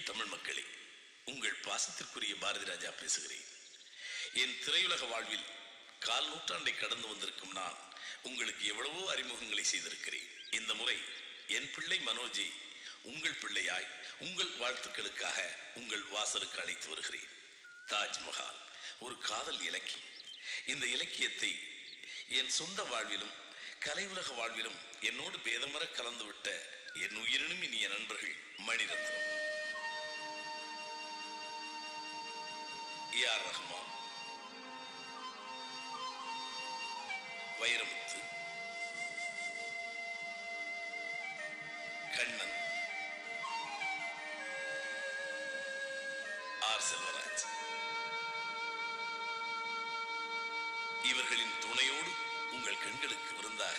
தமிழ் மக்களே உங்கள் பாசத்திற்குரிய பாரதி ராஜா பேசுகிறேன் என் திரையுலக வாழ்வில் கால் நூற்றாண்டை கடந்து வந்திருக்கும் நான் உங்களுக்கு எவ்வளவோ அறிமுகங்களை செய்திருக்கிறேன் இந்த முறை என் பிள்ளை மனோஜை உங்கள் பிள்ளையாய் உங்கள் வாழ்த்துக்களுக்காக உங்கள் வாசலுக்கு அழைத்து வருகிறேன் தாஜ்மஹால் ஒரு காதல் இலக்கியம் இந்த இலக்கியத்தை என் சொந்த வாழ்விலும் கலை உலக வாழ்விலும் என்னோடு பேதமர கலந்துவிட்ட என் உயிரினும் இனிய நண்பர்கள் மணிரத்னம் ஏஆர் ரஹ்மான் வைரமுத்து கண்ணன் ஆர் செல்வராஜ் இவர்களின் துணையோடு உங்கள் கண்களுக்கு விருந்தாக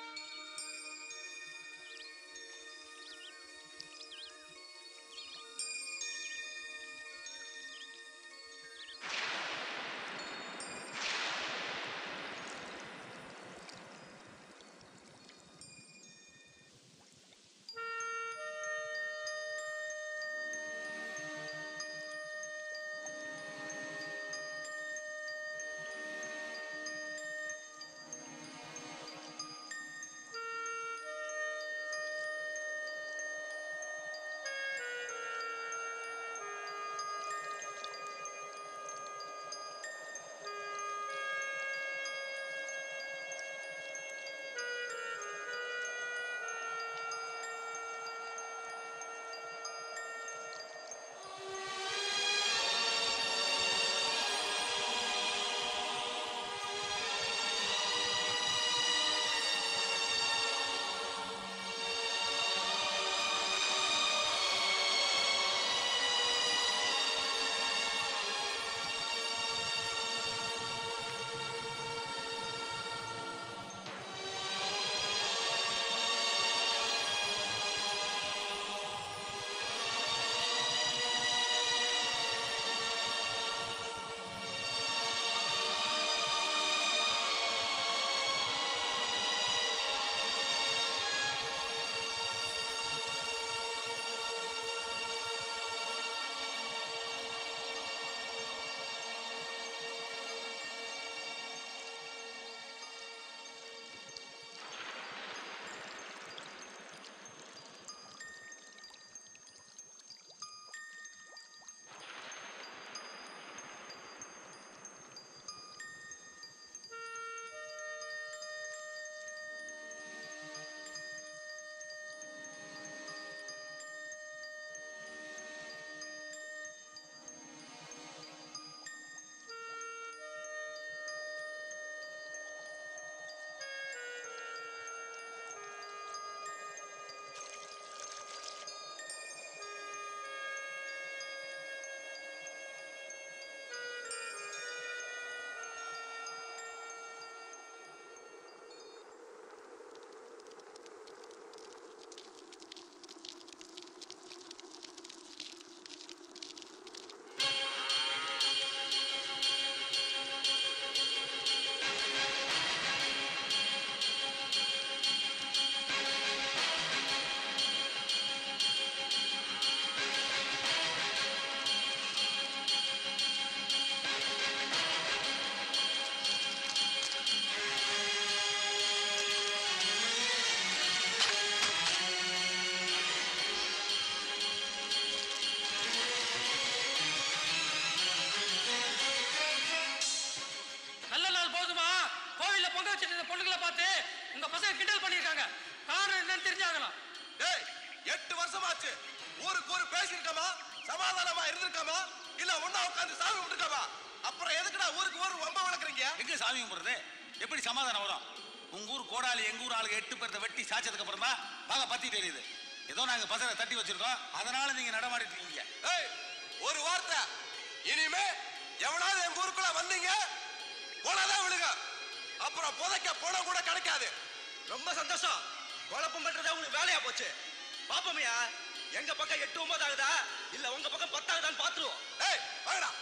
நல்ல நாள் போதுமா கோவில்ல பொங்க வச்சிட்டு இருந்த பொண்ணுங்களை பார்த்து உங்க பசங்க கிண்டல் பண்ணிருக்காங்க காரணம் என்னன்னு தெரிஞ்சாகலாம் டேய் எட்டு வருஷமாச்சு ஊருக்கு ஊரு பேசியிருக்கோமா சமாதானமா இருந்திருக்கோமா இல்ல ஒண்ணா உட்கார்ந்து சாமி கும்பிட்டுருக்கோமா அப்புறம் எதுக்குடா ஊருக்கு ஊரு வம்ப வளர்க்குறீங்க எங்க சாமி கும்பிடுறது எப்படி சமாதானம் வரும் உங்க ஊர் கோடாலி எங்க ஊர் ஆளுங்க எட்டு பேர்த்த வெட்டி சாச்சதுக்கு அப்புறம் தான் பாக பத்தி தெரியுது ஏதோ நாங்க பசங்க தட்டி வச்சிருக்கோம் அதனால நீங்க நடமாடிட்டு இருக்கீங்க ஏய் ஒரு வார்த்தை இனிமே எவனாவது எங்க ஊருக்குள்ள வந்தீங்க போனாதான் விழுங்க அப்புறம் புதைக்க போன கூட கிடைக்காது ரொம்ப சந்தோஷம் குழப்பம் பண்றதா உங்களுக்கு வேலையா போச்சு பாப்போமையா எங்க பக்கம் எட்டு ஒன்பது ஆகுதா இல்ல உங்க பக்கம் பத்தாகுதான்னு பாத்துருவோம் ஏய் வாங்கடா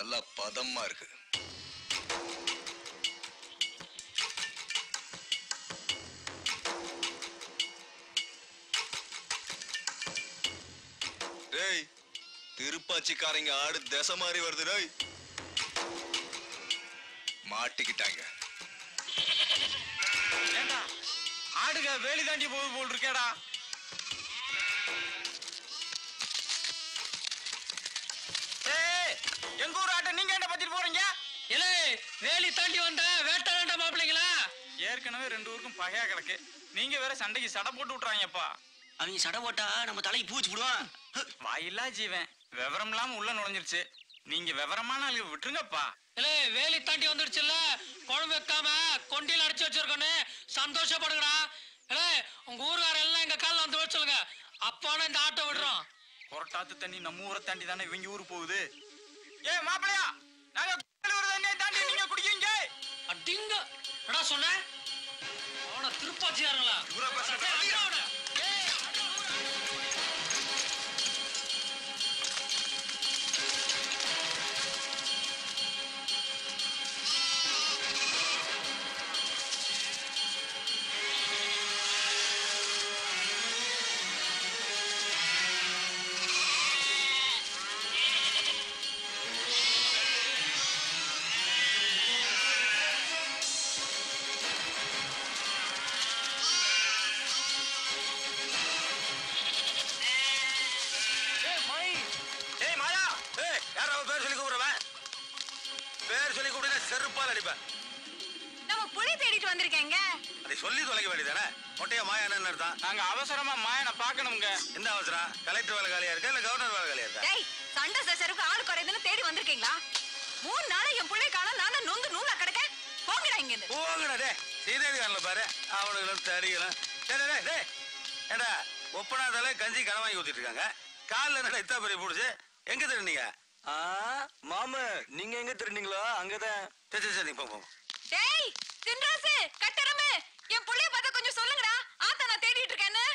நல்லா பதமா இருக்கு டேய் திருப்பாச்சிக்காரங்க ஆடு திசை மாதிரி வருது டேய் மாட்டிக்கிட்டாங்க ஏண்டா ஆடுக வேலி தாண்டி போகுது போல் இருக்கேடா ஏய் எங்க ஊர் ஆட்டை நீங்க என்ன பத்திட்டு போறீங்க இலே வேலி தாண்டி வந்த வேட்ட வேண்டாம் மாப்பிள்ளைங்களா ஏற்கனவே ரெண்டு ஊருக்கும் பகையா கிடக்கு நீங்க வேற சண்டைக்கு சடை போட்டு விட்டுறாங்கப்பா அவங்க சடை போட்டா நம்ம தலைக்கு பூச்சி போடுவான் வாயில்லா ஜீவன் விவரம் இல்லாம உள்ள நுழைஞ்சிருச்சு நீங்க விவரமான ஆளுங்க விட்டுருங்கப்பா இலே வேலி தாண்டி வந்துடுச்சுல்ல குழம்பு வைக்காம கொண்டியில் அடைச்சு வச்சிருக்கோன்னு சந்தோஷப்படுங்கடா இலே உங்க ஊர்கார எல்லாம் எங்க காலில் வந்து விட சொல்லுங்க அப்பான இந்த ஆட்டோ விடுறோம் கொரட்டாத்து தண்ணி நம்ம ஊரை தாண்டி தானே இவங்க ஊரு போகுது ஏ மாப்பிளையா நாங்க கூடலூர் தண்ணியை தாண்டி நீங்க குடிக்கீங்க அடிங்க என்னடா சொன்ன அவன திருப்பாச்சியாருங்களா ஏய் மாயா ஏய் யாரோ பேர் சொல்லி கூப்பிடுறவன் பேர் சொல்லி கூப்பிடுங்க செருப்பால் அடிப்பேன் நம்ம புலி தேடிட்டு வந்திருக்கேங்க அதை சொல்லி தொலைக்க வேண்டியதானே மொட்டையா மாயா என்ன அர்த்தம் நாங்க அவசரமா மாயனை பார்க்கணுங்க எந்த அவசரம் கலெக்டர் வேலை காலியா இருக்கா இல்ல கவர்னர் வேலை காலியா இருக்கா டேய் சண்டை சச்சரவுக்கு ஆள் குறையுதுன்னு தேடி வந்திருக்கீங்களா மூணு நாளா என் பிள்ளை காணோம் நானும் நொந்து நூலா கிடக்க போங்கடா இங்க இருந்து போங்கடா டே சீதேவி வரல பாரு அவனுங்களும் தடிகளும் டேய் டேய், டேய் டேய் ஏடா ஒப்பனாதால கஞ்சி கடன் வாங்கி ஊத்திட்டு இருக்காங்க காலில் என்னடா இத்தா பெரிய பிடிச்சி எங்க திருநீங்க மாம நீங்க எங்க திருநீங்களோ அங்கதான் சரி சரி சரி போ போ டேய் தின்ராசு கட்டரமே என் புள்ளைய பார்த்தா கொஞ்சம் சொல்லுங்கடா ஆத்தா நான் தேடிட்டு இருக்கேன்னு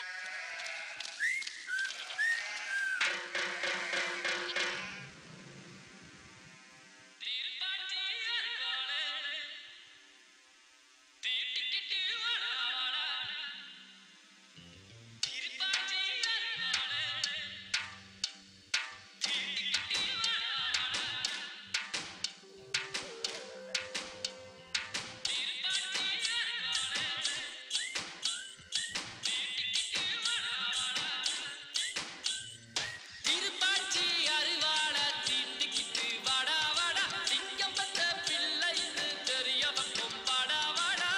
திருப்பாச்சி அருவாள தீட்டிக்கிட்டு வாடா வாடா சிங்கம் பத்த பிள்ளைன்னு தெரிய பக்கம் வாடா வாடா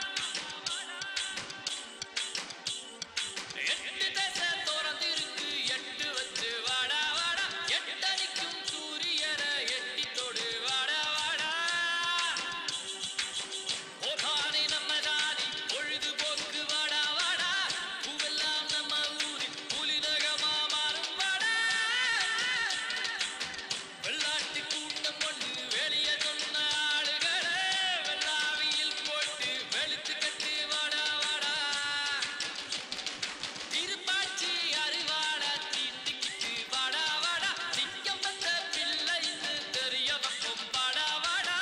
எட்டு தசை திறந்திருக்கு எட்டு வச்சு வாடா வாடா எட்டணிக்கும் சூரியனை எட்டி தொடு வாடா வாடா ஓதானே நம்ம தானி பொழுதுபோக்கு வாடா வாடா பூவெல்லாம் நம்ம ஊரில் புலிநகமா மாறும் வாடா வெள்ளாட்டு கூட்டம் கொண்டு வெளியே சொன்ன ஆளுகளே வெள்ளாவியில் போட்டு வெளுத்து கட்டு வாடா வாடா திருப்பாச்சி அருவாள தீட்டிக்கிட்டு வாடா வாடா சிங்கம் வந்த பிள்ளைன்னு தெரிய பக்கம் வாடா வாடா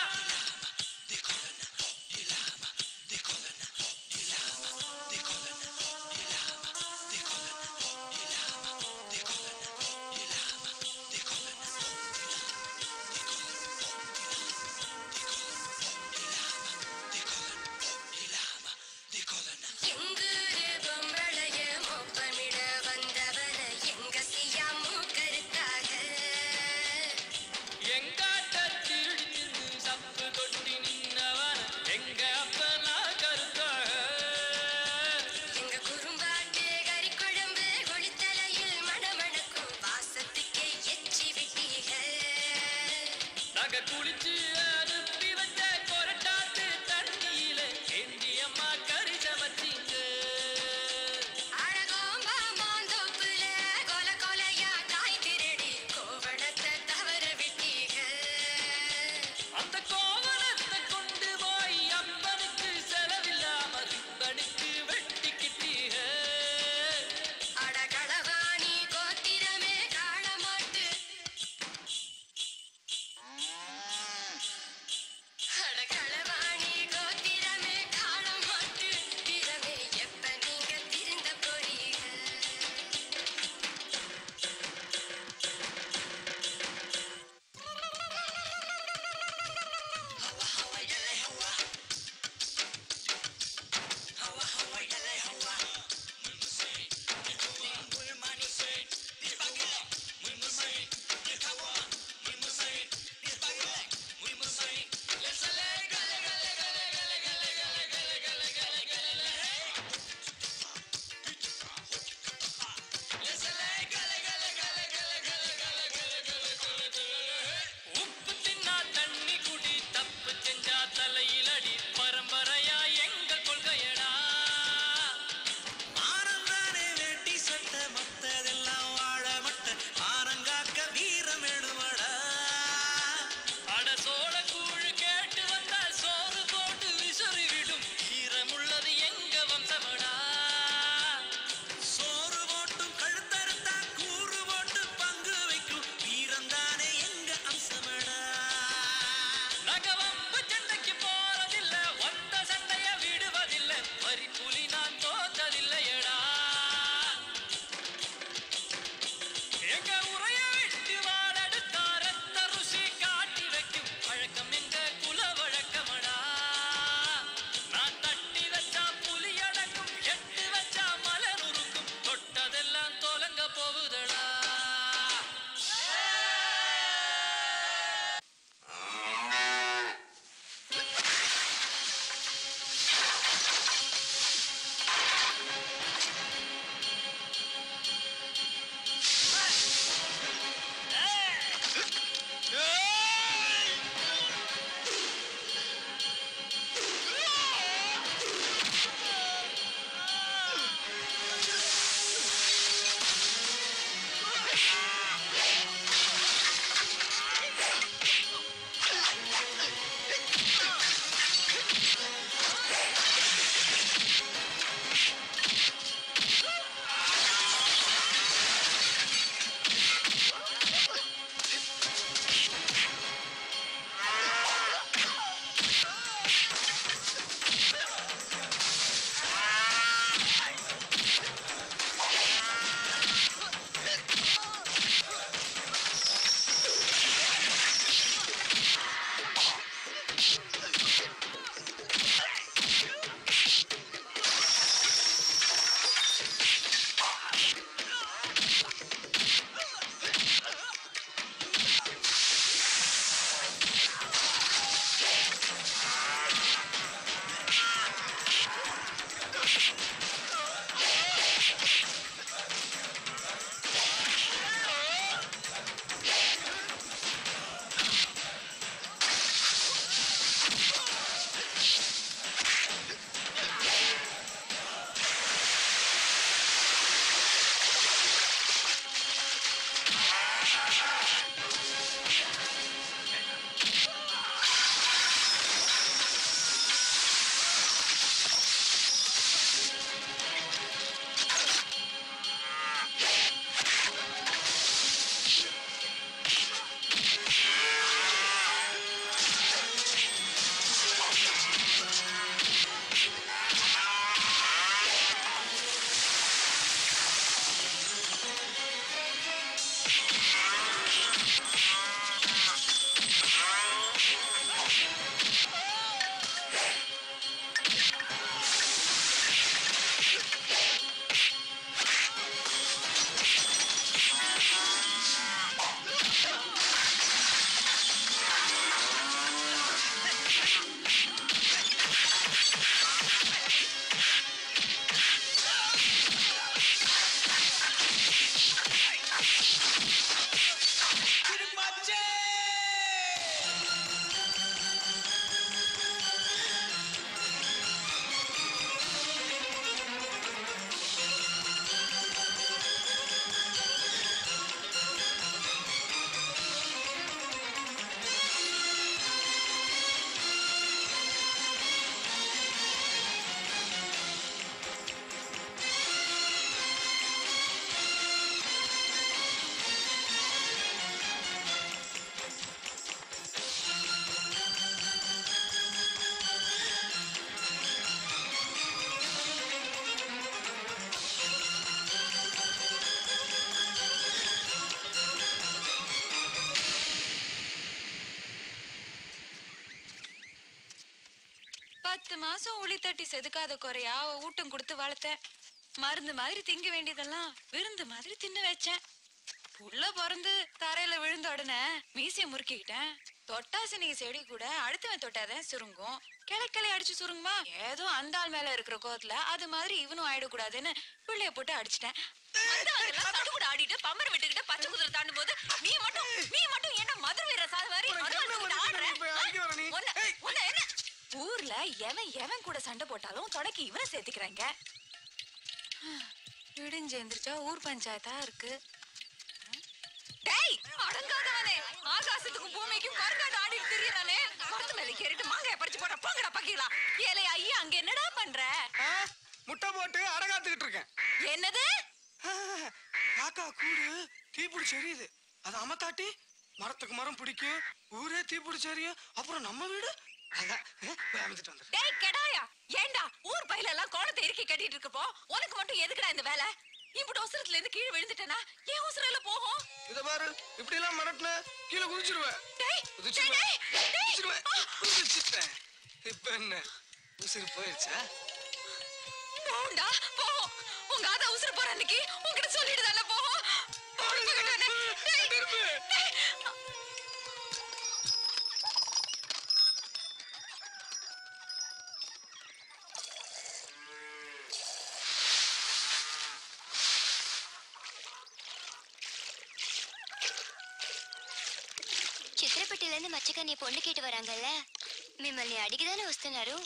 எங்கூரு பொம்பளைய மொப்பமிட வந்தவன எங்க சியாமு கருத்தாக எங்காட்ட திருடி திரு சப்பு கொட்டி நின்னவன் எங்க அப்பனா கருத்தாக எங்க குறும்பாட்டு கறிக்குழம்பு குளித்தலையில் மணமணக்கும் வாசத்துக்கே எச்சி விட்டீக நாங்க குளிச்சு அனுப்பி வச்ச கொரட்டாத்து தண்ணியில ஏந்தி அம்மா கறி சமைச்சிங்க அழகோம்பா மாந்தோப்புல கொல கொலையா தாய் திருடி கோவணத்தை தவற விட்டீக அந்த கோவணத்தை கொண்டு போய் அப்பனுக்கு செலவில்லாம ரிப்பனுக்கு வெட்டிக்கிட்டீங்க அடகளவாணி கோத்திரமே காண மாட்டு பத்து மாசம் உளி தட்டி செதுக்காத குறையா அவ ஊட்டம் கொடுத்து வளர்த்தேன் மருந்து மாதிரி திங்க வேண்டியதெல்லாம் விருந்து மாதிரி தின்ன வச்சேன் புள்ள பிறந்து தரையில விழுந்த உடனே மீசைய முறுக்கிக்கிட்டேன் தொட்டாசினி செடி கூட அடுத்தவன் தொட்டாதான் சுருங்கும் கிளக்கிளை அடிச்சு சுருங்குமா ஏதோ அந்த ஆள் மேல இருக்கிற கோத்துல அது மாதிரி இவனும் ஆயிடக்கூடாதுன்னு பிள்ளைய போட்டு அடிச்சிட்டேன் வந்தவங்கெல்லாம் சடுகுடு ஆடிட்டு பம்பரம் விட்டுக்கிட்டு பச்சை குதிரை தாண்டும் போது நீ மட்டும் நீ மட்டும் என்ன மதுரை வீர சாது மாதிரி அருவாள் தூக்கிட்டு ஆடுற? உன்னை- உன்னை என்ன ஊர்ல எவன் எவன் கூட சண்டை போட்டாலும் தொடக்கி இவனை சேர்த்துக்கிறாங்க விடிஞ்சு எந்திரிச்சா ஊர் பஞ்சாயத்தா இருக்கு டேய் அடங்காதவனே ஆகாசத்துக்கும் பூமிக்கும் கருங்காடு ஆடிட்டு திரியறானே மரத்து மேல ஏறிட்டு மாங்காய பறிச்சு போட்டா போங்கடா பக்கிலா ஏலே ஐயா அங்க என்னடா பண்ற ஆ, முட்டை போட்டு அடகாத்துக்கிட்டு இருக்கேன் என்னது ஆ, காக்கா கூடு தீப்பிடிச்சு எரியுது அது அமத்தாட்டி மரத்துக்கு மரம் பிடிக்கும் ஊரே தீப்பிடிச்சு எரியும் அப்புறம் நம்ம வீடு அதான் ஆ, போய் அமைச்சிட்டு வந்துடுறேன் டேய் கெடாயா ஏண்டா ஊர் பையில எல்லாம் கோலத்தை இறுக்கி கட்டிட்டு இருக்கப்போ உனக்கு மட்டும் எதுக்குடா இந்த வேலை இப்படி அவசரத்துல இருந்து கீழே விழுந்துட்டேனா ஏன் அவசரம்ல போகும் இத பாரு இப்படி எல்லாம் மிரட்டின கீழே குதிச்சிருவேன் டேய் குதிச்சிருவேன் டேய், டேய், டேய். குதிச்சிருவேன் ஆ, குதிச்சிட்டேன் இப்ப என்ன உசிறு போயிருச்சா போண்டா போ உங்க ஆதா உசுர போற அன்னைக்கு உன்கிட்ட சொல்லிடுதால போ போடுங்கடா டேய் திரும்பு. டேய். చిత్రపట్టిలో ఇருந்து మచ్చకన్ని పొండు కేటు వరాங்கல்ல మిమ్మల్ని అడిగిదానే వస్తున్నారు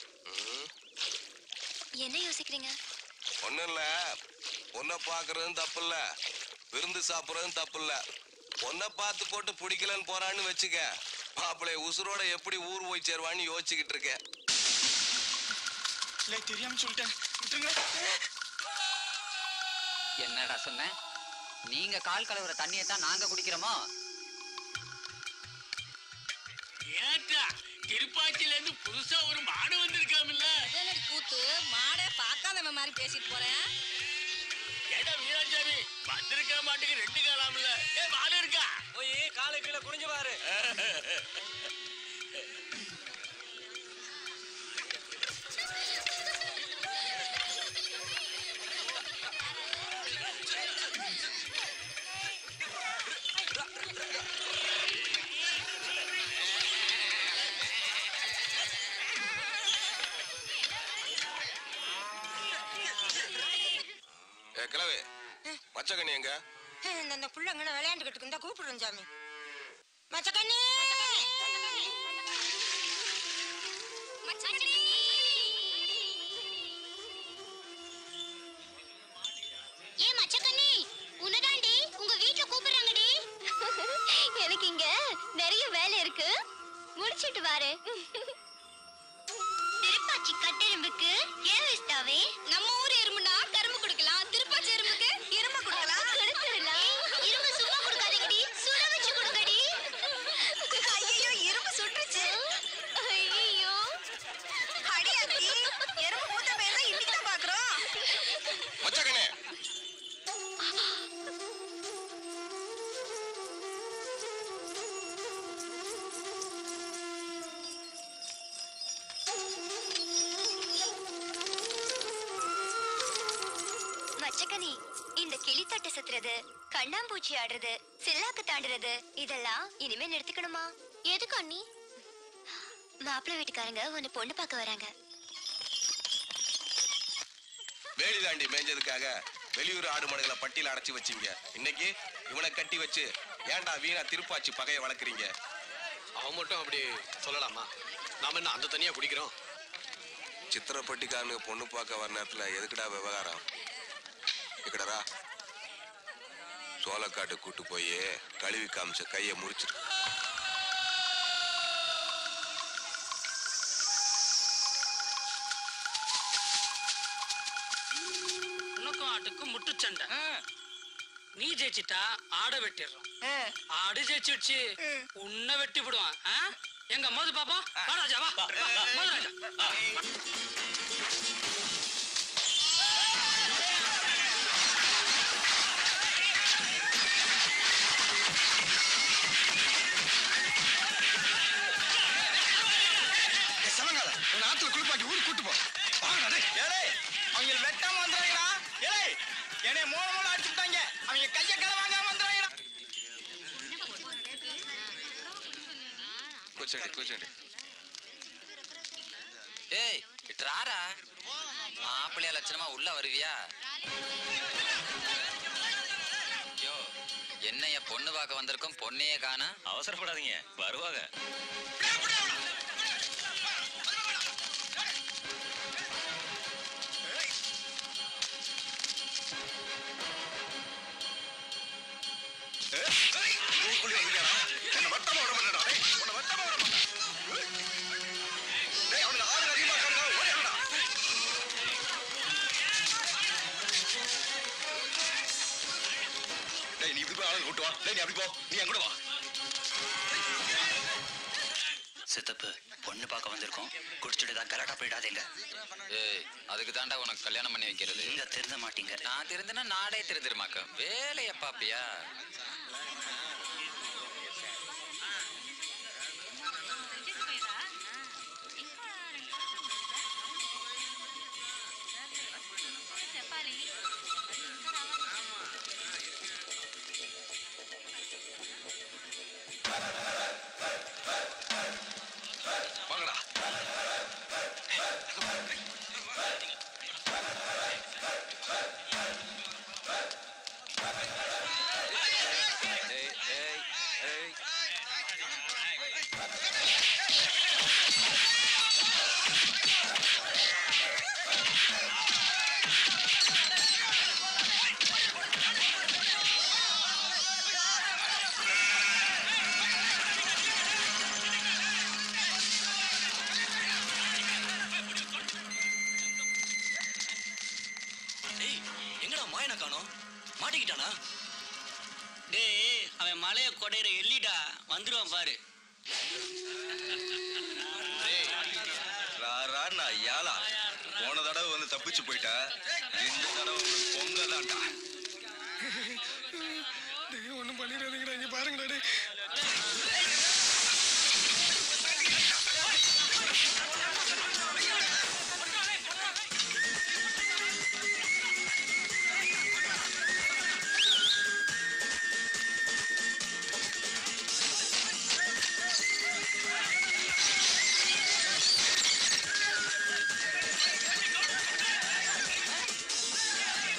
என்ன யோசிக்கிறீங்க ஒண்ணும் இல்ல பொண்ணை பாக்குறதும் தப்பு இல்ல விருந்து சாப்பிடுறதும் தப்பு இல்ல பொண்ணை பார்த்து போட்டு பிடிக்கலன்னு போறான்னு வச்சுக்க மாப்பிள்ளை உசுரோட எப்படி ஊர் போய் சேருவான்னு யோசிச்சுக்கிட்டு இருக்கேன் இல்லை தெரியாம சொல்லிட்டேன் விட்டுருங்க என்னடா சொன்ன நீங்க கால் கழுவுற தண்ணியை தான் நாங்க குடிக்கிறோமோ ஏட்டா திருப்பாச்சில இருந்து புதுசா ஒரு மாடு வந்திருக்காமில்ல கூத்து மாடை பார்க்காதவன் மாதிரி பேசிட்டு போறேன் ஏடா வீராசாமி வந்திருக்க மாட்டுக்கு ரெண்டு காலாமில்ல ஏ மாடு இருக்கா போய் காலை கீழே குனிஞ்சு பாரு ஏ கிழவே மச்சக்கண்ணி எங்க இந்த புள்ள அங்கே விளையாண்டுக்கிட்டு இருந்தா கூப்பிடுறேன் சாமி மச்சக்கண்ணி ஏ மச்சக்கண்ணி உன்னதாண்டி உங்க வீட்ல கூப்பிடுறாங்கடி எனக்கு இங்க நிறைய வேலை இருக்கு முடிச்சிட்டு வாரு திருப்பாச்சி கட்டெரும்புக்கு ஏன் விஸ்தாவே நம்ம ஊர் எறும்புனா கரும்பு கொடுக்கலாம் திருப்பாச்சி எறும்புக்கு எறும்பு கொடுக்கலாம் கொடுத்துடலாம் இரும்பு சும்மா கொடுக்காதீங்கடி சுட வச்சு கொடுங்கடி ஐயோ இரும்பு சுட்டுச்சு ஐயோ அடியாத்தி எறும்பு மூத்த பேர் இன்னைக்கு தான் பாக்குறோம் மச்சக்கண்ணே மச்சக்கனி இந்த கிளித்தட்டு சுத்துறது கண்ணாம்பூச்சி ஆடுறது சில்லாக்கு தாண்டுறது இதெல்லாம் இனிமே நிறுத்திக்கணுமா எதுக்கு அண்ணி மாப்பிள்ளை வீட்டுக்காரங்க உன்னை பொண்ணு பார்க்க வராங்க வேலி தாண்டி மேய்ஞ்சதுக்காக வெளியூர் ஆடு மாடுகளை பட்டியல அடைச்சு வச்சீங்க இன்னைக்கு இவனை கட்டி வச்சு ஏன்டா வீணா திருப்பாச்சி பகையை வளர்க்குறீங்க அவன் மட்டும் அப்படி சொல்லலாமா நாம என்ன அந்த தனியா குடிக்கிறோம் சித்திரப்பட்டிக்காரனுங்க பொண்ணு பார்க்க வர நேரத்துல எதுக்குடா விவகாரம் இக்கடரா சோளக்காட்டு கூட்டு போய் கழுவி காமிச்ச கையை முறிச்சிரு உனக்கும் ஆட்டுக்கும் முட்டு சண்டை நீ ஜெயிச்சிட்டா ஆடை வெட்டிடுறோம் ஆடு ஜெயிச்சிடுச்சு உன்னை வெட்டி விடுவான் ஆ? எங்க மோது பாப்போம் வா ராஜா வா மோது ராஜா வா. சமங்கால நாட்டுல குளிப்பாட்டி ஊருக்கு கூட்டு போ வாங்கடா டேய் ஏலே அவங்க வெட்டாம வந்துறாங்கடா ஏலே என்னைய மூல மூல அடிச்சுட்டாங்க அவங்க கைய கல வாங்காம வந்துறாங்கடா కూర్చోండి కూర్చోండి ஏய் இட்ராரா மாப்பிள்ளைய லட்சணமா உள்ள வருவியா யோ என்னைய பொண்ணு பார்க்க வந்திருக்கோம் பொண்ணையே காண அவசரப்படாதீங்க வருவாங்க ஊருக்குள்ளே வந்துட்டாரா உன்னை வெட்டாம விட மாட்டேன்டா டேய் உன்னை வெட்டாம விட மாட்டேன் டேய் அவனுக்கு ஆறு அதிகமா இருக்காங்க ஓடிடா டேய் நீ இப்படி போய் ஆளுங்க கூட்டு வா டேய் நீ அப்படி போ நீ என் கூட வா சித்தப்பு பொண்ணு பார்க்க வந்திருக்கோம் குடிச்சிட்டு தான் கரெக்டா போயிடாதீங்க ஏய் அதுக்கு தாண்டா உனக்கு கல்யாணம் பண்ணி வைக்கிறது நீங்க திருந்த மாட்டீங்க நான் திருந்தினா நாடே திருந்திருமாக்க வேலைய பாப்பியா வாங்கடா ஏய் ஏய் ஏய் டேய் எங்கடா மாயனை காணோம் மாட்டிக்கிட்டானா டேய் அவன் மலைய கொடையிற எல்லிடா வந்துருவான் பாரு ராரா நான் யாழா போன தடவை வந்து தப்பிச்சு போயிட்டா இந்த தடவை உனக்கு பொங்க தான்டா டேய் ஒண்ணும் பண்ணிடாதீங்கடா இங்க பாருங்கடா டேய் ஏய்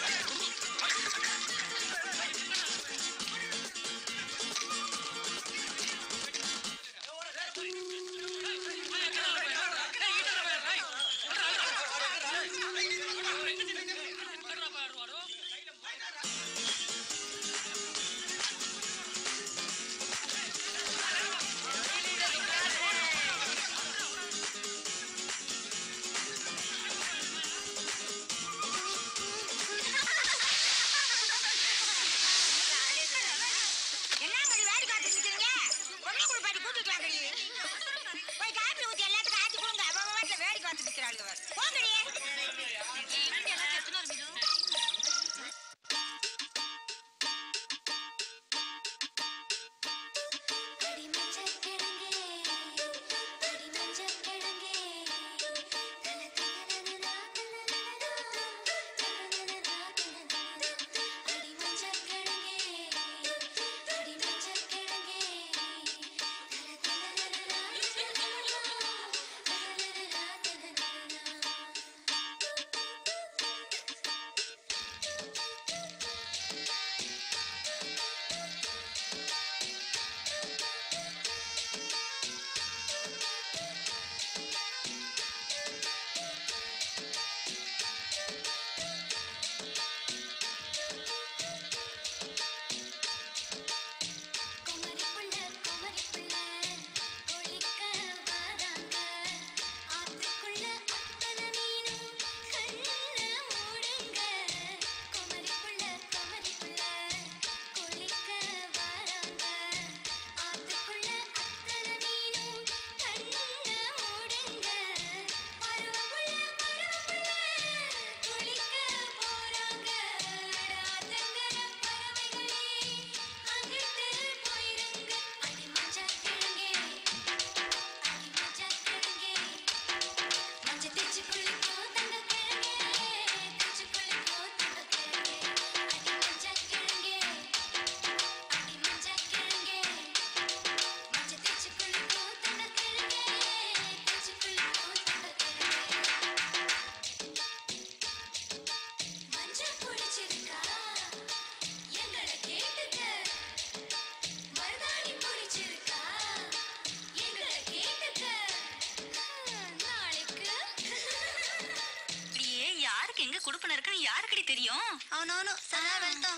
மாதிரி குடுப்பன இருக்குன்னு யாருக்கடி தெரியும் అవునవును సరే వెళ్తాం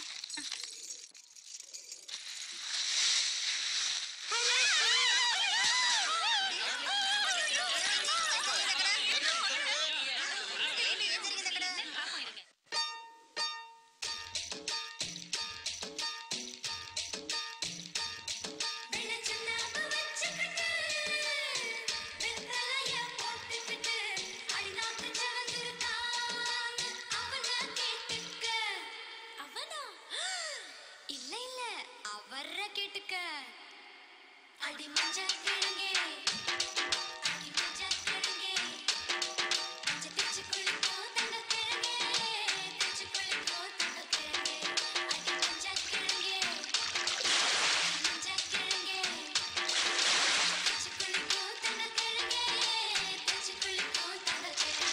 இல்ல இல்ல அவர கேட்டுக்க அடி மஞ்ச கிழங்கே அடி மஞ்ச கிழங்கே மஞ்ச பிச்சு குளிப்போ தங்க கிழங்கே பிச்சு குளிப்போ தங்க கிழங்கே அடி மஞ்ச கிழங்கே மஞ்ச கிழங்கே பிச்சு குளிப்போ தங்க கிழங்கே பிச்சு குளிப்போ தங்க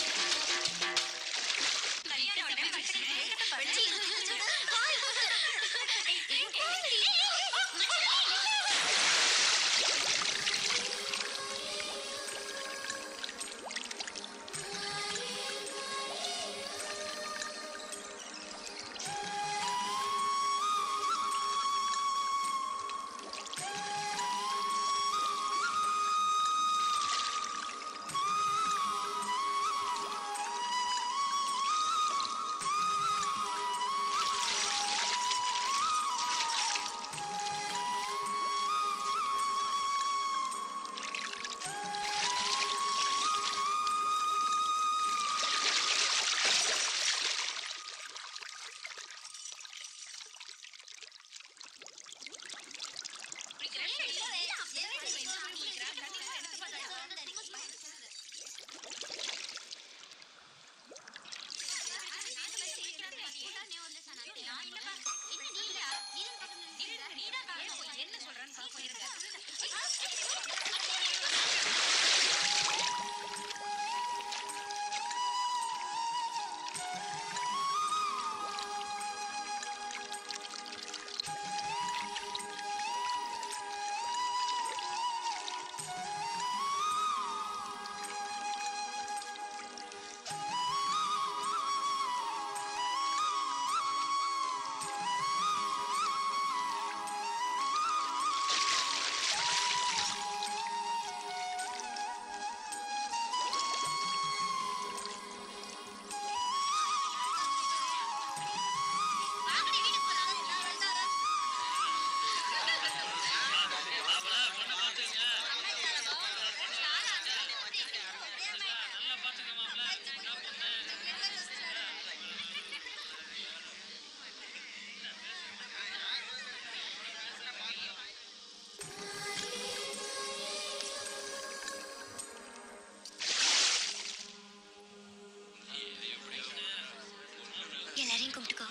எல்லாரையும் கும்பிட்டுக்கோ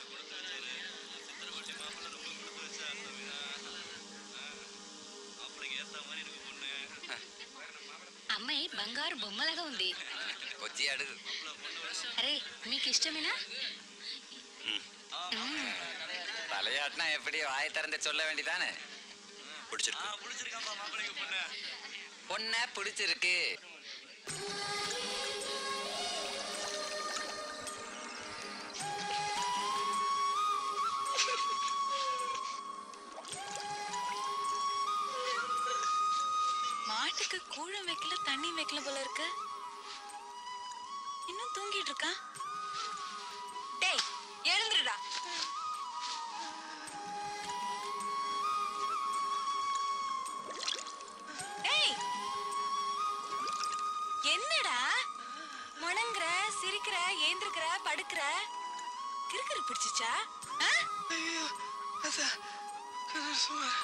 అమ్మాయి బంగారు బొమ్మలాగా ఉంది వచ్చి అడుగు అరే మీకు ఇష్టమేనా தலையாட்டினா எப்படி வாய் திறந்து சொல்ல வேண்டியதானே பொண்ண பிடிச்சிருக்கு மாட்டுக்கு கூழம் வைக்கல தண்ணி வைக்கல போல இருக்கு இன்னும் தூங்கிட்டு இருக்கா டேய் எழுந்துருடா டேய் என்னடா முணங்குற சிரிக்கிற ஏந்திருக்கிற படுக்கிற கிறுக்கிறு பிடிச்சிச்சா ஆ? ஐயோ அதான் கிணறு சுமார்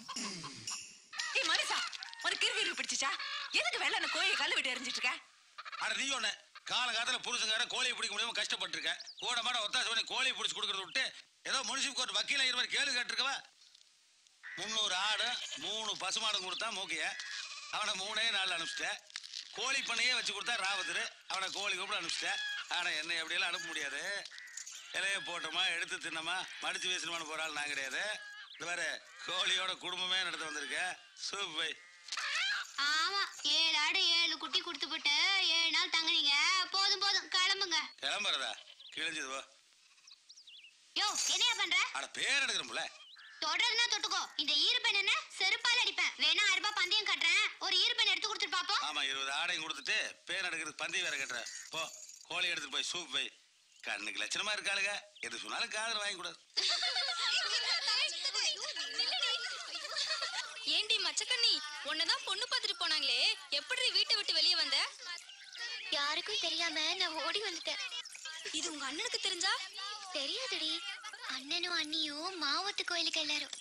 ஏய் மனுஷா உனக்கு கிறுகிறு பிடிச்சிச்சா எதுக்கு வெள்ள அந்த கோயிலை கல்லு விட்டு எரிஞ்சிட்டு இருக்க அட நீ ஒண்ணு காலங்காலத்துல புருஷங்கார கோழியை பிடிக்க முடியாம கஷ்டப்பட்டிருக்க கூட மாட ஒத்தாசை பண்ணி கோழியை பிடிச்சி கொடுக்கறத விட்டு ஏதோ முனிசிப் கோர்ட் வக்கீல இருவர் கேள்வி கேட்டிருக்கவ முந்நூறு ஆடு மூணு பசுமாடு கொடுத்தா மூக்கைய அவனை மூணே நாள் அனுப்பிச்சிட்டேன் கோழி பண்ணையே வச்சு கொடுத்தா ராவத்தர் அவனை கோழி கூப்பிட அனுப்பிச்சிட்டேன் ஆனா என்னை எப்படியெல்லாம் அனுப்ப முடியாது இலைய போட்டோமா எடுத்து தின்னமா மடிச்சு வீசணுமான்னு போற ஆள் நான் கிடையாது இது வேற கோழியோட குடும்பமே நடத்த வந்திருக்கேன் சூப் பை ஆமா ஏழு ஆடு ஏழு குட்டி கொடுத்து போட்டு ஏழு நாள் தங்குனீங்க போதும் போதும் கிளம்புங்க கிளம்புறதா கிழிஞ்சது போ யோ என்னையா பண்ற அட பேர் எடுக்கிறோம்ல தொடர்னா தொட்டுக்கோ இந்த ஈரப்பெண் என்ன செருப்பால் அடிப்பேன் வேணா ஆயிரம் ரூபாய் பந்தயம் கட்டுறேன் ஒரு ஈரப்பெண் எடுத்து கொடுத்துட்டு பாப்போம் ஆமா இருபது ஆடையும் கொடுத்துட்டு பேர் எடுக்கிறது பந்தி வேற கட்டுற போ கோழி எடுத்துட்டு போய் சூப் போய் கண்ணுக்கு லட்சணமா இருக்காளுங்க எது சொன்னாலும் காதல் வாங்கி கூடாது ஏண்டி மச்சக்கண்ணி உன்னதான் பொண்ணு பார்த்துட்டு போனாங்களே எப்படி வீட்டை விட்டு வெளியே வந்த யாருக்கும் தெரியாம நான் ஓடி வந்துட்டேன் இது உங்க அண்ணனுக்கு தெரிஞ்சா தெரியாதுடி அண்ணனும் அண்ணியும் மாவத்து கோயிலுக்கு எல்லாரும்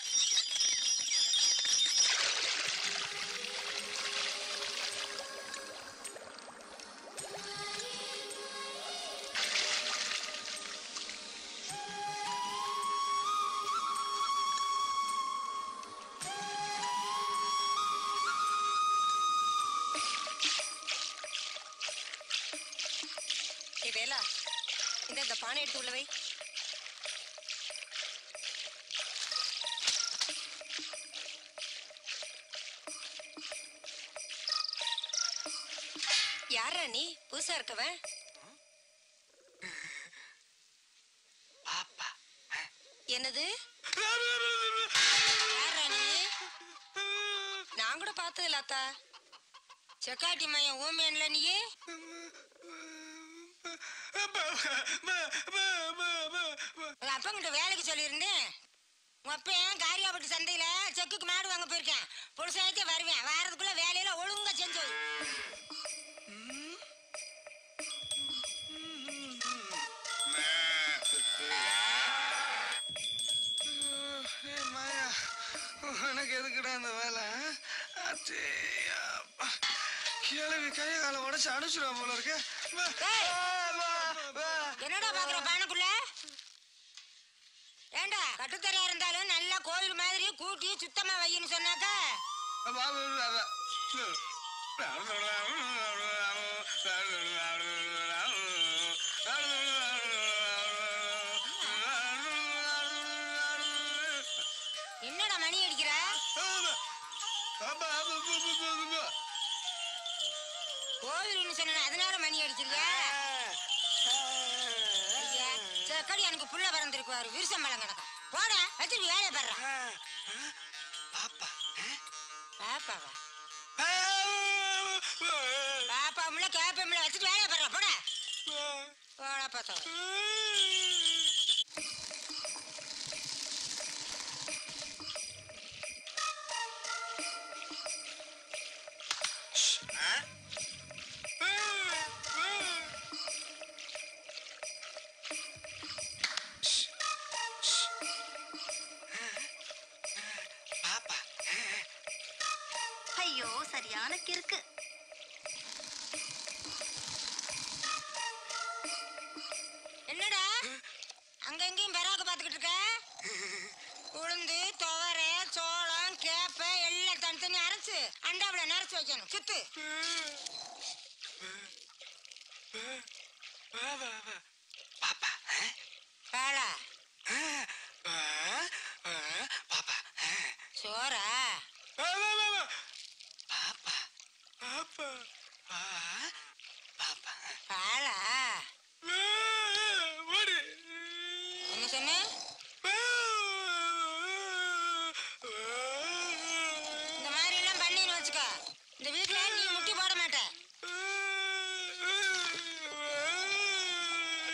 ஏ வேலா இந்த இந்த பானை எடுத்து உள்ள வை யாரா நீ புதுசா இருக்கவன் என்னது யாரா நீ நான் கூட பார்த்தது இல்லாத்தா செக்காட்டி மையம் ஊமேன்ல நீயே உங்க அப்பங்கிட்ட வேலைக்கு சொல்லியிருந்தேன் உங்க அப்பன் காரியாபட்டு சந்தையில செக்குக்கு மாடு வாங்க போயிருக்கேன் புருஷாச்சே வருவேன் வாரத்துக்குள்ள வேலையில ஒழுங்கா செஞ்சு வை. ஏய் மாயா உனக்கு எதுக்குடா இந்த வேலை அச்சேயா கிழவி கையை காலை உடச்சு அனுப்பிச்சிடுவா போல இருக்கு வா, ஏய், வா, வா. என்னடா பாக்குற பானைக்குள்ள ஏண்டா கட்டுத்தரையா இருந்தாலும் நல்லா கோயில் மாதிரி கூட்டி சுத்தமா வையின்னு சொன்னாக்கா வா, வா, வா, வா. என்னடா மணி அடிக்கிற கோயில்னு சொன்ன அதனால மணி அடிக்கிறியா ஐயா, செக்கடி எனக்கு புள்ள பிறந்திருக்குவாரு விருசம் மலம் கிடக்கும் போடா வச்சுட்டு வேலையை பாடுறான் பாப்பாவா பாப்பாமுல கேப்பமுல வச்சுட்டு வேலையை பாடுறா போடா போடா பார்த்தா ஐயோ சரியான கிறுக்கு என்னடா அங்க எங்கேயும் பெறாக்க பாத்துக்கிட்டு இருக்க உளுந்து துவரை சோளம் கேப்ப எல்லாம் தனித்தனி அரைச்சு அண்டாவில நிறச்சு வைக்கணும் சுத்து பாலா சோறா பாலா என்ன சொன்ன இந்த மாதிரி எல்லாம் பண்ணின்னு வச்சுக்க இந்த வீட்டுல நீ முட்டி போட மாட்ட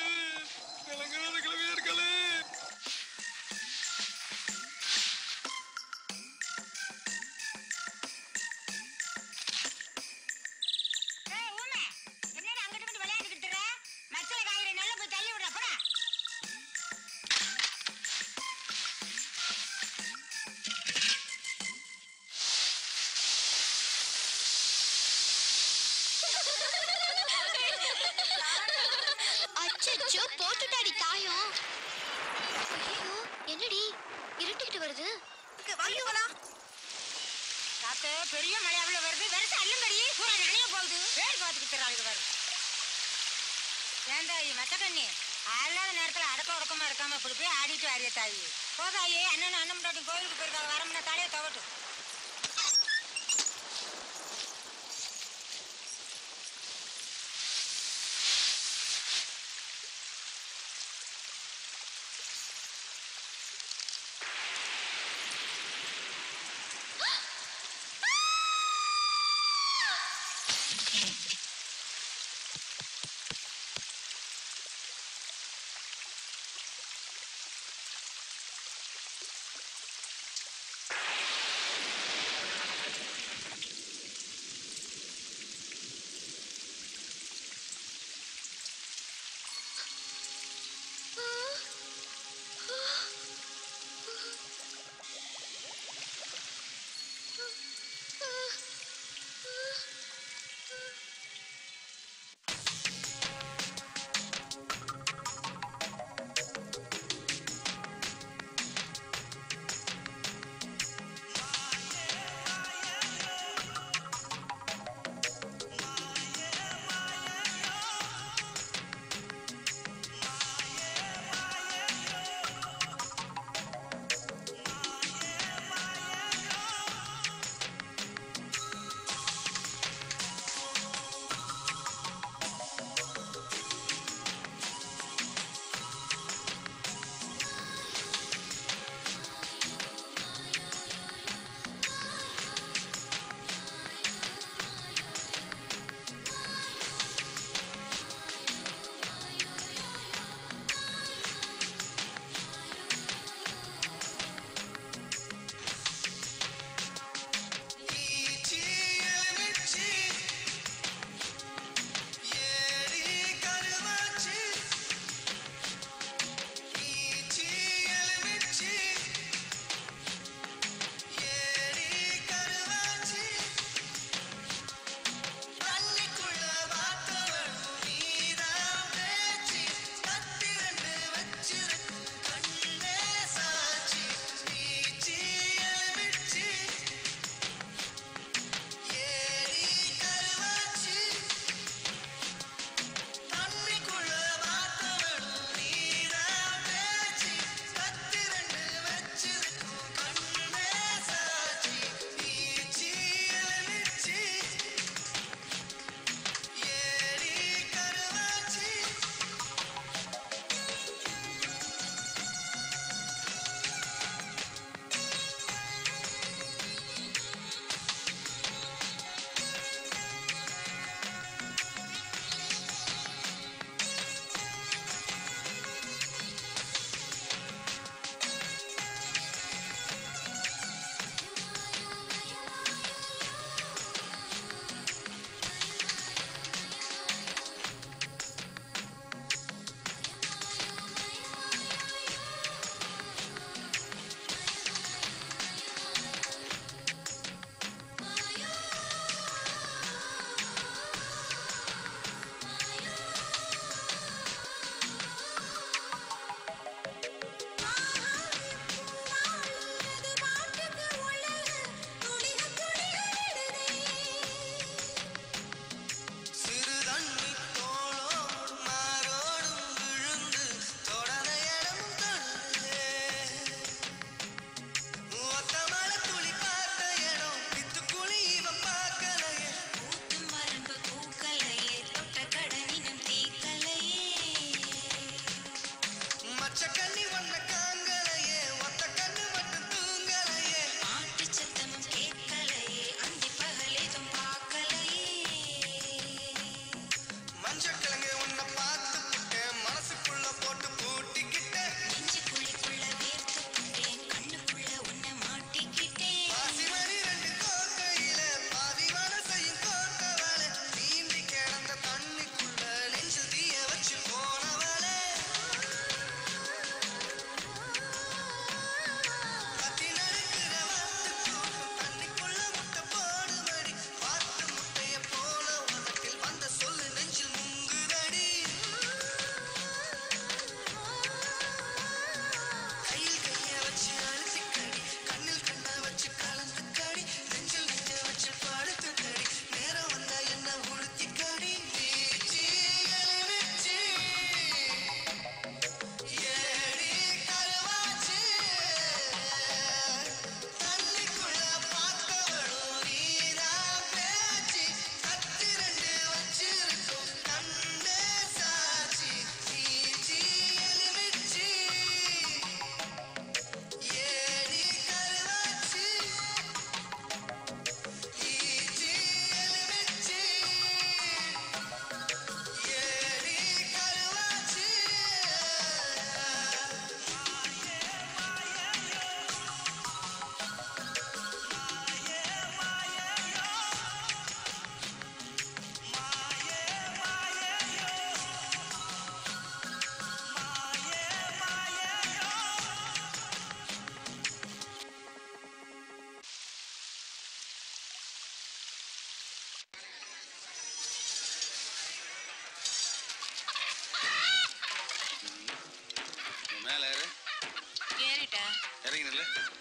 அச்சோ போட்டுட்டாடி தாயம் ஐயோ என்னடி இருட்டிக்கிட்டு வருது வாங்கி போலாம் காத்து பெரிய மலையாவில் வருது வெறுத்து அள்ளுங்கடி பூரா நனைய போகுது வேடி பார்த்துக்கிட்டு தராங்க பாரு ஏண்டா இ மச்சக்கண்ணி அல்லாத நேரத்தில் அடக்க உடக்கமா இருக்காம இப்படி போய் ஆடிட்டு ஆடிய தாயி போதாயே அண்ணன் அண்ணன் முன்னாடி கோயிலுக்கு போயிருக்காங்க வரமுன்னா தலையை தவட்டும்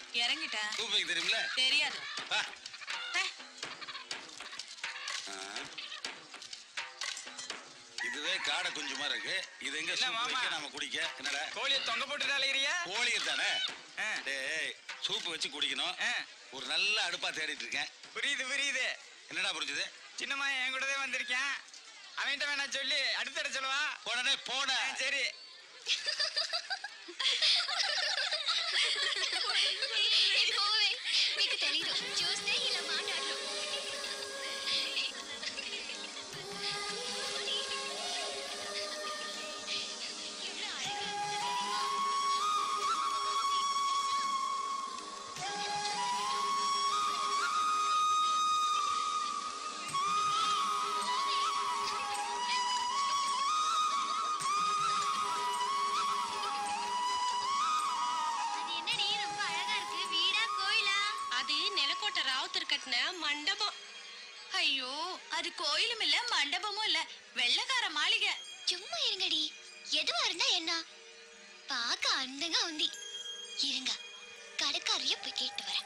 இறங்கிட்டேன் சூப் வைக்க தெரியுமில்ல தெரியாது வா ஹே. ஆ. இதுவே காடை குஞ்சு மாதிரி இருக்கு இது எங்க இல்ல, சூப் மாமா. வைக்க நாம குடிக்க என்னடா கோழியை தொங்க போட்டு அலைகிறியா கோழியை தானே டேய் சூப் வச்சு குடிக்கணும் ஒரு நல்ல அடுப்பா தேடிட்டு இருக்கேன் புரியுது புரியுது என்னடா புரிஞ்சுது சின்னம்மா என் கூடவே வந்திருக்கேன் அவன்கிட்ட வேணா சொல்லி அடுத்த சொல்லுவா போனே போன சரி పోవే నీకు తెలీదు చూస్తే ఇలా మాట్లాడరు அது என்னடி ரொம்ப அழகா இருக்கு வீடா கோயிலா அது நிலக்கோட்டை ராவுத்தர் கட்டின மண்டபம் ஐயோ அது கோயிலும் இல்ல மண்டபமும் இல்ல வெள்ளக்கார மாளிகை சும்மா இருங்கடி எதுவா இருந்தா என்ன பார்க்க அந்தங்க உந்தி இருங்க கடைக்காரைய போய் கேட்டு வரேன்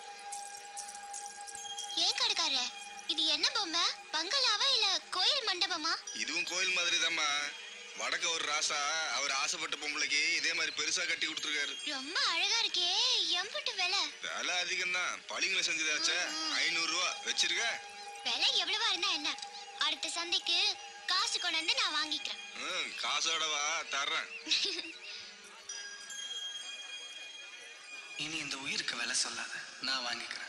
ஏன் கடைக்கார இது என்ன பொம்மை பங்களாவா இல்ல கோயில் மண்டபமா இதுவும் கோயில் மாதிரி தாம்மா வடக்க ஒரு ராசா அவர் ஆசைப்பட்ட பொம்பளைக்கு இதே மாதிரி பெருசா கட்டி கொடுத்துருக்காரு ரொம்ப அழகா இருக்கே எம்புட்டு விலை விலை அதிகம் தான் பழிங்களை செஞ்சதாச்சே ஐநூறு ரூபா வச்சிருக்க விலை எவ்வளவா இருந்தா என்ன அடுத்த சந்தைக்கு காசு கொண்டு வந்து நான் வாங்கிக்கிறேன் ம், காசோட வா தர்றேன் இனி இந்த உயிருக்கு விலை சொல்லாத நான் வாங்கிக்கிறேன்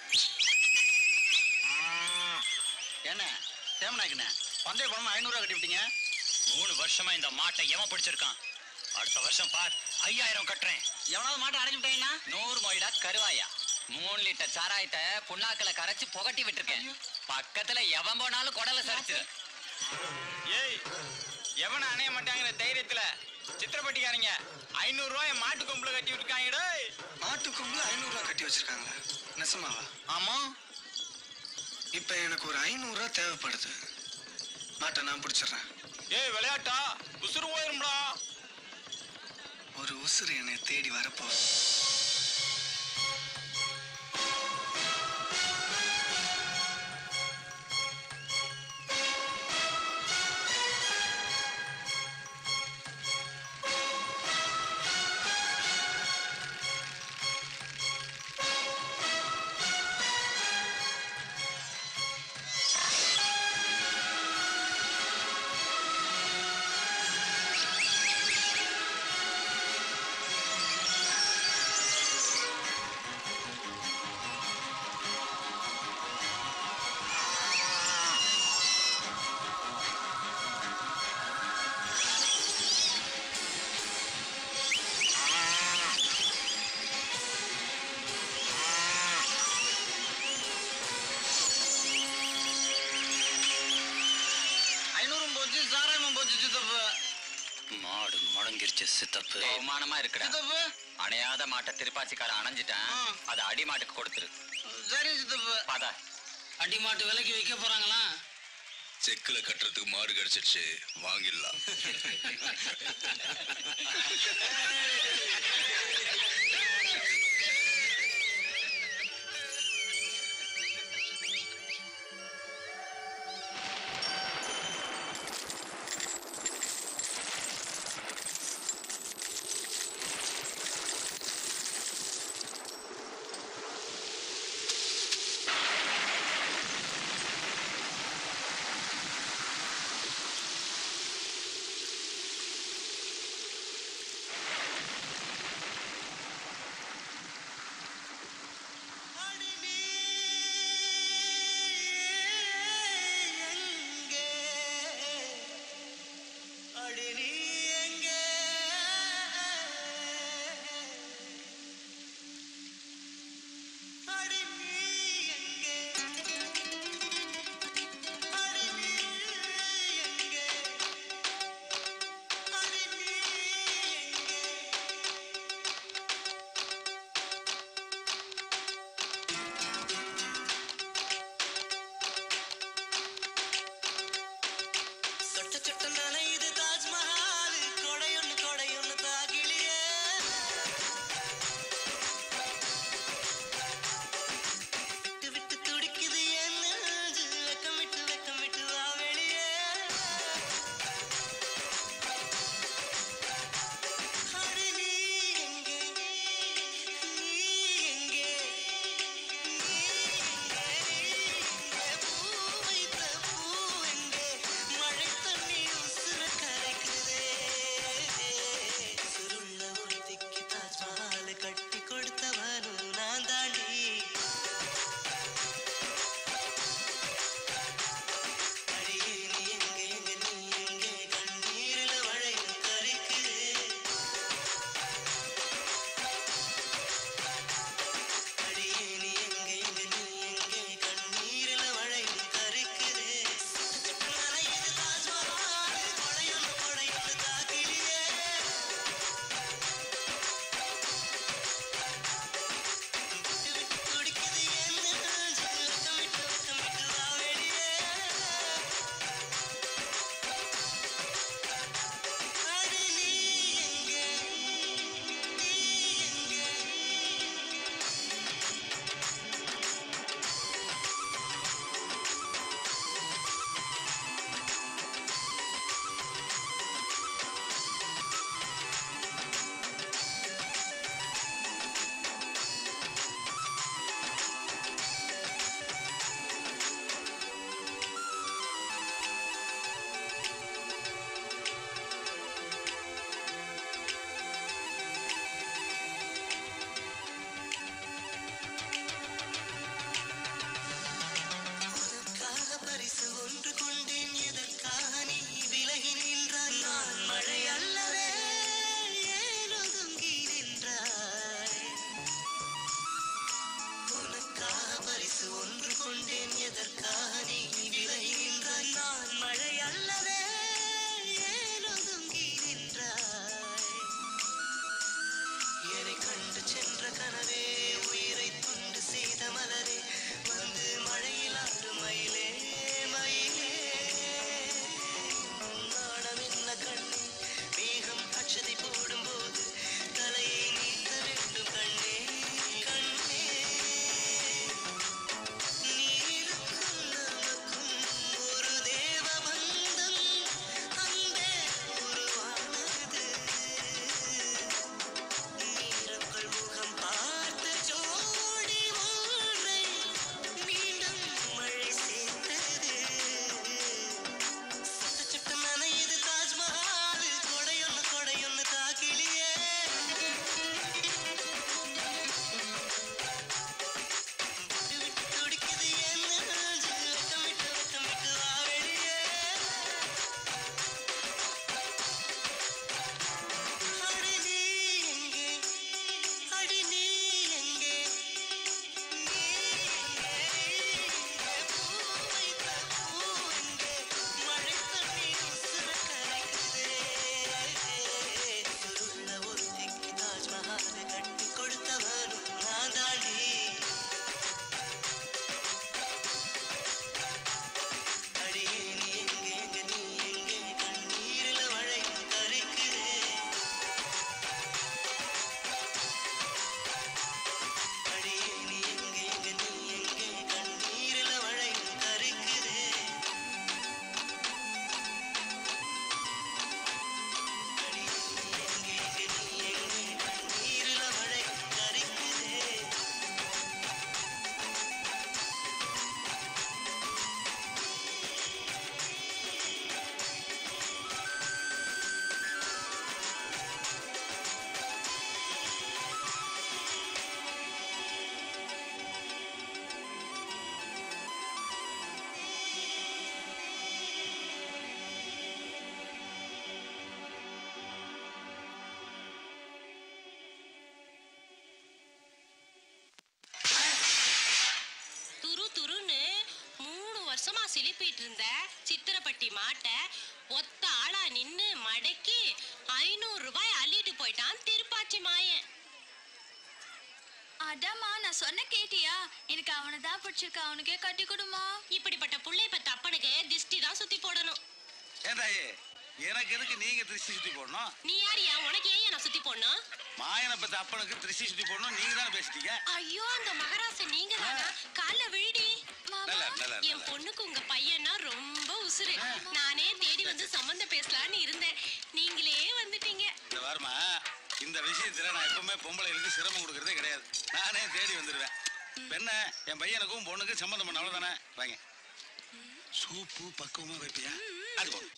என்ன தேவனாக்குண்ணே பந்தய பணம் ஐநூறுரூவா கட்டி விட்டீங்க மூணு வருஷமா இந்த மாட்டை எவன் பிடிச்சிருக்கான் அடுத்த வருஷம் பார் ஐயாயிரம் கட்டுறேன் எவனாவது மாட்டை அடைஞ்சு விட்டீங்கன்னா நூறு மொய்டா கருவாயா மூணு லிட்டர் சாராயத்தை புண்ணாக்குல கரைச்சு புகட்டி விட்டுருக்கேன் பக்கத்துல எவன் போனாலும் குடல சரிச்சு ஏய் எவன அணைய மாட்டாங்கிற தைரியத்துல சித்திரப்பட்டிக்காரங்க ஐநூறு ரூபாய் மாட்டு கொம்புல கட்டி விட்டுருக்காங்க டேய் மாட்டு கொம்புல ஐநூறு ரூபா கட்டி வச்சிருக்காங்களா நெசமாவா ஆமா இப்ப எனக்கு ஒரு ஐநூறு ரூபா தேவைப்படுது மாட்டை நான் பிடிச்சிடுறேன் ஏய் விளையாட்டா உசுறு போயிரும்டா ஒரு உசுறு என்னை தேடி வரப்போகுது ஐநூறும் போச்சு சாராயமும் போச்சு சித்தப்பு மாடு முடங்கிருச்சு சித்தப்பு அவமானமா இருக்குடா அணையாத மாட்டை திருப்பாச்சிக்காரன் அணைஞ்சிட்டான் அதை அடி மாட்டுக்கு கொடுத்துரு சரி சித்தப்பு பாதா அடி மாட்டு விலைக்கு விற்க போறாங்களா செக்குல கட்டுறதுக்கு மாடு கிடைச்சிருச்சு வாங்கிடலாம் ஆ வருஷமா சிலிப்பிட்டு இருந்த சித்திரப்பட்டி மாட்டை ஒத்த ஆளா நின்னு மடக்கி ஐநூறு ரூபாய் அள்ளிட்டு போயிட்டான் திருப்பாச்சி மாயன் அதாம்மா நான் சொன்ன கேட்டியா எனக்கு அவனை தான் பிடிச்சிருக்கா அவனுக்கே கட்டி கொடுமா இப்படிப்பட்ட புள்ளை பெத்த அப்பனுக்கு திஷ்டி தான் சுத்தி போடணும் ஏண்டாயே எனக்கு எதுக்கு நீங்க திருஷ்டி சுத்தி போடணும் நீ யாரியா உனக்கு ஏன் நான் சுத்தி போடணும் மாயனை பத்தி அப்பனுக்கு திருஷ்டி சுத்தி போடணும் நீங்க தானே பேசிட்டீங்க ஐயோ அந்த மகராசன் நீங்க தானா கால்ல விழுடி நல்லா, நல்லா, என் நல்லா. பொண்ணுக்கு உங்க பையனா ரொம்ப உசுரு நானே தேடி வந்து சம்மந்தம் பேசலான்னு இருந்தேன் நீங்களே வந்துட்டீங்க இந்த வாரமா இந்த விஷயத்துல நான் எப்பவுமே பொம்பளைகளுக்கு சிரமம் கொடுக்கறதே கிடையாது நானே தேடி வந்துடுவேன் இப்ப என்ன என் பையனுக்கும் பொண்ணுக்கும் சம்மந்தம் பண்ண அவ்வளவுதானே வாங்க சூப்பு பக்குவமா வைப்பியா அது போதும்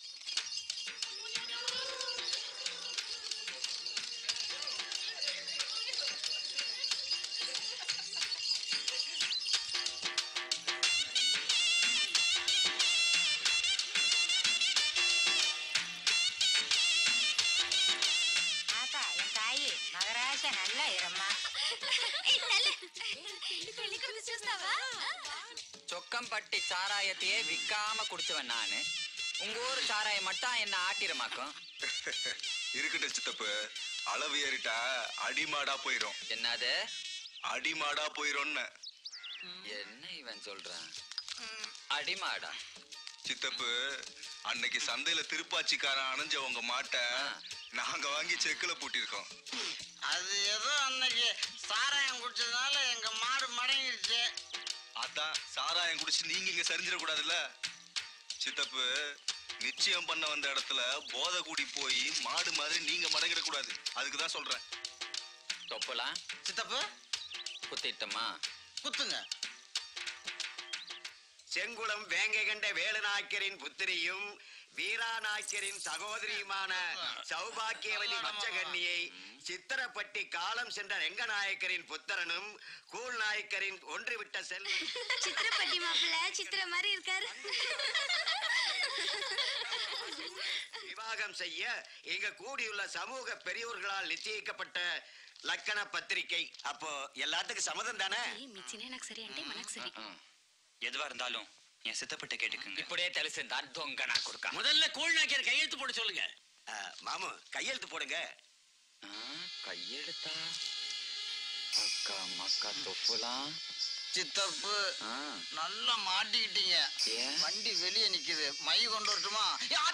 ஆத்தா என் தாயி மகராச நல்லா இரும்மா சொக்கம்பட்டி சாராயத்தையே விக்காம குடிச்சவன் நானு உங்க ஊர் சாராயம் மட்டும் என்ன ஆட்டிரமாக்கும் இருக்கட்டும் சித்தப்பு அளவு ஏறிட்டா அடிமாடா போயிரும் என்னது அடிமாடா போயிரும்னு என்ன இவன் சொல்றான் அடிமாடா சித்தப்பு அன்னைக்கு சந்தையில திருப்பாச்சிக்காரன் அணைஞ்ச உங்க மாட்டை நாங்க வாங்கி செக்குல பூட்டியிருக்கோம் அது ஏதோ அன்னைக்கு சாராயம் குடிச்சதுனால எங்க மாடு மடங்கிடுச்சு அதான் சாராயம் குடிச்சு நீங்க இங்க சரிஞ்சிட கூடாதுல்ல சித்தப்பு நிச்சயம் பண்ண வந்த இடத்துல போதை கூடி போய் மாடு மாதிரி நீங்க மடங்கிட கூடாது அதுக்கு தான் சொல்றேன் தொப்பலாம் சித்தப்பு குத்திட்டமா குத்துங்க செங்குளம் வேங்கை கண்ட வேலுநாயக்கரின் புத்திரியும் வீராநாயக்கரின் சகோதரியுமான சௌபாக்கியவதி மச்சகன்னியை சித்திரப்பட்டி காலம் சென்ற ரெங்கநாயக்கரின் புத்திரனும் கூழ் நாயக்கரின் ஒன்றுவிட்ட செல்வம் சித்திரப்பட்டி மாப்பிள்ள சித்திர மாதிரி இருக்காரு விவாகம் செய்ய இங்க கூடியுள்ள சமூக பெரியோர்களால் நிச்சயிக்கப்பட்ட லக்கண பத்திரிகை அப்போ எல்லாத்துக்கும் சம்மதம் தானே மிச்சினே எனக்கு சரி అంటే మనకు సరి எதுவா இருந்தாலும் என் சித்தப்பட்ட கேட்டுக்குங்க இப்படியே தெளிச்சுந்தா தொங்க நான் கொடுக்க முதல்ல கூழ்நாக்கியர் கையெழுத்து போட சொல்லுங்க மாமு கையெழுத்து போடுங்க கையெடுத்தா அக்கா மக்கா தொப்புலாம் சித்தப்பு நல்லா மாட்டிக்கிட்டீங்க வண்டி வெளியே நிக்குது மை கொண்டு வரட்டுமா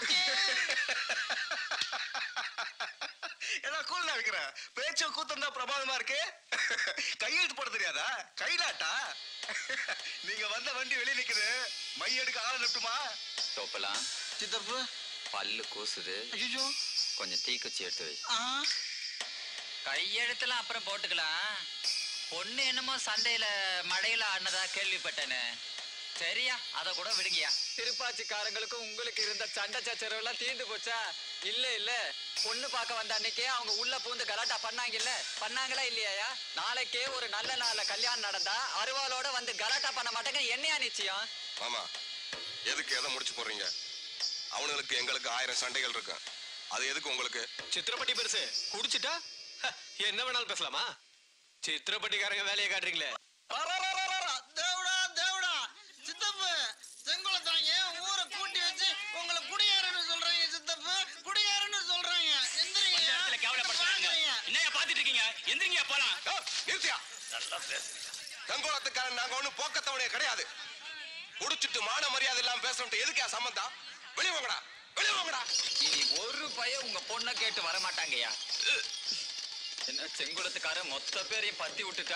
ஏதோ கூல் இருக்கிற பேச்சு கூத்தம் தான் பிரமாதமா இருக்கு கையெழுத்து போட தெரியாதா கைலாட்டா நீங்க வந்த வண்டி வெளியே நிக்குது மை எடுக்க ஆள் நிட்டுமா தொப்பலாம் சித்தப்பு பல்லு கூசுது ஐயோ கொஞ்சம் தீக்குச்சி எடுத்து வை கையெழுத்துலாம் அப்புறம் போட்டுக்கலாம் பொண்ணு என்னமோ சந்தையில மழையில ஆடினதா கேள்விப்பட்டேனே சரியா அத கூட விடுங்கயா திருப்பாச்சிக்காரங்களுக்கும் உங்களுக்கு இருந்த சண்டை சச்சரவு எல்லாம் தீர்ந்து போச்சா இல்ல இல்ல பொண்ணு பார்க்க வந்த அன்னைக்கே அவங்க உள்ள பூந்து கலாட்டா பண்ணாங்கல்ல பண்ணாங்களா இல்லையா நாளைக்கே ஒரு நல்ல நாள்ல கல்யாணம் நடந்தா அருவாளோட வந்து கலாட்டா பண்ண மாட்டேங்க என்னையா நிச்சயம் ஆமா எதுக்கு எதை முடிச்சு போடுறீங்க அவனுங்களுக்கு எங்களுக்கு ஆயிரம் சண்டைகள் இருக்கு அது எதுக்கு உங்களுக்கு சித்திரப்பட்டி பெருசு குடிச்சிட்டா ஹ, என்ன வேணாலும் பேசலாமா சித்திரப்பட்டிக்காரங்க வேலையை காட்டுறீங்களே தேவடா தேவடா சித்தப்பு செங்குளத்தாங்க ஊரை கூட்டி வச்சு உங்களை குடியாரன்னு சொல்றாங்க சித்தப்பு குடியாரன்னு சொல்றாங்க எந்திரிங்க கேவலப்படுத்துறாங்க என்னையா பாத்துட்டு இருக்கீங்க எந்திரிங்க போலாம் நிறுத்தியா தங்கோலத்துக்காரன் நாங்க ஒண்ணும் போக்கத்தவனே கிடையாது குடிச்சிட்டு மான மரியாதை இல்லாம பேசணும் எதுக்கா சம்பந்தம் வெளிய வாங்கடா வெளிய வாங்கடா இனி ஒரு பையன் உங்க பொண்ணை கேட்டு வர மாட்டாங்கய்யா என்ன செங்குளத்துக்காரன் மொத்த பேரையும் பத்தி விட்டுட்டா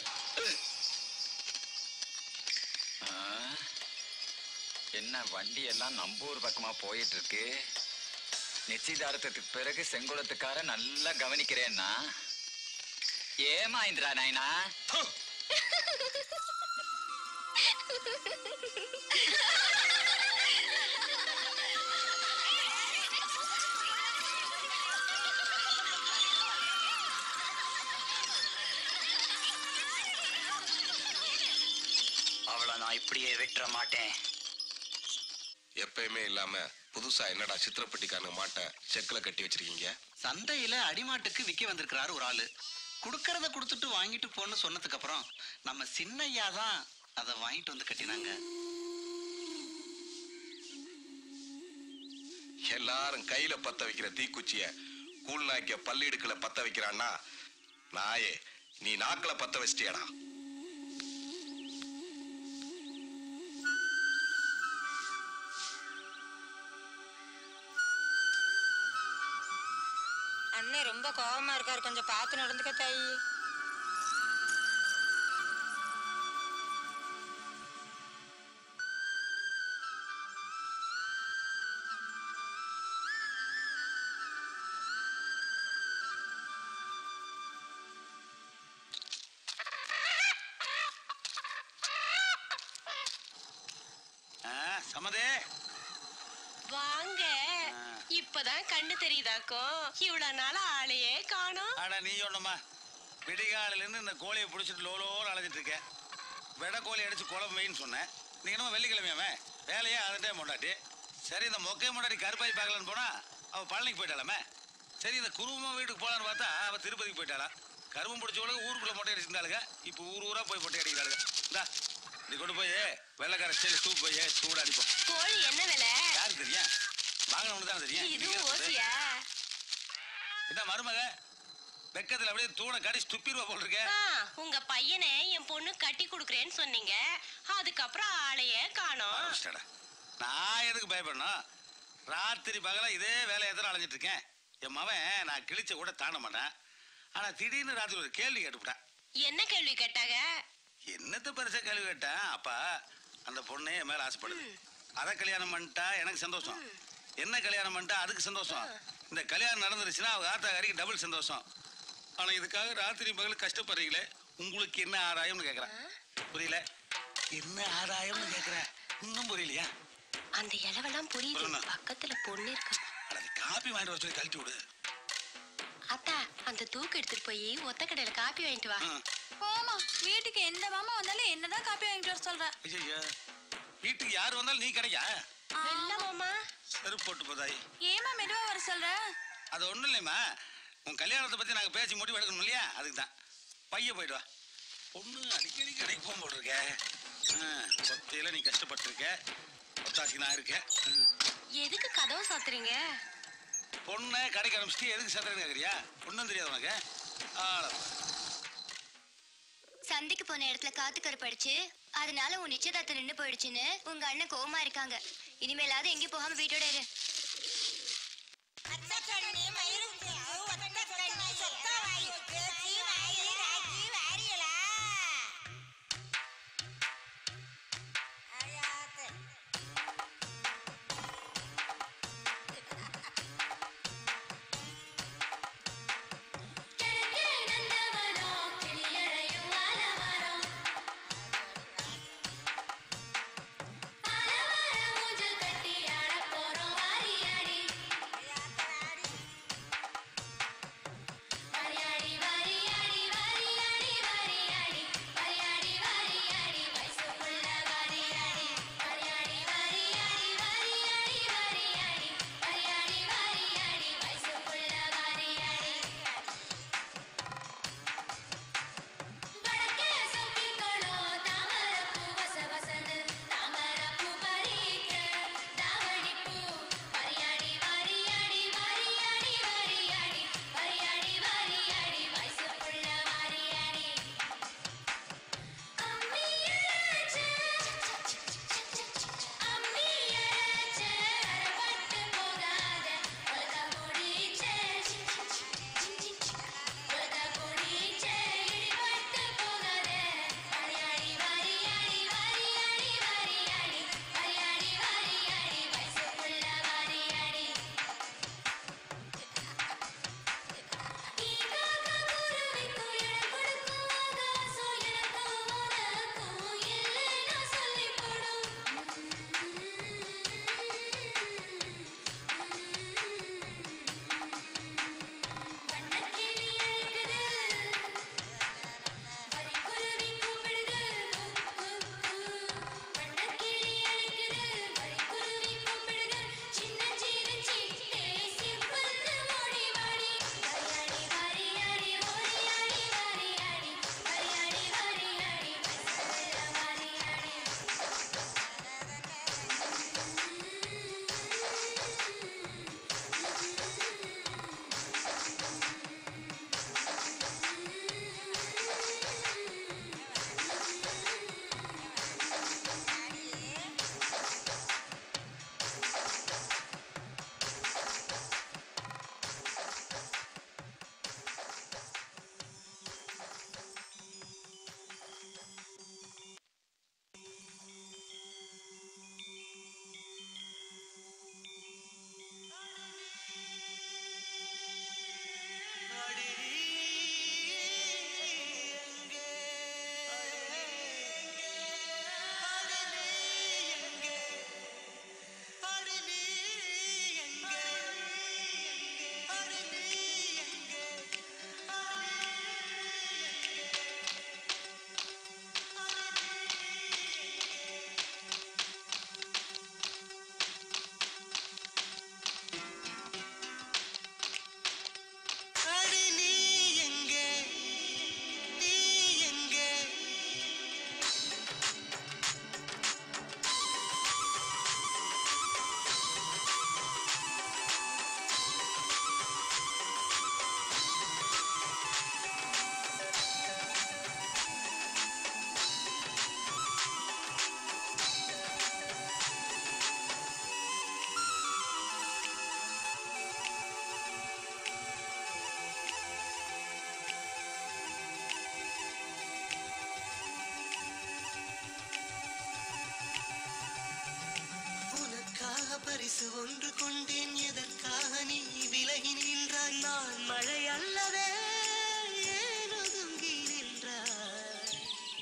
ஆ, என்ன வண்டி எல்லாம் நம்ம ஊர் பக்கமா போயிட்டு இருக்கு நிச்சயதார்த்தத்துக்கு பிறகு செங்குளத்துக்காரன் நல்லா கவனிக்கிறேன்னா ஏமா இந்திரா நாயனா அவளை நான் இப்படியே விட்டுற மாட்டேன் எப்பயுமே இல்லாம புதுசா என்னடா சித்திரப்பட்டிக்காரங்க மாட்டை செக்குல கட்டி வச்சிருக்கீங்க சந்தையில அடிமாட்டுக்கு விக்க வந்திருக்கிறாரு ஒரு ஆளு குடுக்கறத கொடுத்துட்டு வாங்கிட்டு போன்னு சொன்னதுக்கு அப்புறம் நம்ம சின்னையா தான் அதை வாங்கிட்டு வந்து கட்டினாங்க எல்லாரும் கையில பத்த வைக்கிற தீக்குச்சிய கூழ் நாய்க்க பல்லிடுக்குல பத்த வைக்கிறான்னா நாயே நீ நாக்குல பத்த வச்சிட்டியாடா அண்ணன் ரொம்ப கோவமா இருக்காரு கொஞ்சம் பார்த்து நடந்துக்க தாயி ஆ, சமதே வாங்க இப்பதான் கண்ணு தெரியுதாக்கும் இவ்வளவு நாள் ஆளையே காணோம் ஆனா நீ ஒண்ணுமா விடிகாலையில இருந்து இந்த கோழியை பிடிச்சிட்டு லோலோன்னு அலைஞ்சிட்டு இருக்கேன் வெடை கோழி அடிச்சு குழம்பு வைன்னு சொன்னேன் நீங்க என்னமோ வெள்ளிக்கிழமையாமே வேலையே அதட்டே மொண்டாட்டி சரி இந்த மொக்கை மொண்டாட்டி கருப்பாய் பார்க்கலான்னு போனா அவ பழனிக்கு போயிட்டாலாமே சரி இந்த குருவமா வீட்டுக்கு போலான்னு பார்த்தா அவ திருப்பதிக்கு போயிட்டாளா கரும்பு பிடிச்சவளுக்கு ஊருக்குள்ள மொட்டை அடிச்சிருந்தாளுங்க இப்போ ஊர் ஊரா போய் மொட்டை அடிக்கிறாளுங்க இந்தா நீ கொண்டு போய் வெள்ளைக்கார ஸ்டைல சூப் போய் சூடு அடிப்போம் கோழி என்ன விலை யாருக்கு தெரியும் வாங்கினவனு தான் தெரியும் இதுவும் நீங்க ஓசியா இந்த மருமக வெக்கத்துல அப்படியே தூணை கடிச்சு துப்பிடுவா போல் இருக்க ஆ, உங்க பையனை என் பொண்ணு கட்டி கொடுக்குறேன்னு சொன்னீங்க அதுக்கப்புறம் ஆளையே காணோம் ஆரம்பிச்சிட்டாடா. நான் எதுக்கு பயப்படணும் ராத்திரி பகலா இதே வேலையை தான் அலைஞ்சிட்டு இருக்கேன் என் மவன் நான் கிழிச்ச கூட தாண்ட மாட்டேன் ஆனா திடீர்னு ராத்திரி ஒரு கேள்வி கேட்டுவிட்டேன் என்ன கேள்வி கேட்டாங்க என்னத்த பெருசா கேள்வி கேட்டேன் அப்பா அந்த பொண்ணே என் மேல ஆசைப்படுது அதை கல்யாணம் பண்ணிட்டா எனக்கு சந்தோஷம் என்ன கல்யாணம் பண்ணிட்டா அதுக்கு சந்தோஷம் இந்த கல்யாணம் நடந்துருச்சுன்னா அவங்க ஆத்தாக்காரிக்கு டபுள் சந்தோஷம் ஆனா இதுக்காக ராத்திரி பகல் கஷ்டப்படுறீங்களே உங்களுக்கு என்ன ஆதாயம்னு கேக்குறேன் புரியல என்ன ஆதாயம்னு கேக்குறேன் இன்னும் புரியலையா அந்த இளவெல்லாம் புரியுது புரியல. பக்கத்துல பொண்ணு இருக்கா அட, அது காப்பி வாங்கிட்டு வர சொல்லி கழட்டி விடு அத்தா அந்த தூக்கு எடுத்துட்டு போய் ஒத்த கடையில காப்பி வாங்கிட்டு வா போமா வீட்டுக்கு எந்த மாமா வந்தாலும் என்னதான் காப்பி வாங்கிட்டு வர சொல்ற ஐயா வீட்டுக்கு யார் வந்தாலும் நீ கிடைக்கா இல்ல மாமா செருப்பு போட்டு போதாய் ஏமா மெதுவா வர சொல்ற அது ஒண்ணும் இல்லைம்மா உன் கல்யாணத்தை பத்தி நாங்க பேசி முடிவு எடுக்கணும் இல்லையா அதுக்கு தான் பைய போயிட்டு வா பொண்ணு அடிக்கடி கடைக்கு போக போட்டிருக்க ஒத்தையில நீ கஷ்டப்பட்டிருக்க ஒத்தாசிக்கு நான் இருக்கேன் ம். எதுக்கு கதவு சாத்துறீங்க பொண்ணை கடைக்கு அனுப்பிச்சிட்டு எதுக்கு சதுரன்னு கேக்குறியா ஒன்றும் தெரியாது உனக்கு ஆள சந்தைக்கு போன இடத்துல காத்து கருப்படிச்சு அதனால உன் நிச்சயதார்த்தம் நின்னு போயிடுச்சுன்னு உங்க அண்ணன் கோவமா இருக்காங்க இனிமேலாவது எங்கேயும் போகாம வீட்டோட இரு அத்தக்கண்ணி மயிருக்கு ஒத்தக்கண்ணி சொத்தவாயி பேச்சி வாயி ராக்கி வாரியலா அழியாத்து கட்டி ஆட போறோம் பரிசு ஒன்று கொண்டேன் எதற்காக நீ விலகி நின்றாய் நான் மழை அல்லவே ஏன் ஒதுங்கி நின்றாய்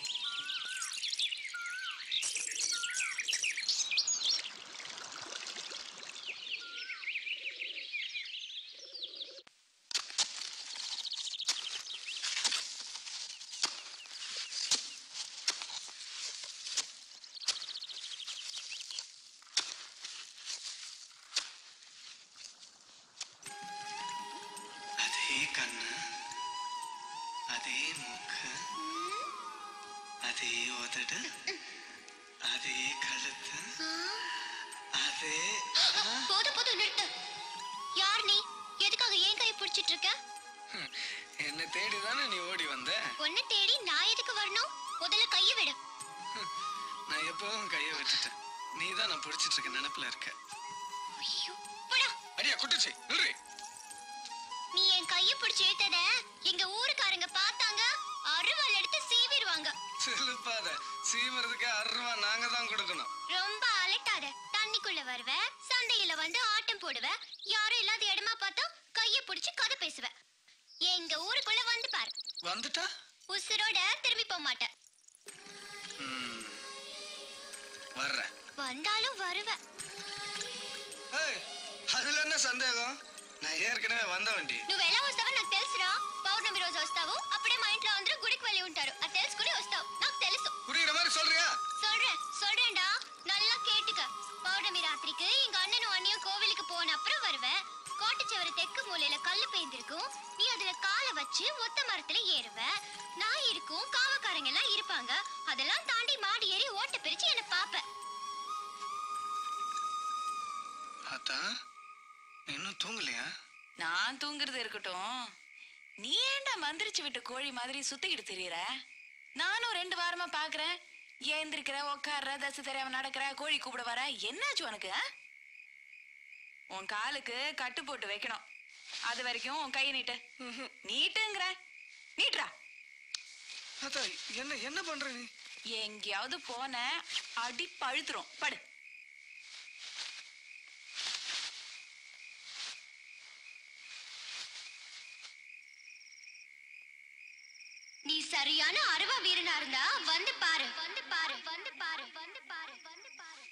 அதே கண்ணு அதே மூக்கு அதே உதடு அதே கழுத்து அதே போதும் போதும் நிறுத்து யார் நீ எதுக்காக ஏன் கையை பிடிச்சிட்டு இருக்க என்ன தேடி தானே நீ ஓடி வந்த உன்னை தேடி நான் எதுக்கு வரணும் முதல்ல கையை விடு நான் எப்பவும் கையை விட்டுட்டேன் நீ தான் நான் பிடிச்சிட்டு இருக்க நினப்புல இருக்க போடா அடியா குட்டுச்சு நில்றி நீ என் கையை பிடிச்சி இழுத்தத எங்க ஊருக்காரங்க பார்த்தாங்க அருவாள் எடுத்து சீவிடுவாங்க செலுப்பாத சீவறதுக்கு அருவா நாங்க தான் கொடுக்கணும் ரொம்ப அலட்டாத தண்ணிக்குள்ள வருவ சந்தையில வந்து ஆட்டம் போடுவ யாரும் இல்லாத இடமா பார்த்தா கைய பிடிச்சு கதை பேசுவ எங்க ஊருக்குள்ள வந்து பாரு வந்துட்டா உசுரோட திரும்பி போக மாட்டேன் ம். வர்றேன் வந்தாலும் வருவ ஏய், அதுல என்ன சந்தேகம் நான் ఏర్కనే వంద వండి నువ్వు ఎలా వస్తావో నాకు తెలుసురా పౌర్ణమి రోజు వస్తావు అప్పుడే మా ఇంట్లో అందరూ గుడికి వెళ్ళి ఉంటారు అది తెలుసుకుని వస్తావు నాకు తెలుసు புரியுற மாதிரி சொல்றியா சொல்றேன் சொல்றேன்டா நல்லா கேட்டுக்க பௌர்ணமி ராத்திரிக்கு எங்க அண்ணனும் அண்ணியும் கோவிலுக்கு போன அப்புறம் வருவேன் கோட்டைச்சுவர தெற்கு மூலையில கல்லு பெய்ந்திருக்கும் நீ அதுல காலை வச்சு ஒத்த மரத்துல ஏறுவ நான் இருக்கும் காவக்காரங்க எல்லாம் இருப்பாங்க அதெல்லாம் தாண்டி மாடி ஏறி ஓட்ட பிரிச்சு என்ன பாப்ப ஆத்தா இன்னும் தூங்கலையா நான் தூங்குறது இருக்கட்டும் நீ ஏன்டா மந்திரிச்சு விட்ட கோழி மாதிரி சுத்திக்கிட்டு திரியற நானும் ரெண்டு வாரமா பாக்குறேன் ஏந்திருக்கிற உக்காடுற தசை தெரியாம நடக்கிற கோழி கூப்பிட வர என்னாச்சு உனக்கு ஆ? உன் காலுக்கு கட்டு போட்டு வைக்கணும் அது வரைக்கும் உன் கை நீட்டு நீட்டுங்கிற நீட்டுறா ஆத்தா என்ன என்ன பண்ற நீ எங்கேயாவது போன அடி பழுத்துரும் படு நீ சரியான அருவா வீரனா இருந்தா வந்து பாரு வந்து பாரு வந்து பாரு வந்து பாரு வந்து பாரு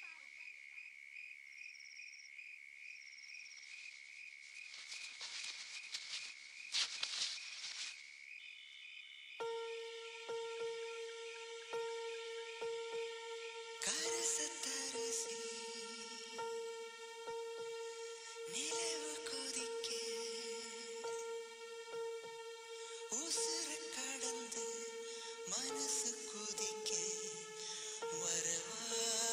கரசத்தரசி நிலவு கொதிக்க உசுர கடந்து மனசு குதிக்க வரவா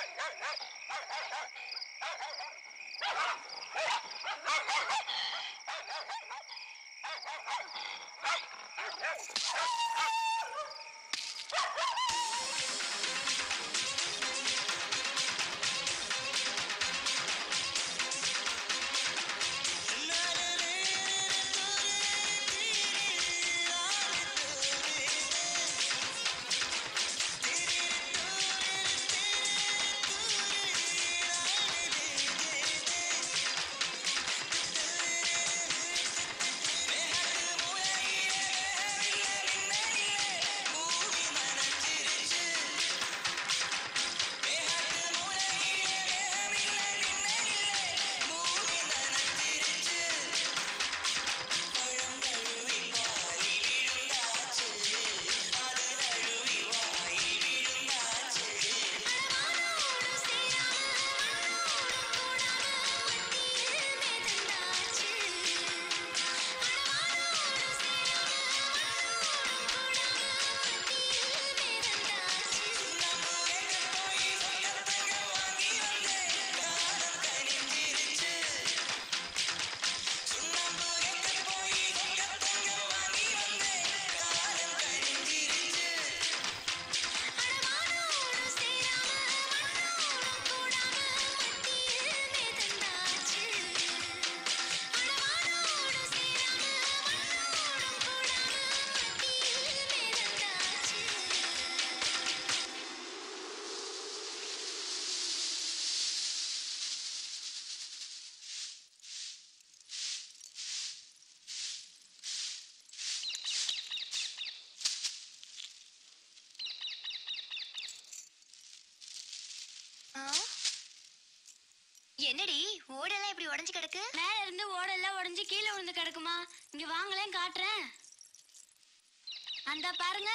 ஆ? என்னடி ஓடெல்லாம் இப்படி உடைஞ்சு கிடக்கு மேல இருந்து ஓடெல்லாம் உடைஞ்சு கீழே விழுந்து கிடக்குமா இங்க வாங்களேன் காட்டுறேன் அந்த பாருங்க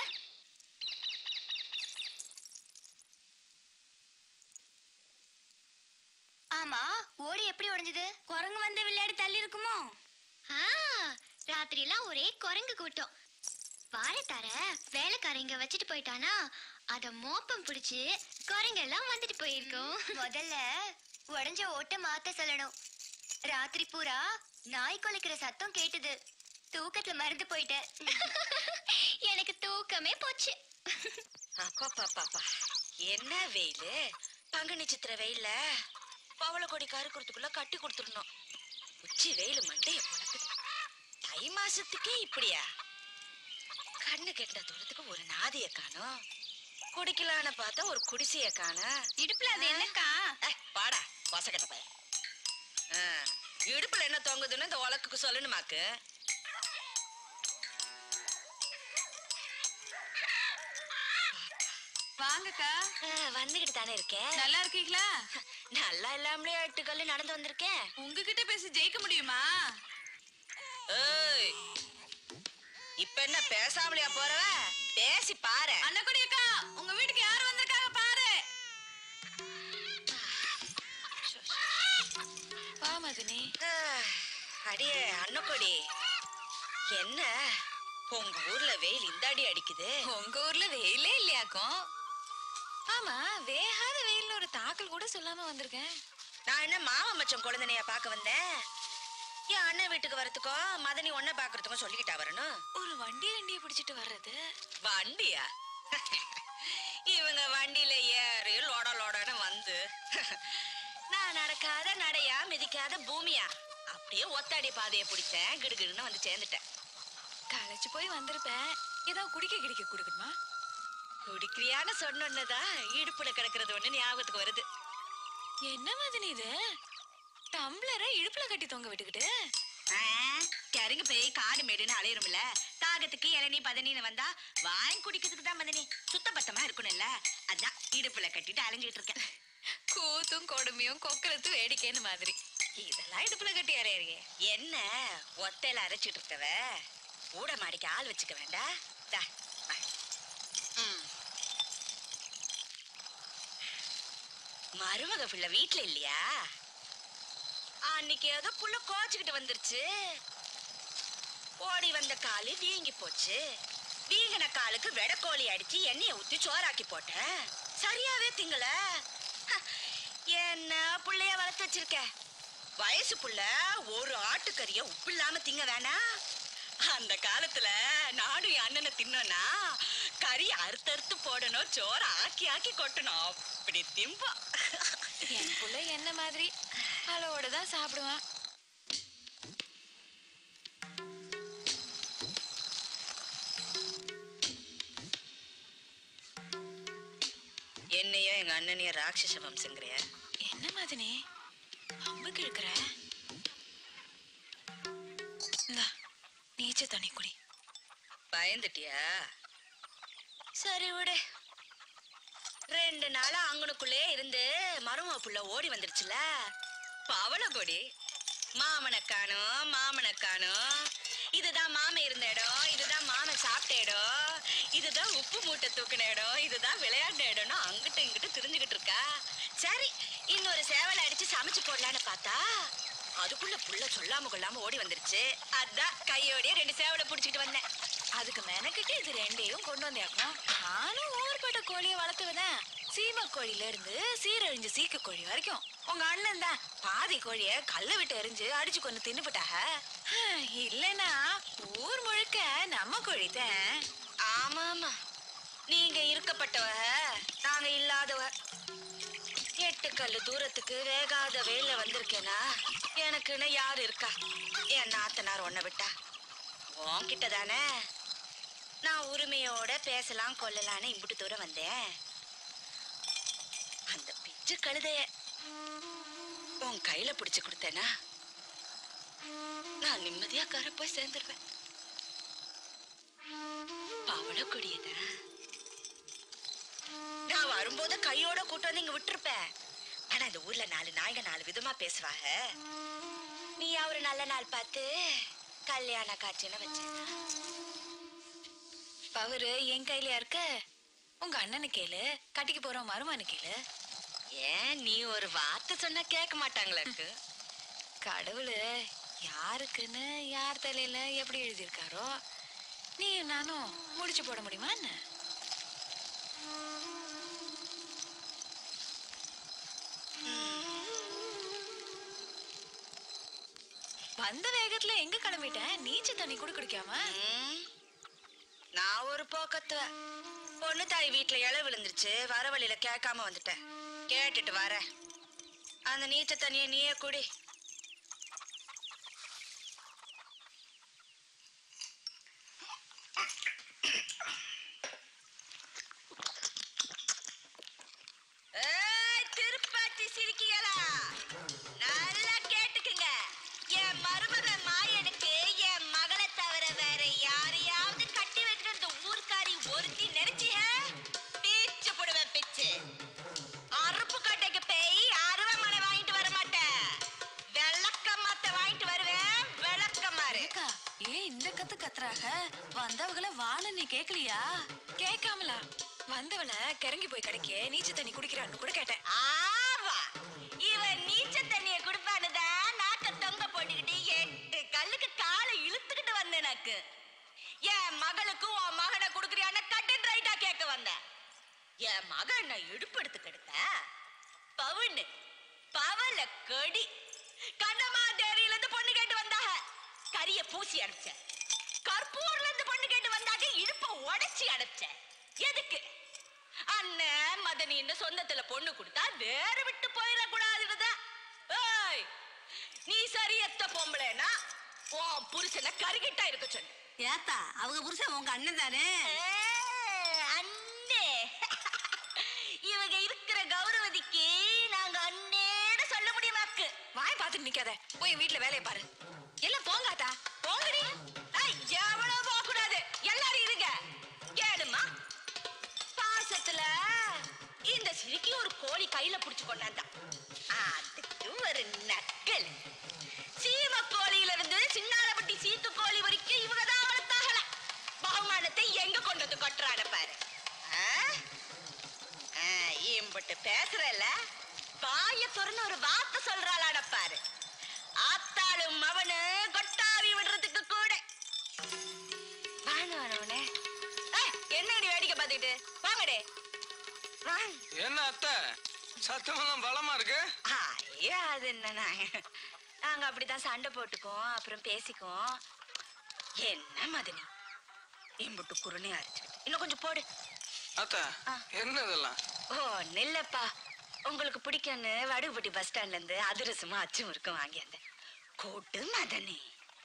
ஆமா ஓடு எப்படி உடைஞ்சது குரங்கு வந்து விளையாடி தள்ளி இருக்குமோ ஆ ராத்திரி எல்லாம் ஒரே குரங்கு கூட்டம் வாழை தர வேலைக்காரங்க வச்சுட்டு போயிட்டானா அத மோப்பம் பிடிச்சு குரங்கு எல்லாம் வந்துட்டு போயிருக்கோம் முதல்ல உடைஞ்ச ஓட்ட மாத்த சொல்லணும் ராத்திரி பூரா நாய் குலைக்கிற சத்தம் கேட்டது தூக்கத்துல மறந்து போயிட்டேன் எனக்கு தூக்கமே போச்சு அப்பா என்ன வெயிலு பங்குனி சித்திர வெயில்ல பவள கொடி கருக்குறதுக்குள்ள கட்டி கொடுத்துடணும் உச்சி வெயில் மண்டைய பொழக்குது தை மாசத்துக்கே இப்படியா கண்ணு கெட்ட தூரத்துக்கு ஒரு நாதிய காணோம் குடிக்கலான்னு பார்த்தா ஒரு குடிசைய காணோம் இடுப்புல அது என்னக்கா பாடா வசக்கட்ட பையன் ஆ, இடுப்புல என்ன தொங்குதுன்னு இந்த உலக்குக்கு சொல்லணுமாக்கு வாங்கக்கா வந்துகிட்டு தானே இருக்கேன் நல்லா இருக்கீங்களா நல்லா இல்லாமலே எட்டு கல்லு நடந்து வந்திருக்கேன் உங்ககிட்ட பேசி ஜெயிக்க முடியுமா ஏய் இப்ப என்ன பேசாமலையா போறவ பேசி பாரு அண்ணக்குடி அக்கா உங்க வீட்டுக்கு யார் வந்திருக்காங்க பாரு வா மதினி அடியே அன்னக்கொடி என்ன உங்க ஊர்ல வெயில் இந்த அடி அடிக்குது உங்க ஊர்ல வெயிலே இல்லையாக்கும் ஆமா வேகாத வெயில்ல ஒரு தாக்கல் கூட சொல்லாம வந்திருக்கேன் நான் என்ன மாமா மச்சம் குழந்தைனையா பார்க்க வந்தேன் என் அண்ணன் வீட்டுக்கு வரதுக்கோ மதனி ஒன்ன பாக்குறதுக்கும் சொல்லிக்கிட்டா வரணும் ஒரு வண்டி வண்டியை பிடிச்சிட்டு வர்றது வண்டியா இவங்க வண்டியில ஏறி லோட லோடன்னு வந்து நான் நடக்காத நடையா மிதிக்காத பூமியா அப்படியே ஒத்தாடி பாதையை பிடிச்சேன் கிடுகிடுன்னு வந்து சேர்ந்துட்டேன் களைச்சு போய் வந்திருப்பேன் ஏதோ குடிக்க கிடிக்க கொடுக்கணுமா குடிக்கிறியான்னு சொன்னதான் இடுப்புல கிடக்கிறது ஒண்ணு ஞாபகத்துக்கு வருது என்ன மதினி இது டம்ளரை இடுப்புல கட்டி தொங்க விட்டுக்கிட்டு கருங்க போய் காடு மேடுன்னு அலையிறோம்ல தாகத்துக்கு இளநீ பதனின்னு வந்தா வாங்கி குடிக்கிறதுக்கு தான் மதனி சுத்தபத்தமா இருக்கணும்ல அதான் இடுப்புல கட்டிட்டு அலைஞ்சிட்டு இருக்கேன் கூத்தும் கொடுமையும் கொக்கரத்தும் வேடிக்கைன்னு மாதிரி இதெல்லாம் இடுப்புல கட்டி அறையறிய என்ன ஒத்தையில அரைச்சிட்டு இருக்கவ ஊட மாடிக்கு ஆள் வச்சுக்க வேண்டாம் தா, வா. ம். மருமக புள்ள வீட்ல இல்லையா அன்னைக்கு ஏதோ புள்ள கோச்சுக்கிட்டு வந்துருச்சு ஓடி வந்த காலு வீங்கி போச்சு வீங்கின காலுக்கு வெடக்கோழி அடிச்சு எண்ணெயை ஊத்தி சோறாக்கி போட்டேன் சரியாவே திங்கல ஹ, பார்த்து வச்சிருக்க வயசு புள்ள ஒரு ஆட்டுக்கறிய உப்பு இல்லாம திங்க வேணாம் அந்த காலத்துல நானும் என் அண்ணனை தின்னோன்னா கறி அறுத்து அறுத்து போடணும் சோற ஆக்கி ஆக்கி கொட்டணும் அப்படி திம்போம் என் புள்ள என்ன மாதிரி அளவோட தான் சாப்பிடுவான் என்னையும் எங்க அண்ணனையும் ராட்சச வம்சங்கிறிய என்ன மாதினே அம்புக்கு இருக்கிற இந்தா நீச்ச தண்ணி குடி பயந்துட்டியா சரி விடு ரெண்டு நாளா அங்கனுக்குள்ளே இருந்து மரும புள்ள ஓடி வந்துருச்சுல பவள கொடி மாமனை காணும் மாமனை காணும் இதுதான் மாமன் இருந்த இடம் இதுதான் மாமன் சாப்பிட்ட இடம் இதுதான் உப்பு மூட்டை தூக்கின இடம் இதுதான் விளையாடின இடம்னு அங்கிட்டு இங்கிட்டு திரிஞ்சுக்கிட்டு இருக்கா சரி இன்னொரு சேவலை அடிச்சு சமைச்சு போடலான்னு பார்த்தா அதுக்குள்ள புள்ள சொல்லாம கொள்ளாம ஓடி வந்துருச்சு அதான் கையோடயே ரெண்டு சேவலை புடிச்சிட்டு வந்தேன் அதுக்கு மெனக்கிட்டு இது ரெண்டையும் கொண்டு வந்தேக்கும் நானும் ஊர்பட்ட கோழியை வளர்த்துவதேன் சீம கோழில இருந்து சீரழிஞ்ச சீக்கு கோழி வரைக்கும் உங்க அண்ணன் தான் பாதி கோழிய கல்ல விட்டு எரிஞ்சு அடிச்சு கொண்டு தின்னுபிட்டாக இல்லனா ஊர் முழுக்க நம்ம கோழி தான் ஆமா ஆமா நீங்க இருக்கப்பட்டவ நாங்க இல்லாதவ எட்டு கல்லு தூரத்துக்கு வேகாத வெயில வந்திருக்கேனா எனக்குன்னு யாரு இருக்கா என் நாத்தனார் ஒன்ன விட்டா உன்கிட்ட தானே நான் உரிமையோட பேசலாம் கொள்ளலான்னு இம்புட்டு தூரம் வந்தேன் அந்த பிச்சு கழுதைய உன் கையில பிடிச்சு கொடுத்தேனா நான் நிம்மதியா கரை போய் சேர்ந்துருவேன் பவள கொடியதான் நான் வரும்போது கையோட கூட்டு வந்து இங்க விட்டுருப்பேன் ஆனா இந்த ஊர்ல நாலு நாய்ங்க நாலு விதமா பேசுவாங்க நீ ஒரு நல்ல நாள் பார்த்து கல்யாண காட்சின்னு வச்சேன் பவரு என் கையிலயா இருக்க உங்க அண்ணனு கேளு கட்டிக்கு போறோம் மருமானு கேளு ஏன் நீ ஒரு வார்த்தை சொன்னா கேட்க மாட்டாங்களுக்கு கடவுள் யாருக்குன்னு யார் தலையில எப்படி எழுதியிருக்காரோ நீ நானும் முடிச்சு போட முடியுமா என்ன வந்த வேகத்துல எங்க கிளம்பிட்டேன் நீச்சல் தண்ணி கூட குடிக்காம நான் ஒரு போக்கத்துவ பொண்ணு தாய் வீட்டுல இலை விழுந்துருச்சு வர வழியில கேட்காம வந்துட்டேன் கேட்டுட்டு வரேன் அந்த நீச்ச தண்ணிய நீயே குடி ஏய், திருப்பாச்சி சிரிக்கிகளா நல்லா கேட்டுக்குங்க என் மருமக மாயனுக்கு என் மகளை தவிர வேற யாரையாவது கட்டி வைக்கிற இந்த ஊர்க்காரி ஒருத்தி நினைச்சிய பீச்சு போடுவேன் பிச்சு அறுப்பு கட்டைக்கு போய் அருவமனை வாங்கிட்டு வர மாட்டேன் வெள்ளக்கம்மாத்த வாங்கிட்டு வருவேன் விளக்கமாறு ஏன் இந்த கத்து கத்துறாக வந்தவங்கள வாழ நீ கேக்கலையா கேட்காமலா வந்தவள கிறங்கி போய் கிடைக்க நீச்சல் தண்ணி குடிக்கிறான்னு கூட கேட்டேன் ஆவா இவன் நீச்ச தண்ணிய குடுப்பானுதான் நாக்க தொங்க போட்டுக்கிட்டு எட்டு கல்லுக்கு காலை இழுத்துக்கிட்டு வந்தேன் எனக்கு என் மகளுக்கு உன் மகனை குடுக்குறியான்னு கட்டன் ரைட்டா கேட்க வந்தேன் என் மகன் நான் இடுப்பு எடுத்து கெடுத்த பவுன்னு பவல கொடி கண்ணம்மா தேரியில இருந்து பொண்ணு கேட்டு வந்தாக கரிய பூசி அனுப்பிச்சேன் கற்பூர்ல இருந்து பொண்ணு கேட்டு வந்தாங்க இடுப்ப உடைச்சி அடைச்சேன் எதுக்கு அண்ணன் மதனின்னு சொந்தத்துல பொண்ணு கொடுத்தா வேற விட்டு போயிடக்கூடாதுதான் ஏய் நீ சரியத்த பொம்பளைனா உன் புருஷனை கருகிட்டா இருக்க சொன்ன ஏத்தா அவங்க புருஷன் உங்க அண்ணன் தானே அண்ணே இவங்க இருக்கிற கௌரவதிக்கு நாங்க அண்ணேன்னு சொல்ல முடியுமாக்கு வாய் பார்த்துட்டு நிக்காத போய் வீட்டுல வேலையை பாரு எல்லாம் போங்காத்தா போங்கடி ஏய், எவ்வளவு போக கூடாது எல்லாரும் இருங்க கேளுமா பாசத்துல இந்த சிரிக்கி ஒரு கோழி கையில புடிச்சு கொண்டாந்தா அதுக்கு ஒரு நக்கல் சீம கோழியில இருந்து சின்னாரப்பட்டி சீத்து கோழி வரைக்கும் இவங்க தான் வளர்த்தாகல பகுமானத்தை எங்க கொண்டு வந்து கொட்டுறான பாரு ஆ? ஆ, இம்புட்டு பேசுறல பாய துறந்து ஒரு வார்த்தை சொல்றாளாட பாரு ஆத்தாளும் அவனு கொட்டாவி விடுறதுக்கு கூட வாங்க வரவனே என்னடி வேடிக்கை பார்த்துக்கிட்டு வாங்கடே வாங்க என்ன அத்தை சத்தமெல்லாம் பலமா இருக்கு ஐயா அது என்ன நாங்க நாங்க அப்படிதான் சண்டை போட்டுக்குவோம் அப்புறம் பேசிக்குவோம் என்ன மதனி இம்புட்டு குருணி அரைச்சு இன்னும் கொஞ்சம் போடு அத்தா என்ன இதெல்லாம் ஓ நில்லப்பா உங்களுக்கு பிடிக்கும்னு வடுகுப்பட்டி பஸ் ஸ்டாண்ட்ல இருந்து அதிரசமும் அச்சும் இருக்கும் வாங்கியாந்த கூட்டு மதனி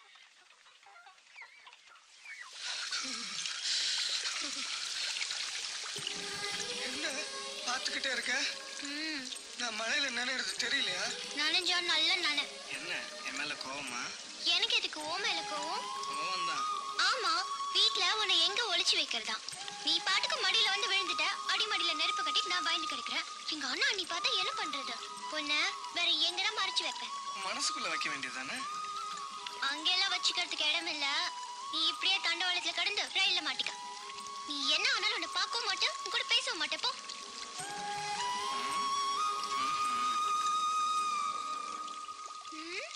என்ன பார்த்துக்கிட்டே இருக்க நான் மழையில நினைறது தெரியலையா நனைஞ்சா நல்ல நனை என்ன என் மேல கோவமா எனக்கு எதுக்கு ஓ மேல கோவம் கோவம் தான் ஆமா வீட்ல உன்னை எங்க ஒளிச்சு வைக்கிறதா நீ பாட்டுக்கு மடியில வந்து விழுந்துட்ட அடிமடியில நெருப்பு கட்டி நான் பயந்து கிடக்குறேன் எங்க அண்ணா நீ பார்த்தா என்ன பண்றது உன்னை வேற எங்கடா மறைச்சு வைப்பேன் மனசுக்குள்ள வைக்க வேண்டியதானே அங்கெல்லாம் வச்சுக்கிறதுக்கு இடம் இல்ல நீ இப்படியே தண்டவாளத்துல கடந்து ரயில்ல மாட்டிக்க நீ என்ன ஆனாலும் உன்னை பார்க்கவும் மாட்டேன் உன் கூட பேசவும் மாட்டேன் போ ம்?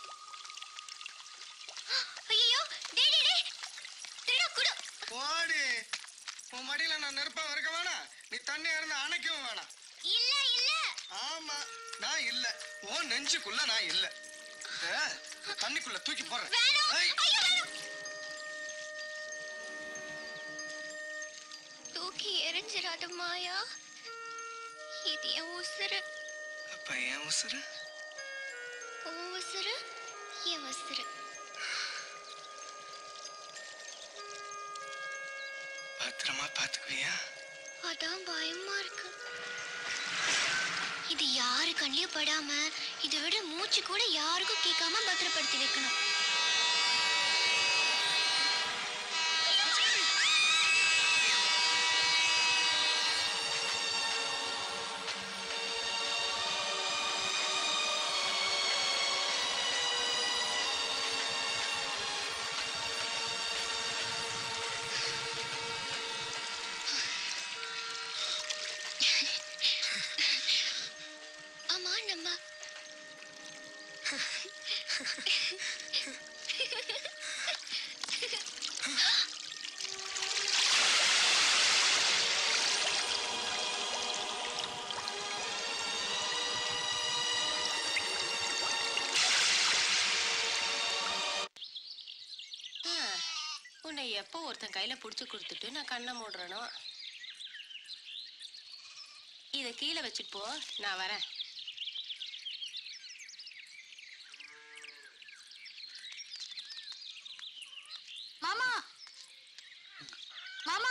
ஐயையோ, டேய், டேய், டேய். திருடா, குடு. போடி உன் மடியில நான் நெருப்பா இருக்க வேணாம் நீ தண்ணி இருந்து அணைக்கவும் வேணாம் இல்ல இல்ல ஆமா நான் இல்ல உன் நெஞ்சுக்குள்ள நான் இல்ல இத தண்ணிக்குள்ள தூக்கி போடுறேன் ஏய், தூக்கி எரிஞ்சிடாத மாயா இது என் உசுரு அப்ப என் உசுரு உன் உசுரு என் உசுரு பத்திரமா பாத்துக்குவியா அதான் பயமா இருக்கு இது யாரு கண்ணியும் படாம இதை விட மூச்சு கூட யாருக்கும் கேட்காம பத்திரப்படுத்தி வைக்கணும் ஆமா நம்ம ஆ, உன்னை எப்போ ஒருத்தன் கையில புடிச்சு கொடுத்துட்டு நான் கண்ணை மூடுறனோ இத கீழே வச்சுட்டு போ நான் வரேன் மாமா மாமா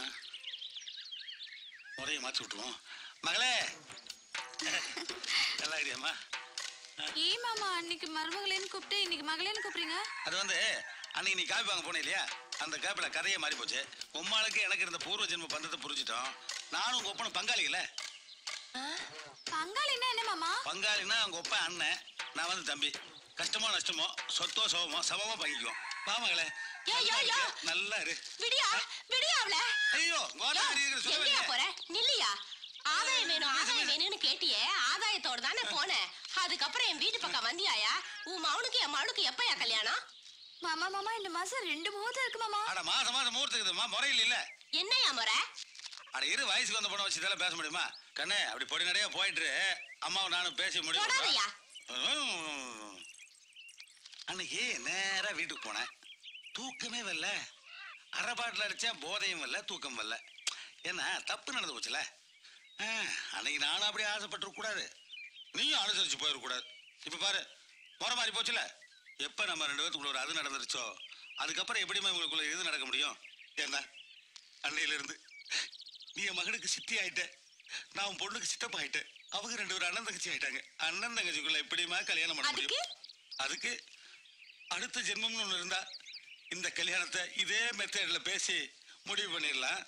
முறையை மாற்றி விட்டுருவோம் மகளே நல்லா இருக்கிறியாம்மா ஏன் மாமா அன்னைக்கு மருமகளேன்னு கூப்பிட்டு இன்னைக்கு மகளேன்னு கூப்பிடுறீங்க அது வந்து அன்னைக்கு நீ காப்பி வாங்க போனே இல்லையா அந்த காப்பில கதையே மாறி போச்சு உம்மாளுக்கு எனக்கு இருந்த பூர்வ ஜென்ம பந்தத்தை புரிஞ்சிட்டோம் நானும் உங்க ஒப்பனும் பங்காளிகள பங்காளின்னா என்ன மாமா பங்காளின்னா உங்க ஒப்ப அண்ணன் நான் வந்து தம்பி கஷ்டமோ நஷ்டமோ சொத்தோ சோகமோ சமமா பங்கிக்குவோம் வா மகளே ஏய், ஏய், ஏய். நல்லா இரு விடியா விடியா அவள ஐயோ கோதாவரி இருக்கிற சொல்ல எங்கயா வேண்டிய- போற நில்லையா ஆதாயம் வேணும் ஆதாயம் வேணும்னு கேட்டியே ஆதாயத்தோட தானே போனேன் அதுக்கப்புறம் என் வீட்டு பக்கம் வந்தியாயா உன் மவனுக்கு என் மவனுக்கு எப்பயா கல்யாணம் மாமா மாமா இந்த மாசம் ரெண்டு முகூர்த்தம் இருக்கு மாமா அட மாசம் மாசம் முகூர்த்துக்குதுமா முறையில் இல்ல என்னையா முறை அட இரு வயசுக்கு வந்த பொண்ணை வச்சு இதெல்லாம் பேச முடியுமா கண்ணே அப்படி பொடி நடையா போயிட்டு அம்மாவை நானும் பேசி தொடாதயா. முடியும் அன்னைக்கு நேரா வீட்டுக்கு போனேன் தூக்கமே வரல அரை பாட்டில் அடிச்சேன் போதையும் வரல தூக்கம் வரல என்ன தப்பு நடந்து போச்சுல ஆ, அன்னைக்கு நானும் அப்படியே ஆசைப்பட்டுருக்க கூடாது நீயும் அனுசரிச்சு போயிடக் கூடாது இப்ப பாரு முறை மாறி போச்சுல எப்ப நம்ம ரெண்டு பேத்துக்குள்ள ஒரு அது நடந்துருச்சோ அதுக்கப்புறம் எப்படிமா உங்களுக்குள்ள இது நடக்க முடியும் என்ன அன்னையில இருந்து நீ என் மகனுக்கு சித்தி ஆயிட்ட நான் உன் பொண்ணுக்கு சித்தப்பா ஆயிட்டேன் அவங்க ரெண்டு பேரும் அண்ணன் தங்கச்சி ஆயிட்டாங்க அண்ணன் தங்கச்சிக்குள்ள எப்படிமா கல்யாணம் பண்ண முடியும் அதுக்கு அடுத்த ஜென்மம்னு ஒண்ணு இருந்தா இந்த கல்யாணத்தை இதே மெத்தட்ல பேசி முடிவு பண்ணிடலாம்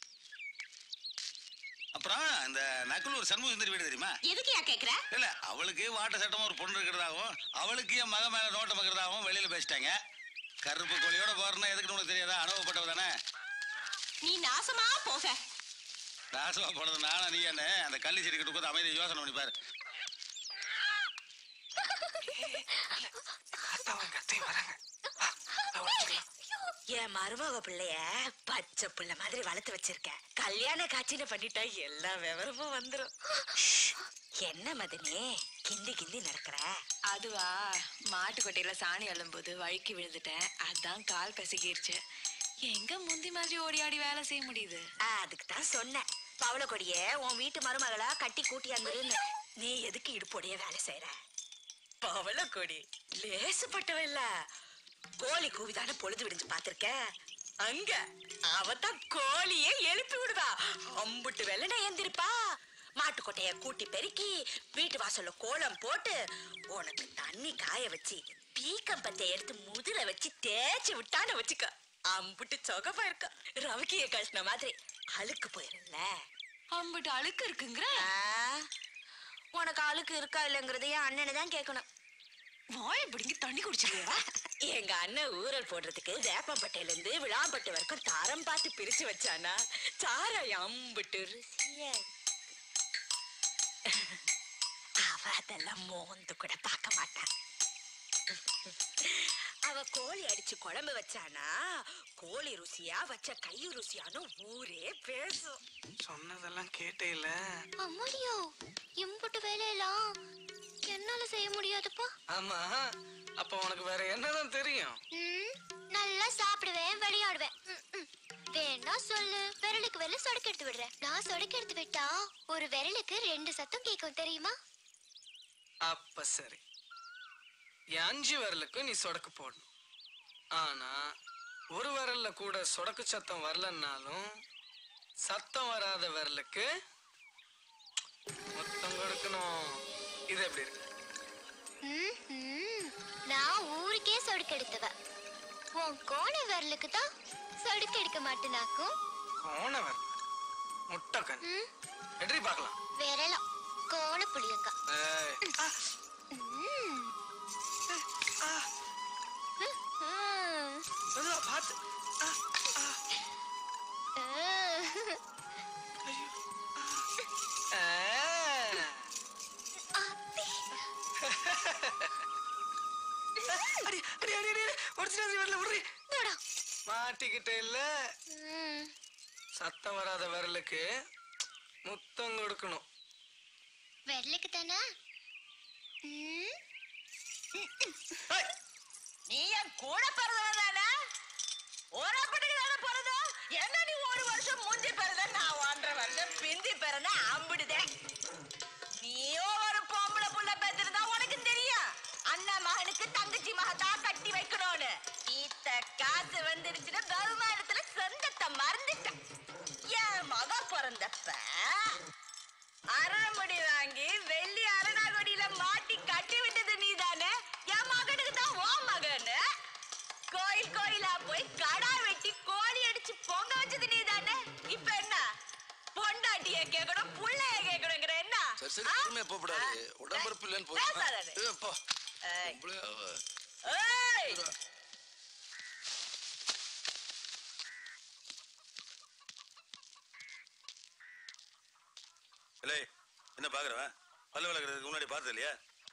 அப்புறம் இந்த நக்கலூர் சண்முக சுந்தரி வீடு தெரியுமா எதுக்குயா கேக்குற இல்ல அவளுக்கு வாட்ட சட்டமா ஒரு பொண்ணு இருக்கிறதாகவும் அவளுக்கு என் மகன் மேல நோட்டம் வைக்கிறதாகவும் வெளியில பேசிட்டாங்க கருப்பு கோழியோட போறேன்னா எதுக்குன்னு உனக்கு தெரியாதா அனுபவப்பட்டவ தானே நீ நாசமா போக நாசமா போனது நானா நீ என்ன அந்த கள்ளி செடி கிட்ட உட்காந்து அமைதியை யோசனை பண்ணி பாரு என் மருமக பிள்ளைய பச்சை புள்ள மாதிரி வளர்த்து வச்சிருக்கேன் கல்யாண காட்சின்னு பண்ணிட்டா எல்லா விவரமும் வந்துரும் என்ன மதனி கிந்தி கிந்தி நடக்கிற அதுவா மாட்டுக்கொட்டையில சாணி அள்ளும்போது வழுக்கி விழுந்துட்டேன் அதான் கால் கசக்கிருச்சு எங்க முந்தி மாதிரி ஓடி ஆடி வேலை செய்ய முடியுது அதுக்கு தான் சொன்னேன் பவள கொடிய உன் வீட்டு மருமகளா கட்டி கூட்டியாந்துருன்னு நீ எதுக்கு இடுப்போடைய வேலை செய்யற பவள கொடி லேசுப்பட்டவ இல்ல கோழி கூவிதான பொழுது விடிஞ்சு பாத்திருக்க அங்க அவதான் கோழியே எழுப்பி விடுவா அம்புட்டு வெள்ளனை எந்திருப்பா மாட்டுக்கொட்டைய கூட்டி பெருக்கி வீட்டு வாசல்ல கோலம் போட்டு உனக்கு தண்ணி காய வச்சு பீக்கம்பத்தை எடுத்து முதுல வச்சு தேய்ச்சி விட்டான்னு வச்சுக்க அம்புட்டு சொகப்பா இருக்க ரவிக்கிய கழிச்சின மாதிரி அழுக்கு போயிரும்ல அம்புட்டு அழுக்கு இருக்குங்கிற உனக்கு அழுக்கு இருக்கா இல்லைங்கிறதையும் அண்ணனை தான் கேட்கணும் வாய பிடிங்கி தண்ணி குடிச்சிருவியா எங்க அண்ணன் ஊரல் போடுறதுக்கு வேப்பம்பட்டையில இருந்து விளாம்பட்டு வரைக்கும் தரம் பார்த்து பிரிச்சு வச்சானா சாராயம் அம்புட்டு ருசியா இருக்கு. அவ அதெல்லாம் மோந்து கூட பார்க்க மாட்டான் அவ கோழி அடிச்சு குழம்பு வச்சானா கோழி ருசியா வச்ச கை ருசியான்னு ஊரே பேசும் சொன்னதெல்லாம் கேட்டே இல்ல அம்மாடியோ இம்புட்டு வேலையெல்லாம் என்னால செய்ய முடியாதுப்பா ஆமா அப்ப உனக்கு வேற என்னதான் தெரியும் ம், நல்லா சாப்பிடுவேன் விளையாடுவேன் ம், ம். வேணா சொல்லு விரலுக்கு விரல சொடக்கு எடுத்து விடுறேன் நான் சொடக்கு எடுத்து விட்டா ஒரு விரலுக்கு ரெண்டு சத்தம் கேட்கும் தெரியுமா அப்ப சரி என் அஞ்சு விரலுக்கு நீ சொடக்கு போடணும் ஆனா ஒரு விரல்ல கூட சொடக்கு சத்தம் வரலன்னாலும் சத்தம் வராத விரலுக்கு மொத்தம் கொடுக்கணும் இது எப்படி இருக்கு ம், ம். நான் ஊருக்கே சொடுக்கு எடுத்துவ உன் கோண விரலுக்கு தான் சொடுக்கு எடுக்க மாட்டேனாக்கும் போன விரல் முட்டை கண் ம், எப்படி பார்க்கலாம் விரலம் கோண புளியக்கா ஏய், ம். ம். மெதுவா பார்த்து ஆ. அடி அடி அடி அடி உடச்சிடாது வரல விடுறி மாட்டிக்கிட்டே இல்ல ம். சத்தம் வராத விரலுக்கு முத்தம் கொடுக்கணும் விரலுக்கு தானே ம். நீ என் கூட பிறந்தவன் தானே ஓரப்பட்டுக்கு தானே பிறந்தோம் என்ன நீ ஒரு வருஷம் முந்தி பிறந்த நான் ஒன்றரை வருஷம் பிந்தி பிறந்த அம்பிடுதே நீயும் ஒரு பொம்பளை புள்ள பெற்றிருந்தா உனக்கு தெரியும் அண்ணன் மகனுக்கு தங்கச்சி மகத்தா கட்டி வைக்கணும்னு இத்த காசு வந்துருச்சுன்னு வருமானத்துல சொந்தத்தை மறந்துட்டேன் என் மக பிறந்தப்ப அரணமுடி வாங்கி வெள்ளி அரணாகொடியில மாட்டி கட்டி விட்டது நீதானே என் மகனுக்கு தான் ஓ மகனு கோயில் கோயிலா போய் கடா வெட்டி கோழி அடிச்சு பொங்க வச்சது நீதானே இப்ப என்ன பொண்டாட்டிய கேட்கணும் புள்ளைய கேட்கணுங்கிற என்ன சரி சரி ஆ? பொறுமையா போகக்கூடாது உடம்புறப்பு இல்லைன்னு பேசாதே. போதும் போ ஏய். பொம்பளை அவ. ஏய் இல்லை என்ன பாக்குறவன் பல்லு விளக்குறதுக்கு முன்னாடி பார்த்தது இல்லையா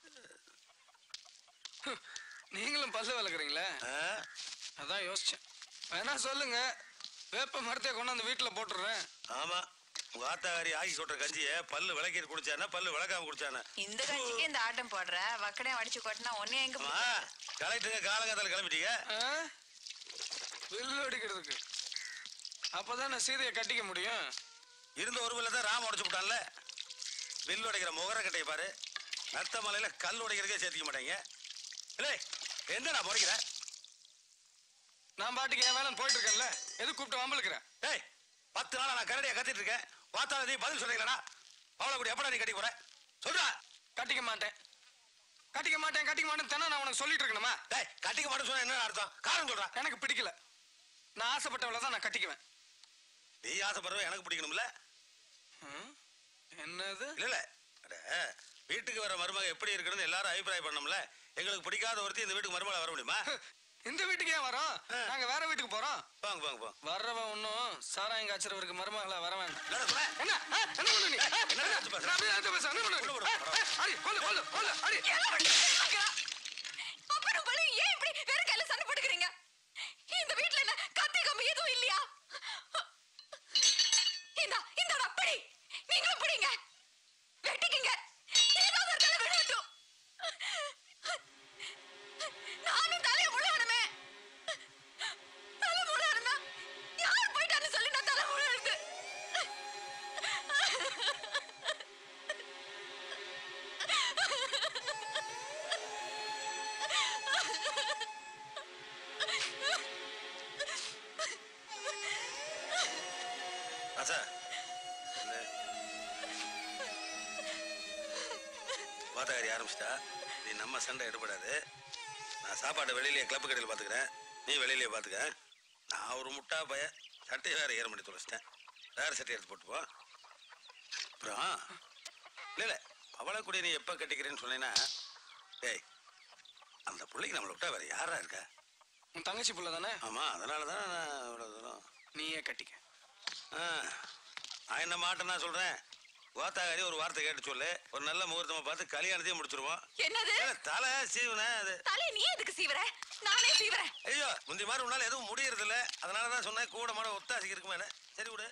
நீங்களும் பல்லு விளக்குறீங்களே அதான் யோசிச்சேன் வேணா சொல்லுங்க வேப்ப மரத்தையே கொண்டாந்து வீட்டுல போட்டுடுறேன் ஆமா உங்க ஆத்தாக்காரி ஆக்கி சொல்ற கஞ்சிய பல்லு விளக்கி குடிச்சானா பல்லு விளக்காம குடிச்சானா இந்த கஞ்சிக்கு இந்த ஆட்டம் போடுற வக்கடையும் அடிச்சு கொட்டினா ஒன்னே எங்க அம்மா கலெக்டருங்க காலங்காத்தால கிளம்பிட்டீங்க வில்லு அடிக்கிறதுக்கு அப்பதான் நான் சீதையை கட்டிக்க முடியும் இருந்த ஒரு வில்ல தான் ராம உடைச்சு விட்டான்ல வில்லு உடைக்கிற முகர கட்டையை பாரு நத்த மலையில கல் உடைக்கிறதுக்கே சேர்த்திக்க மாட்டாங்க இல்லை எந்த நான் முறைக்கிறேன் நான் பாட்டுக்கு என் வேலை போயிட்டு இருக்கேன்ல எது கூப்பிட்டு வம்பளுக்குறேன் ஏய் பத்து நாளா நான் கரடியா கத்திட்டு இருக்கேன் வாத்தால நீ பதில் சொல்றீங்களா அவளை கூட எப்படா நீ கட்டி போற சொல்றா கட்டிக்க மாட்டேன் கட்டிக்க மாட்டேன் கட்டிக்க மாட்டேன் தானே நான் உனக்கு சொல்லிட்டு இருக்கணுமா டேய் கட்டிக்க மாட்டேன்னு சொன்னா என்ன அர்த்தம் காரணம் சொல்றா எனக்கு பிடிக்கல நான் ஆசைப்பட்டவளை தான் நான் கட்டிக்குவேன் நீ ஆசைப்படுற எனக்கு பிடிக்கணும்ல என்னது இல்ல இல்ல அட, வீட்டுக்கு வர மருமக எப்படி இருக்கணும்னு எல்லாரும் அபிப்பிராயம் பண்ணோம்ல எங்களுக்கு பிடிக்காத ஒருத்தி இந்த வீட்டுக்கு மருமகளை வர முடியுமா இந்த வீட்டுக்கு ஏன் வரோம் நாங்க வேற வீட்டுக்கு போறோம் வாங்க வாங்க வாங்க வர்றவன் ஒன்னும் சாராயம் காய்ச்சறவருக்கு மருமகளா வர வேண்டாம் என்னடா சொல்ற? என்ன ஆ, என்ன பண்ணு நீ? ஆ, என்ன என்ன? பேச்சு பேசுற? நான் அப்படியே அந்த பேச, என்ன பண்ணு? விடு, விடு, ஆ, ஆ, அடி, கொல்லு, கொல்லு, கொல்லு, அடி. அப்புறம் பலு ஏன் இப்படி வெறும் கையில சண்டை போட்டுக்கிறீங்க இந்த வீட்ல என்ன கத்தி கம்பி எதுவும் இல்லையா இந்த இந்தடா பிடி நீங்களும் பிடிங்க வெட்டிக்கிங்க ஆரம்பிச்சிட்டா நீ நம்ம சண்டை எடுபடாது நான் சாப்பாட்டை வெளியிலேயே கிளப்பு கடையில் பார்த்துக்கிறேன் நீ வெளியிலேயே பார்த்துக்க நான் ஒரு முட்டா பைய சட்டையை வேற ஏற பண்ணி தொலைச்சிட்டேன் வேற சட்டை எடுத்து போட்டு போ அப்புறம் இல்லை இல்லை அவளை கூட நீ எப்போ கட்டிக்கிறேன்னு சொன்னீங்கன்னா டேய் அந்த பிள்ளைக்கு நம்மளை விட்டா வேற யாரா இருக்கா உன் தங்கச்சி புள்ள தானே ஆமா அதனால தான் நான் இவ்வளோ தூரம் நீயே கட்டிக்க ஆ, நான் என்ன மாட்டேன் நான் சொல்றேன் கோத்தாகாரி ஒரு வார்த்தை கேட்டு சொல்லு ஒரு நல்ல முகூர்த்தமா பார்த்து கல்யாணத்தையும் முடிச்சிருவோம் என்னது இல்ல, தலை சீவன அது தலை நீ எதுக்கு சீவற நானே சீவறேன் ஐயோ முந்தி மாதிரி உன்னால எதுவும் முடியறது இல்ல அதனால தான் சொன்னேன் கூட மாட ஒத்தாசிக்கு இருக்குமே சரி விடு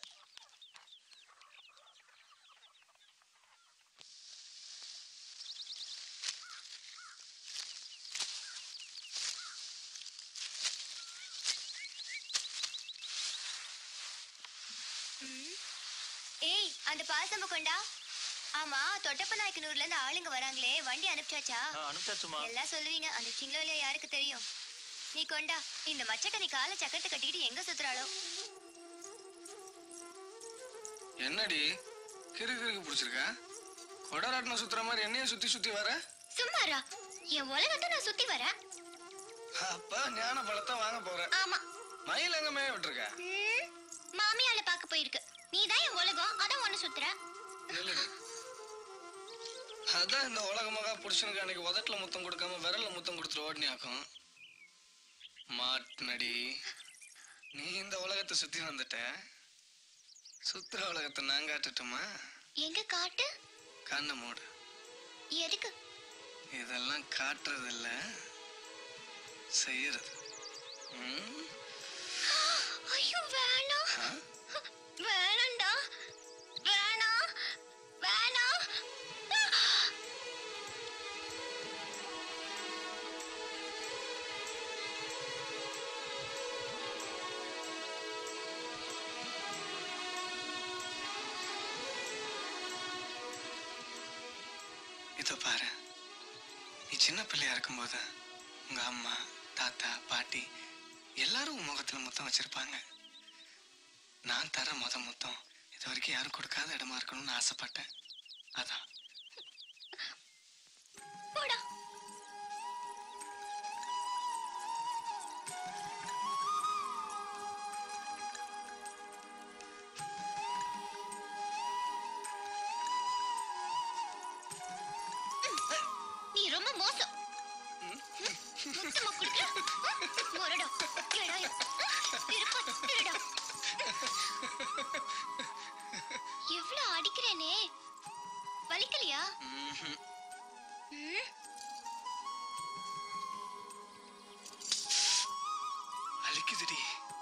ஏய் அந்த பாசம்ப கொண்டா ஆமா தொட்டப்ப நாயக்கனூர்ல இருந்து ஆளுங்க வராங்களே வண்டி அனுப்பிச்சாச்சா அனுப்பிச்சாச்சுமா எல்லாம் சொல்லுவீங்க அந்த சிங்களோலியா யாருக்கு தெரியும் நீ கொண்டா இந்த மச்சக்கனி காலை சக்கரத்தை கட்டிக்கிட்டு எங்க சுத்துறாளோ என்னடி கிறு கிறுக்கு பிடிச்சிருக்க கொடராட்டினம் சுத்துற மாதிரி என்னையும் சுத்தி சுத்தி வர சும்மாரா என் உலகத்தை நான் சுத்தி வரேன் அப்ப ஞான பழத்தை வாங்க போறேன் ஆமா மயில் எங்க மேய விட்டுருக்க ம், மாமியால பார்க்க போயிருக்கு நீ தான் என் உலகம் அதான் ஒண்ணு சுத்துற நில்லுடி. அதான் இந்த உலகமாக புருஷனுக்கு அன்னைக்கு உதட்டுல முத்தம் கொடுக்காம விரல்ல முத்தம் கொடுத்துட்டு ஓடினியாக்கும் மாட்டுனடி நீ இந்த உலகத்தை சுத்தி வந்துட்ட சுத்துற உலகத்தை நான் காட்டட்டுமா எங்க காட்டு கண்ணை மூடு எதுக்கு இதெல்லாம் காட்டுறது இல்ல செய்யறது ம்? ஐயோ வேணாம் ஆ? வேணாம்டா வேணாம் வேணாம் இதோ பாரு நீ சின்ன பிள்ளையா இருக்கும்போது உங்க அம்மா தாத்தா பாட்டி எல்லாரும் உன் முகத்துல முத்தம் வச்சிருப்பாங்க நான் தர முத முத்தம் இது வரைக்கும் யாரும் கொடுக்காத இடமா இருக்கணும்னு ஆசைப்பட்டேன் அதான் போடா நீ ரொம்ப மோசம் முத்தமா குடுக்குற முரடா எடாயா திருப்ப திருடா எவ்வளவு அடிக்கிறேனே வலிக்கலையா ம்ஹும். ம் வலிக்குதுடி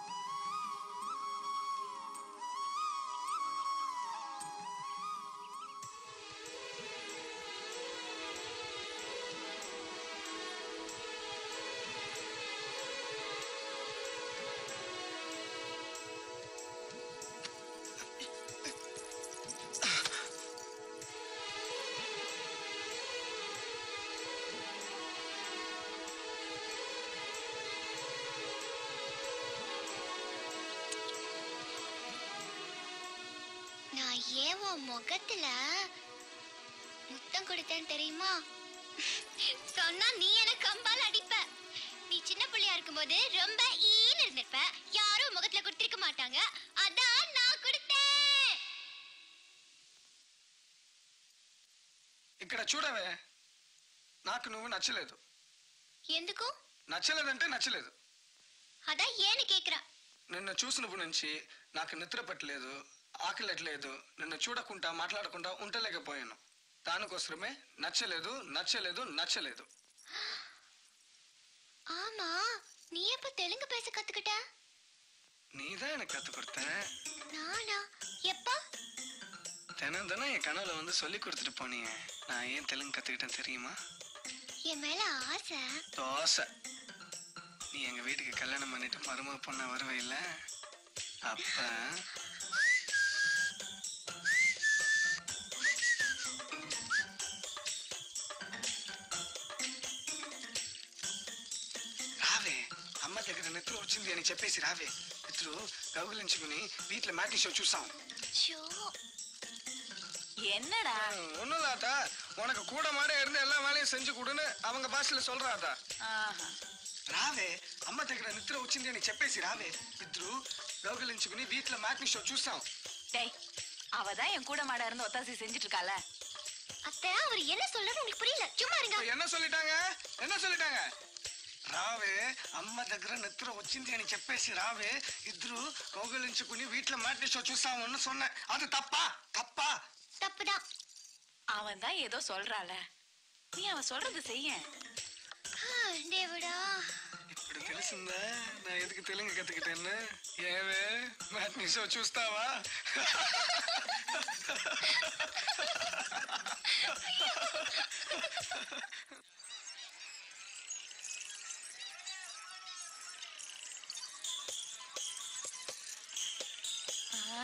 நான் ஏன் உன் முகத்துல முத்தம் கொடுத்தேன் தெரியுமா சொன்னா நீ எனக்கு கம்பால் அடிப்ப நீ சின்ன பிள்ளையா இருக்கும்போது ரொம்ப ஈன்னு இருந்திருப்ப யாரும் முகத்துல கொடுத்திருக்க மாட்டாங்க அதான் நான் கொடுத்தேன் ఇక్కడ చూడవే నాకు నువ్వు నచ్చలేదు ఎందుకు నచ్చలేదంటే నచ్చలేదు అదా ఏను కేக்குறா నిన్ను చూసినప్పటి నుంచి నాకు నిద్ర పట్టలేదు ఆకలట్లేదు నిన్ను చూడకుండా మాట్లాడకుండా ఉండలేకపోయాను దానికోసమే నచ్చలేదు నచ్చలేదు నచ్చలేదు ஆமா நீ எப்ப தெலுங்கு பேச கத்துக்கிட்ட நீதான் எனக்கு கத்து கொடுத்த நானா எப்ப தினம் தினம் என் கனவுல வந்து சொல்லி கொடுத்துட்டு போனீங்க நான் ஏன் தெலுங்கு கத்துக்கிட்டேன் தெரியுமா என் மேல ஆசை தோசை நீ எங்க வீட்டுக்கு கல்யாணம் பண்ணிட்டு மருமக பொண்ணா வருவே இல்ல அப்ப రావే అమ్మ దగ్గర నిద్ర వచ్చింది అని చెప్పేసి రావే నిద్ర కౌగిలించుకుని వీటిలో మ్యాటి షో చూసాం என்னடா ஒன்றும் இல்லாத உனக்கு கூட மாட இருந்து எல்லா வேலையும் செஞ்சு கொடுன்னு அவங்க பாஷையில சொல்றாதா ఆహా. రావే అమ్మ దగ్గర నిద్ర వచ్చింది అని చెప్పేసి రావే ఇద్దరు గౌగలించుకుని వీటిలో మ్యాట్ని షో చూస్తాం டேய் அவ தான் என் கூட மாட இருந்து ஒத்தாசி செஞ்சுட்டு இருக்கால அத்தை அவர் என்ன சொல்றது உங்களுக்கு புரியல சும்மா இருங்க என்ன சொல்லிட்டாங்க என்ன சொல்லிட்டாங்க రావే అమ్మ దగ్గర నిద్ర వచ్చింది అని చెప్పేసి రావే ఇద్దరు కౌగలించుకుని వీటిలో మ్యాట్ని షో చూస్తామని சொன்னேன் அது தப்பா தப்பா தப்புதான் அவன் தான் ஏதோ சொல்றாள நீ அவன் சொல்றது செய்ய தேவடா ఇప్పుడు తెలిసిందా నా ఎదుగు తెలుగు కத்துக்கிட்டேன்னு ఏవే మ్యాట్ని షో చూస్తావా ஆ?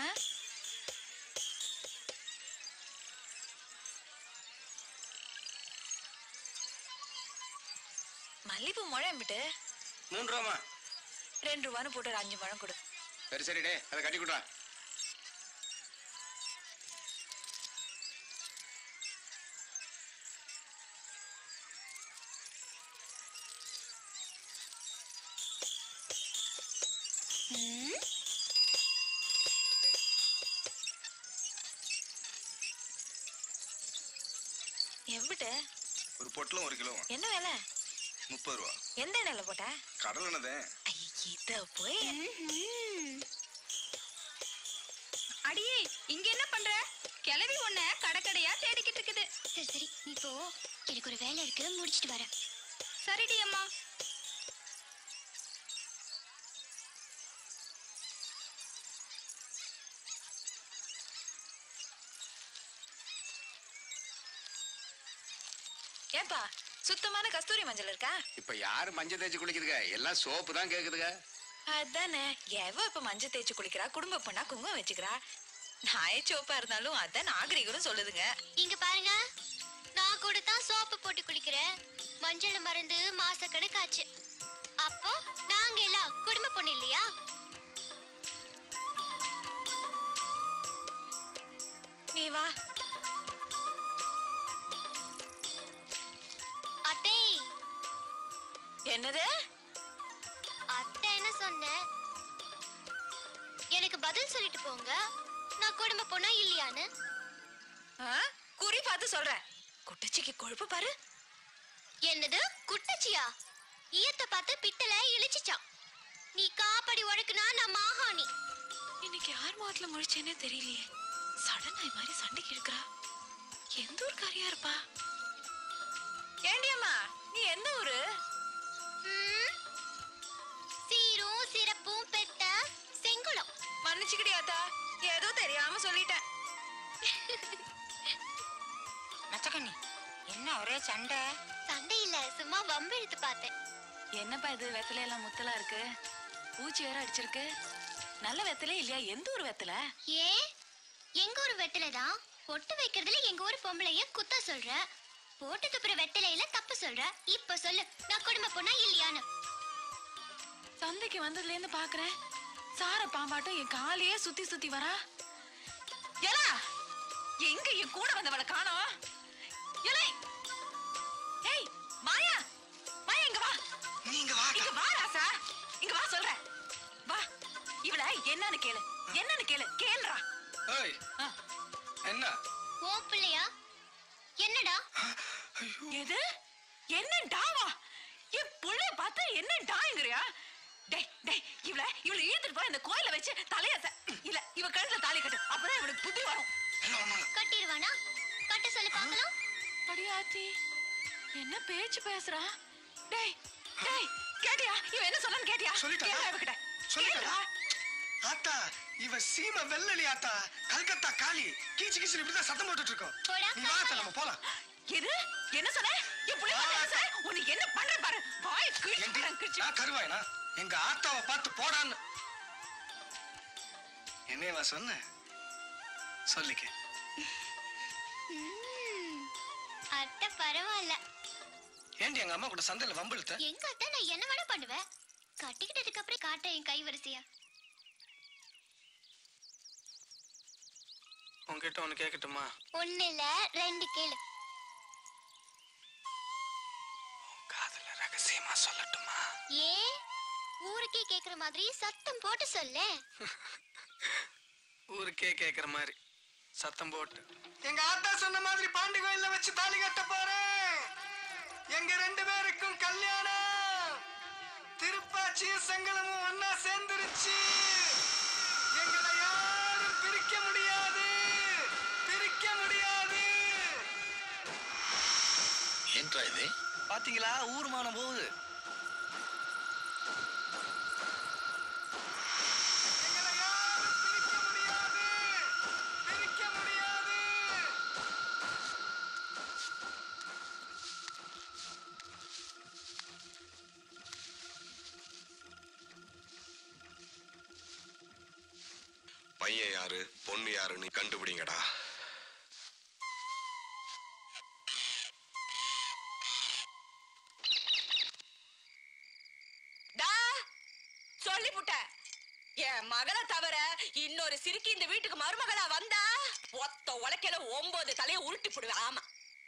மல்லிப்பூ முழம் விட்டு மூணு ரூபாமா ரெண்டு ரூபான்னு போட்டு ஒரு அஞ்சு பழம் கொடு சரி சரி டே அதை கட்டி கொடுறா ம், எவ்விட்டு ஒரு பொட்டலம் ஒரு கிலோ என்ன வேலை முப்பது ரூபா எந்த எண்ணெயில போட்ட கடல் என்னதே இத போய் அடியே இங்க என்ன பண்ற கிளவி உன்ன கடக்கடையா தேடிக்கிட்டு இருக்குது சரி சரி நீ போ எனக்கு ஒரு வேலை இருக்கு முடிச்சிட்டு வரேன் சரிடி அம்மா ஏப்பா சுத்தமான கஸ்தூரி மஞ்சள் இருக்கா இப்ப யாரு மஞ்சள் தேய்ச்சி குளிக்குதுங்க எல்லாம் சோப்பு தான் கேக்குதுங்க அதானே எவ இப்ப மஞ்சள் தேய்ச்சி குளிக்கிறா குடும்ப பொண்ணா குங்குமம் வச்சுக்கிறா நாய சோப்பா இருந்தாலும் அதான் நாகரிகம் சொல்லுதுங்க இங்க பாருங்க நான் கூட தான் சோப்பு போட்டு குளிக்கிறேன் மஞ்சள் மருந்து மாசக்கணக்காச்சு அப்போ நாங்க எல்லாம் குடும்ப பொண்ணு இல்லையா நீ வா அத்தை என்னது அத்தை என்ன சொன்ன எனக்கு பதில் சொல்லிட்டு போங்க நான் குடும்ப பொண்ணா இல்லையான்னு ஆ? குறி பார்த்து சொல்றேன் குட்டச்சிக்கு கொழுப்பு பாரு என்னது குட்டச்சியா ஈயத்தை பார்த்து பித்தளை இழிச்சிச்சான் நீ காப்படி உழக்குனா நான் மாகாணி இன்னைக்கு யார் முகத்துல முழிச்சேனே தெரியலையே சடன் நாய் மாதிரி சண்டைக்கு இழுக்கிறா எந்த ஊர்க்காரியா இருப்பா ஏண்டி அம்மா நீ எந்த ஊரு ம், சீரும் சிறப்பும் பெத்த செங்குளம் மன்னிச்சுக்கிட்டியாத்தா ஏதோ தெரியாம சொல்லிட்டேன் நச்சக்கண்ணி என்ன ஒரே சண்டை சண்டை இல்ல சும்மா வம்பு இழுத்து பார்த்தேன் என்னப்பா இது வெத்தலை எல்லாம் முத்தலா இருக்கு பூச்சி வேற அடிச்சிருக்கு நல்ல வெத்தலே இல்லையா எந்த ஊர் வெத்தலை ஏன் எங்க ஊர் வெத்தலை தான் பொட்டு வைக்கிறதுல எங்க ஊர் பொம்பளைய குத்த சொல்ற போட்டு துப்புற வெத்தலையில தப்பு சொல்ற இப்ப சொல்லு நான் குடும்ப பொண்ணா இல்லையான்னு சந்தைக்கு வந்ததுல இருந்து பாக்குறேன் சார பாம்பாட்டம் என் காலையே சுத்தி சுத்தி வரா ஏலா எங்க என் கூட வந்தவளை காணோம் ஏலே ஏய் மாயா மாயா இங்க வா நீங்க வா இங்க வா ராசா இங்க வா சொல்றேன் வா இவள என்னன்னு கேளு என்னன்னு கேளு கேளுடா ஏய் என்ன ஓ பிள்ளையா என்னடா எது என்ன டாவா என் புள்ளைய பார்த்து என்ன டாங்கிறியா டேய் டேய் இவள இவள இழுத்துட்டு போய் அந்த கோயில வச்சு தலைய த- இல்ல இவ கழுத்துல தாலி கட்டு அப்பதான் இவளுக்கு புத்தி வரும் கட்டிடுவானா கட்ட சொல்லு பார்க்கலாம் அடியாத்தி என்ன பேச்சு பேசுறா டேய் டேய் கேட்டியா இவ என்ன சொன்னான்னு கேட்டியா சொல்லிட்டா? கேளுடா இவகிட்ட சொல்லிட்டா? ஆத்தா இவ சீம வெள்ளலி ஆத்தா கல்கத்தா காளி கீச்சு கீச்சு இப்படிதான் சத்தம் போட்டுட்டு இருக்கோம் நீ வா ஆத்தா, நம்ம போலாம் எது என்ன சொன்ன என் புள்ளைய பார்த்து என்ன சொன்ன? உன்னை என்ன பண்ற பாரு வாய் கிழிச்சு கிழிச்சு நான் கருவாயனா எங்க ஆத்தாவை பார்த்து போடான்னு என்னையவா சொன்ன சொல்லிக்க ம், அத்தை பரவாயில்ல ஏண்டி எங்க அம்மா கூட சந்தையில வம்பிழுத்த எங்க அத்தை நான் என்ன வேணா பண்ணுவேன் கட்டிக்கிட்டதுக்கு அப்புறம் காட்டுறேன் என் கை வரிசையா உன்கிட்ட ஒண்ணு கேட்கட்டுமா ஒண்ணு இல்ல ரெண்டு கேளு ரகசியமா சொல்லட்டுமா ஏ ஊருக்கே கேக்குற மாதிரி சத்தம் போட்டு சொல்ல ஊருக்கே கேக்குற மாதிரி சத்தம் போட்டு எங்க ஆத்தா சொன்ன மாதிரி பாண்டி கோயில்ல வச்சு தாலி கட்ட போறேன் எங்க ரெண்டு பேருக்கும் கல்யாணம் திருப்பாச்சியும் செங்கலமும் ஒன்னா சேர்ந்துருச்சு எங்களை யாரும் பிரிக்க முடியாது பிரிக்க முடியாது ஏன்றா இது பாத்தீங்களா ஊர் மானம் போகுது பிரிக்க முடியாது பையன் யாரு பொண்ணு யாருன்னு கண்டுபிடிங்கடா டா சொல்லிப்புட்டேன் என் மகளை தவிர இன்னொரு சிறுக்கி இந்த வீட்டுக்கு மருமகளா வந்தா ஒத்த உலக்கையில ஒன்பது தலைய உருட்டி போடுவேன் ஆமா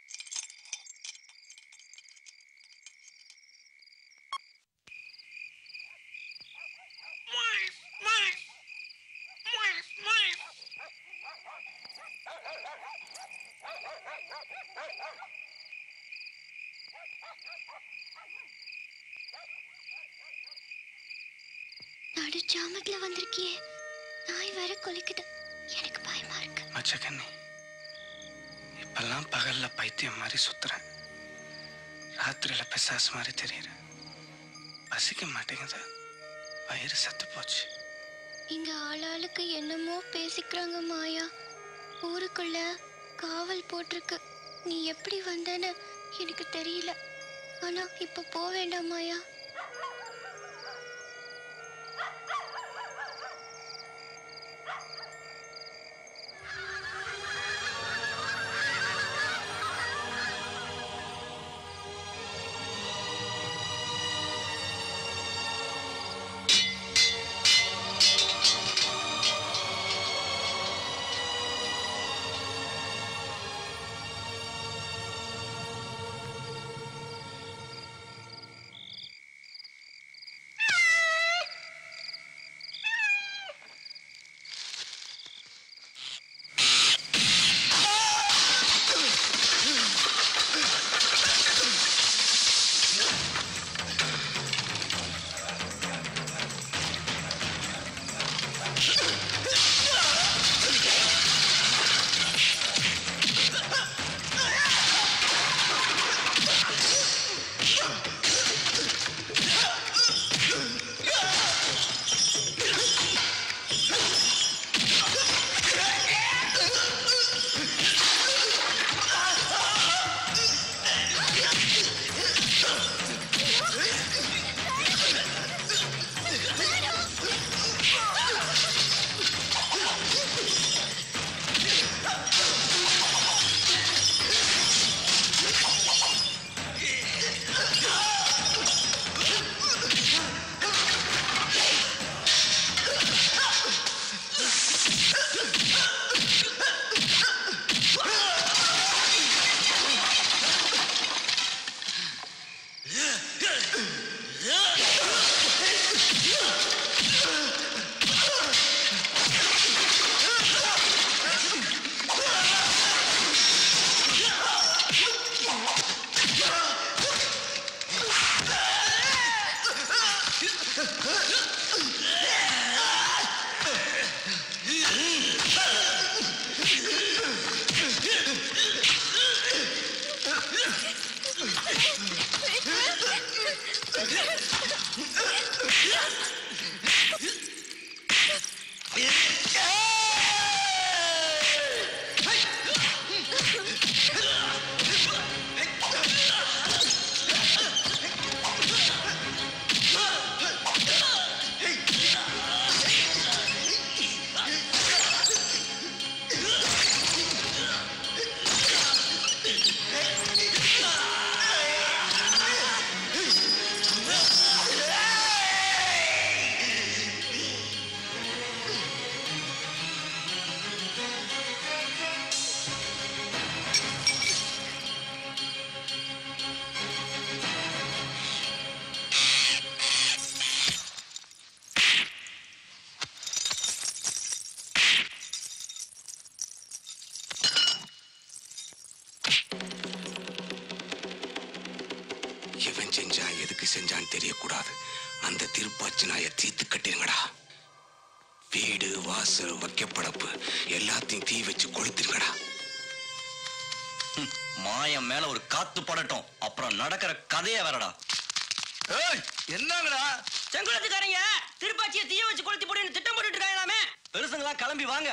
நடு ஜாமத்துல வந்திருக்கியே நாய் வேற கொலிக்குது எனக்கு பயமா இருக்கு மச்சக்கண்ணி இப்பெல்லாம் பகல்ல பைத்தியம் மாதிரி சுத்துறேன் ராத்திரியில பிசாசு மாதிரி தெரியுறேன் பசிக்க மாட்டேங்குது வயிறு செத்து போச்சு இங்க ஆளாளுக்கு என்னமோ பேசிக்கிறாங்க மாயா ஊருக்குள்ள காவல் போட்டிருக்கு நீ எப்படி வந்தன்னு எனக்கு தெரியல ஆனா இப்ப போக வேண்டாம் மாயா இவன் செஞ்சா எதுக்கு செஞ்சான்னு தெரியக்கூடாது அந்த திருப்பாச்சி நாயை தீர்த்து கட்டிருங்கடா வீடு வாசல் வைக்கப்படப்பு எல்லாத்தையும் தீ வச்சு கொளுத்திருங்கடா மாயம் மேல ஒரு காத்து படட்டும் அப்புறம் நடக்கிற கதையே வேறடா என்னங்கடா செங்குளத்துக்காரங்க திருப்பாச்சியை தீய வச்சு கொளுத்தி போடுன்னு திட்டம் போட்டுட்டு இருக்காங்களாமே பெருசுங்களா கிளம்பி வாங்க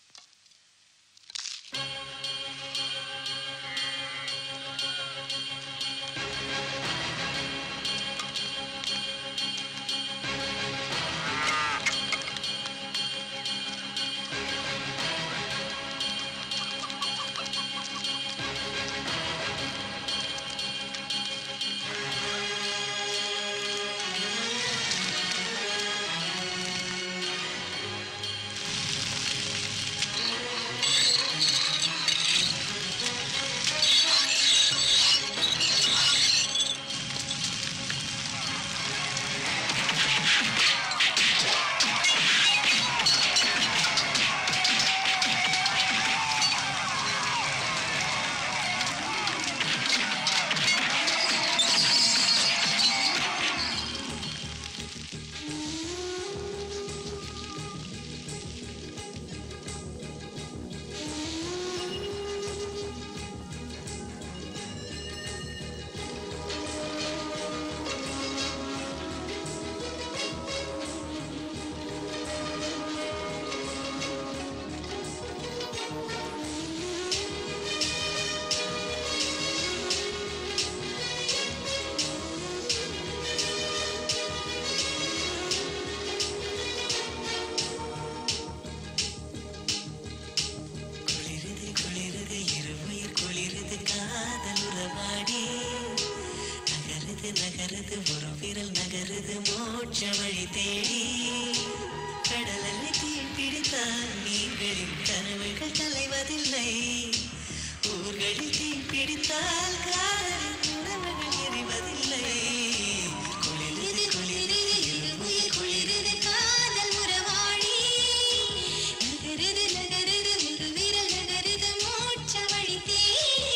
குளிருது குளிருது இருமுயிர் குளிருது காதல் உறவாடி நகருது நகருது ஒரு விரல் நகருது மோட்ச வழி தேடி கடலில் தீ பிடித்தால் மீன்களின் கனவுகள் தலைவதில்லை ஊர்களில் தீ பிடித்தால் காதலின் உறவுகள் எரிவதில்லை குளிருது குளிருது இருமுயிர் குளிருது காதல் உறவாடி நகருது நகருது ஒரு விரல் நகருது மோட்ச வழி தேடி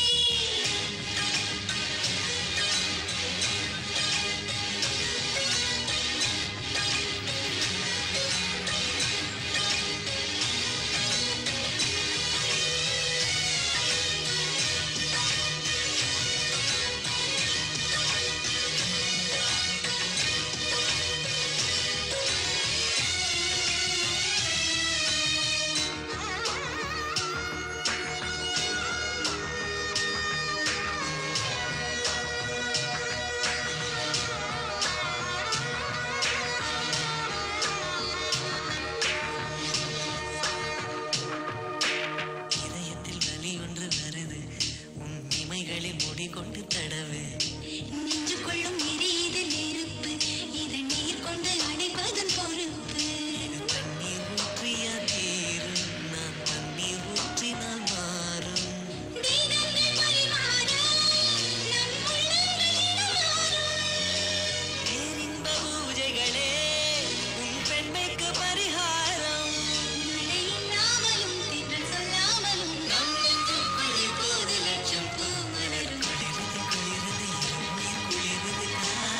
இதயத்தில் வலி ஒன்று வருது உன் இமைகளில் முடி கொண்டு தடவு நெஞ்சுக்குள்ளும் எரியுது நெருப்பு இது நீர் கொண்டு அணைப்பதன் பொறுப்பு தண்ணீர் ஊற்றியா தீரும் நான் தண்ணீர் ஊற்றினால் மாறும் தெய்வங்கள் பரிமாற நம் உள்ளங்கள் மாறும் பேரின்ப பூஜைகளே உன் பெண்மைக்கு பரிகாரம் மழை இல்லாமலும் தென்றல் சொல்லாமலும் நம் நெஞ்சுக்குள் இப்போது லட்சம் பூ மலரும் குளிருது குளிருது இருமுயிர் குளிருது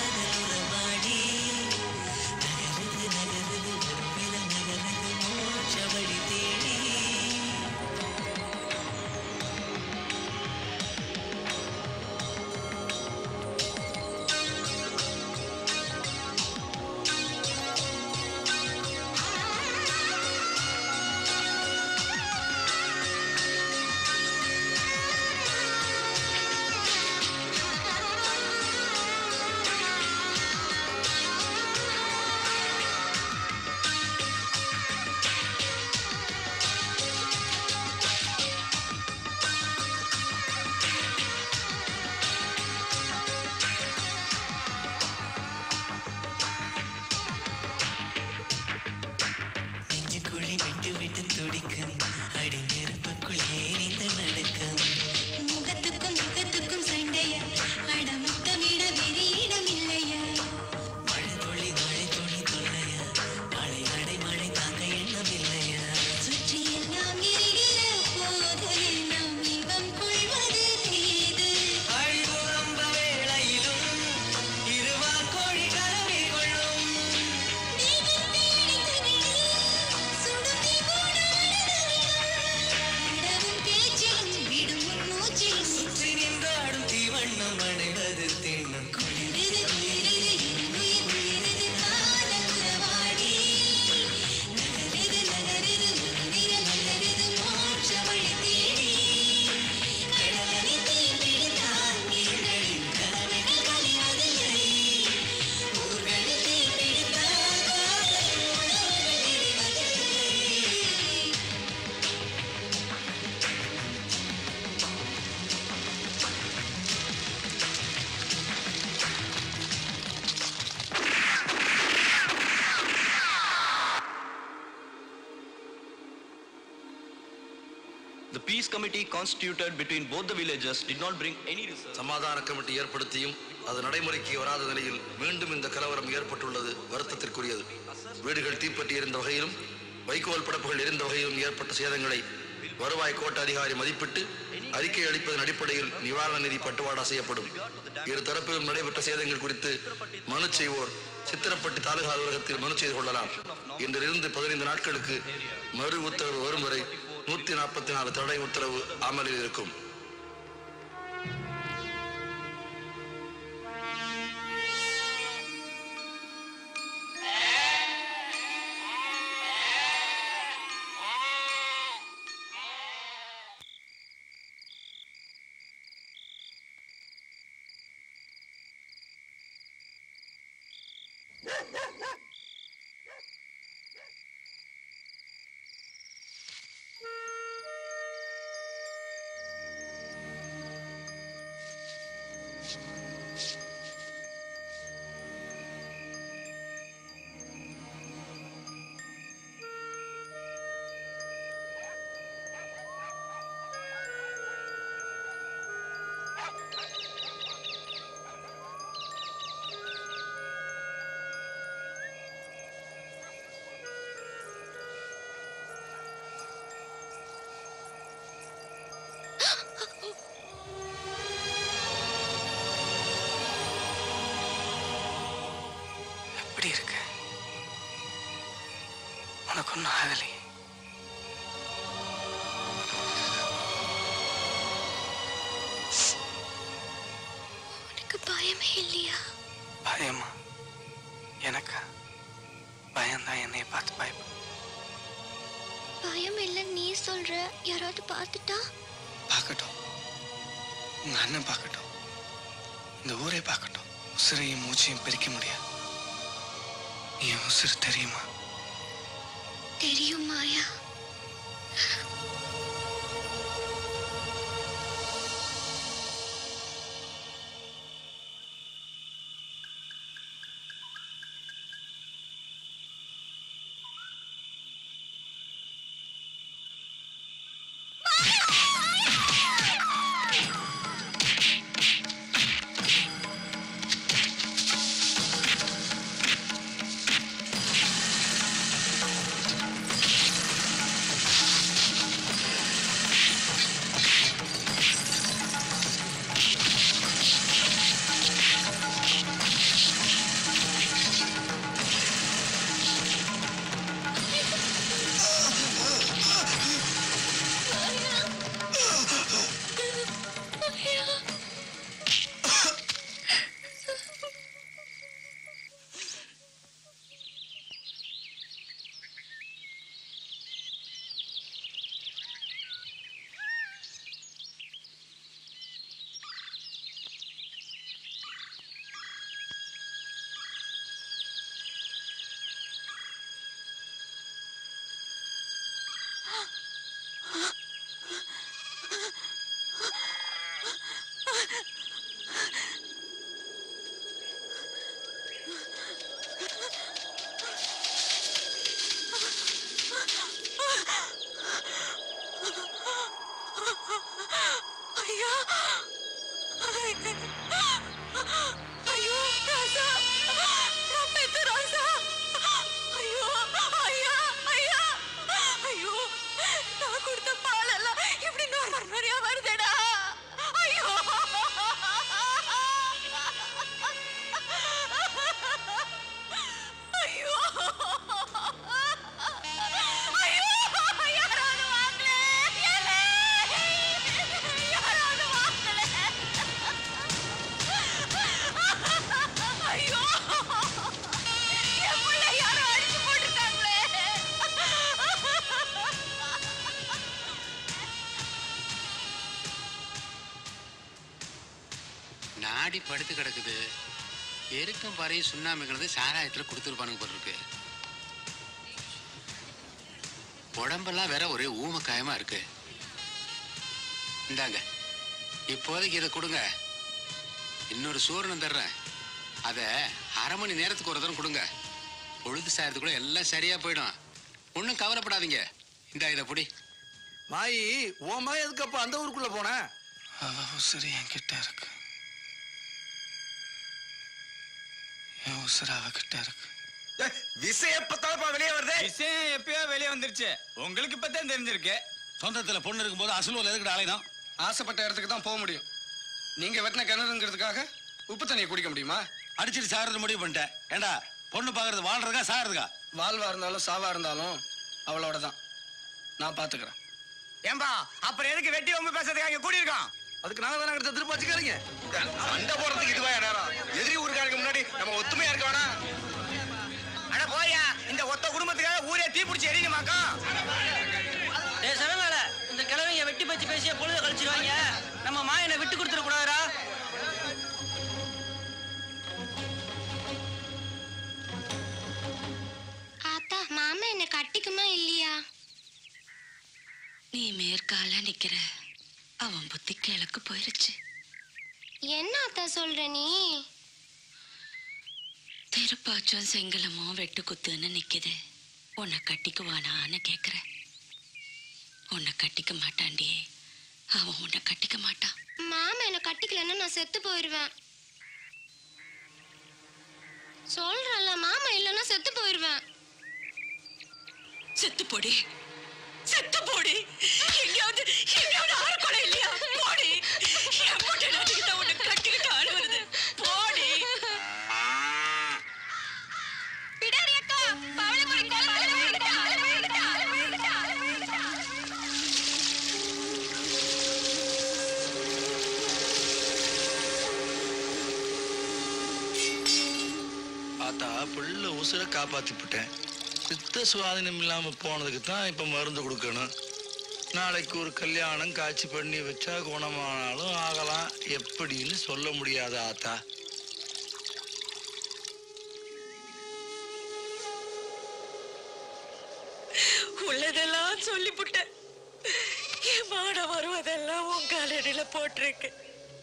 peace committee constituted between both the villages did not bring any result. சமாதான கமிட்டி ஏற்படுத்தியும் அது நடைமுறைக்கு வராத நிலையில் மீண்டும் இந்த கலவரம் ஏற்பட்டுள்ளது வருத்தத்திற்குரியது வீடுகள் தீப்பற்றி எரிந்த வகையிலும் வைக்கோல் படப்புகள் எரிந்த வகையிலும் ஏற்பட்ட சேதங்களை வருவாய் கோட்ட அதிகாரி மதிப்பிட்டு அறிக்கை அளிப்பதன் அடிப்படையில் நிவாரண நிதி பட்டுவாடா செய்யப்படும் இரு தரப்பிலும் நடைபெற்ற சேதங்கள் குறித்து மனு செய்வோர் சித்திரப்பட்டி தாலுகா அலுவலகத்தில் மனு செய்து கொள்ளலாம் இன்றிலிருந்து பதினைந்து நாட்களுக்கு மறு உத்தரவு வரும் வரை நூத்தி நாற்பத்தி நாலு தடை உத்தரவு அமலில் இருக்கும் எப்படி இருக்கு உனக்கு ஒன்றும் ஆகலையே உனக்கு பயமே இல்லையா பயமா எனக்கா பயம்தான் என்னைய பார்த்து பயப்படும் பயம் இல்லைன்னு நீ சொல்ற யாராவது பார்த்துட்டா பார்க்கட்டும் உங்க அண்ணன் பார்க்கட்டும் இந்த ஊரே பார்க்கட்டும் உசிரையும் மூச்சையும் பிரிக்க முடியாது நீ என் உசிறு தெரியுமா தெரியும் மாயா ஐயா ஐயோ ராசா நான் பெத்த ராசா ஐயோ ஐயா ஐயா ஐயோ நான் கொடுத்த பாலெல்லாம் இப்படி நொறு நொறியா வருதேடா ஐயோ ஐயோ ஐயோ யாராவது வாங்களே யாராவது வாங்களே ஐயோ என் பிள்ளை யாரோ அடிச்சு போட்டுட்டாங்களே நாடி படுத்து கிடக்குது எருக்கம் பாறையும் சுண்ணாம்பு கலந்து சாராயத்தில் கொடுத்துருப்பானுங்க போல இருக்கு உடம்பெல்லாம் வேற ஒரே ஊமக்காயமா இருக்கு இந்தாங்க இப்போதைக்கு இதை கொடுங்க இன்னொரு சூரணம் தர்றேன் அதை அரை மணி நேரத்துக்கு ஒரு தரம் கொடுங்க பொழுது சாயத்துக்குள்ள எல்லாம் சரியா போயிடும் ஒன்றும் கவலைப்படாதீங்க இந்தா இதை புடி மாயி உன் மகன் எதுக்கப்ப அந்த ஊருக்குள்ள போன அவ உசுறு என்கிட்ட இருக்கு என் உசுறு அவகிட்ட இருக்கு விஷயம் எப்பத்தாலப்பா வெளியே வருது விஷயம் எப்பயோ வெளியே வந்துருச்சு உங்களுக்கு இப்பதான் தெரிஞ்சிருக்கு சொந்தத்துல பொண்ணு இருக்கும்போது அசலூர்ல எதுக்கு அலையணும் ஆசைப்பட்ட இடத்துக்கு தான் போக முடியும் நீங்க வெட்டின கிணறுங்கிறதுக்காக உப்பு தண்ணியை குடிக்க முடியுமா அடிச்சிட்டு சாகிறது முடிவு பண்ணிட்டேன் ஏண்டா பொண்ணு பாக்குறது வாழ்றதா சாகிறதுக்கா வாழ்வா இருந்தாலும் சாவா இருந்தாலும் அவளோட தான் நான் பாத்துக்கிறேன் ஏம்பா அப்புறம் எதுக்கு வெட்டி ஒம்பு பேசுறதுக்காக இங்க கூடியிருக்கான் அதுக்கு நாங்க தானே எடுத்த திருப்பி வச்சுக்காரீங்க சண்டை போறதுக்கு இதுவா நேரம் எதிரி ஊருக்காரங்க முன்னாடி நம்ம ஒத்துமையா இருக்க வேணாம் அட போயா இந்த ஒத்த குடும்பத்துக்காக ஊரே தீ பிடிச்சி எரியணுமாக்கா டேய் சரங்கால இந்த கிழவங்க வெட்டி பேச்சு பேசிய பொழுத கழிச்சிருவாங்க நம்ம மாயனை விட்டு கொடுத்துட கூடாதுடா ஆத்தா மாமா என்ன கட்டிக்குமா இல்லையா நீ மேற்கால நிக்கிற அவன் புத்தி கிழக்கு போயிருச்சு என்ன ஆத்தா சொல்ற நீ திருப்பாச்சும் செங்கலமும் வெட்டு குத்துன்னு நிக்குது உன்னை கட்டிக்குவானான்னு கேக்குற உன்னை கட்டிக்க மாட்டான்டி அவன் உன்னை கட்டிக்க மாட்டான் மாமா என்ன கட்டிக்கலன்னா நான் செத்து போயிடுவேன் சொல்றேன்ல மாமா இல்லைன்னா செத்து போயிடுவேன் செத்து போடி செத்து போடி எங்கேயாவது எங்கேயாவது ஆறு கொலை இல்லையா போடி என் பொண்ணு நடிக்கிட்ட உன்னை கட்டிக்கிட்டு ஆடு வருது போடி பிடாரி அக்கா பவளக்குடி குளத்துல விழுந்துட்டா விழுந்துட்டா விழுந்துட்டா விழுந்துட்டா ஆத்தா பிள்ளை உசுரை காப்பாத்தி விட்டேன் சித்த சுவாதீனம் இல்லாம போனதுக்கு தான் இப்ப மருந்து கொடுக்கணும் நாளைக்கு ஒரு கல்யாணம் காட்சி பண்ணி வச்சா குணமானாலும் ஆகலாம் எப்படின்னு சொல்ல முடியாது ஆத்தா உள்ளதெல்லாம் சொல்லிப்புட்டேன் என் மாடம் வருவதெல்லாம் உன் காலடியில போட்டிருக்கு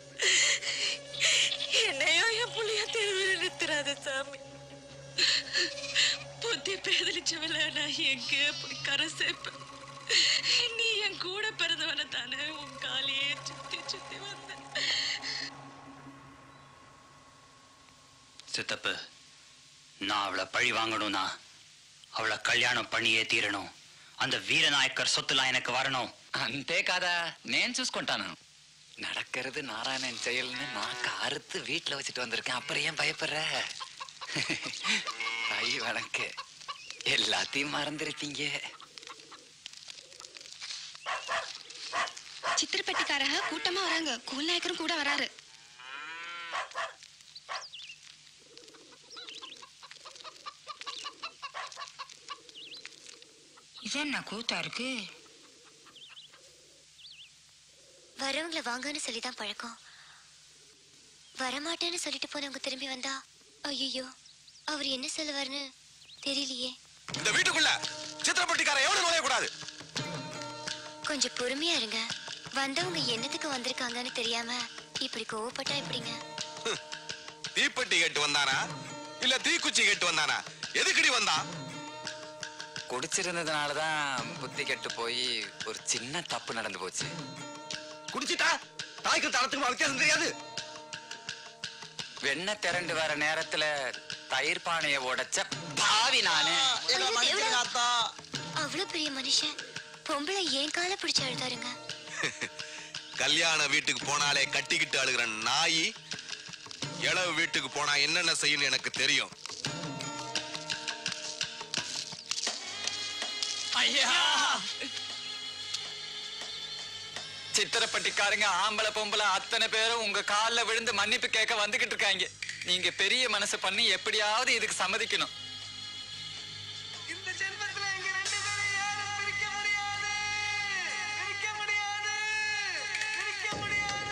என்னையோ என் புள்ளைய தேர்வில் நிறுத்துறாத சாமி புத்தி பேதலிச்சவள நான் எங்க போய் கரை சேர்ப்பேன் நீ என் கூட பிறந்தவன தானே உன் காலையே சுத்தி சுத்தி வந்த சித்தப்பு நான் அவளை பழி வாங்கணும்னா அவளை கல்யாணம் பண்ணியே తీరணும் அந்த వీరనాయకర్ సొత్తులా எனக்கு வரணும் అంతే కాదా నేను చూసుకుంటాను நடக்கிறது நாராயணன் செயல்னு நான் அறுத்து வீட்டுல வச்சுட்டு வந்திருக்கேன் அப்புறம் ஏன் பயப்படுற ஐ வணக்க எல்லாத்தையும் மறந்துருப்பீங்க சித்திரப்பட்டிக்காரக கூட்டமா வராங்க கூல் நாயக்கரும் கூட வராரு இது என்ன கூத்தா இருக்கு வரவங்கள வாங்கன்னு சொல்லி தான் பழக்கம் வரமாட்டேன்னு சொல்லிட்டு போனவங்க திரும்பி வந்தா ஐயோ அவர் என்ன சொல்லுவாருன்னு தெரியலையே இந்த வீட்டுக்குள்ள சித்திரப்பட்டிக்கார எவ்வளவு நுழைய கூடாது கொஞ்சம் பொறுமையா இருங்க வந்தவங்க என்னத்துக்கு வந்திருக்காங்கன்னு தெரியாம இப்படி கோவப்பட்டா எப்படிங்க தீப்பெட்டி கேட்டு வந்தானா இல்ல தீக்குச்சி கேட்டு வந்தானா எதுக்குடி வந்தான் குடிச்சிருந்ததுனால தான் புத்தி கெட்டு போய் ஒரு சின்ன தப்பு நடந்து போச்சு குடிச்சிட்டா தாய்க்கு தரத்துக்கு வித்தியாசம் தெரியாது வெண்ணெய் திரண்டு வர நேரத்துல தயிர் பானைய உடைச்ச பாவி நானு அவ்வளவு பெரிய மனுஷன் பொம்பளை ஏன் கால பிடிச்சு அழுதாருங்க கல்யாண வீட்டுக்கு போனாலே கட்டிக்கிட்டு அழுகிற நாய் இளவு வீட்டுக்கு போனா என்னென்ன செய்யணும் எனக்கு தெரியும் ஐயா சித்திரப்பட்டிக்காரங்க ஆம்பளை பொம்பளை அத்தனை பேரும் உங்க கால்ல விழுந்து மன்னிப்பு கேட்க வந்துகிட்டு இருக்காங்க நீங்க பெரிய மனசு பண்ணி எப்படியாவது இதுக்கு சம்மதிக்கணும் இந்த ஜென்மத்துல எங்க ரெண்டு பேரும் யாரும் பிரிக்க முடியாது பிரிக்க முடியாது பிரிக்க முடியாது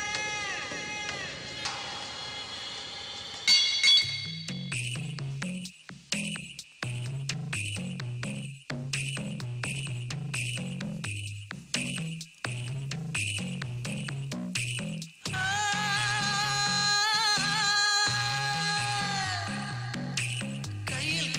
கையில்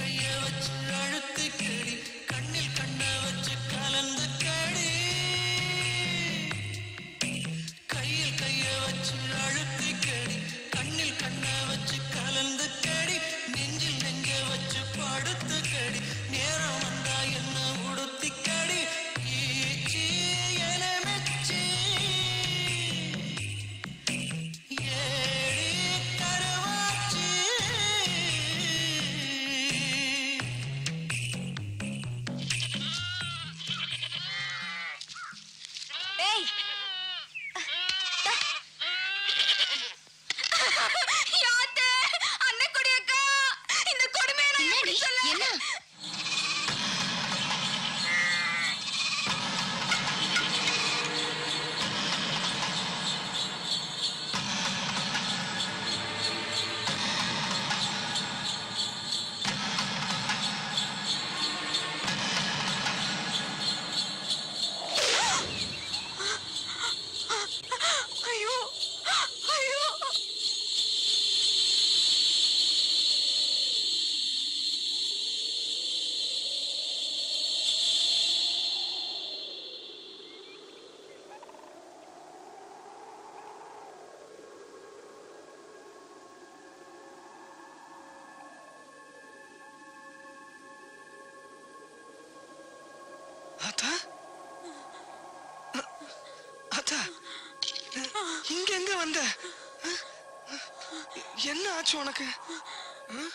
இங்க எங்க வந்த அஹ்? என்ன ஆச்சு உனக்கு அஹ்?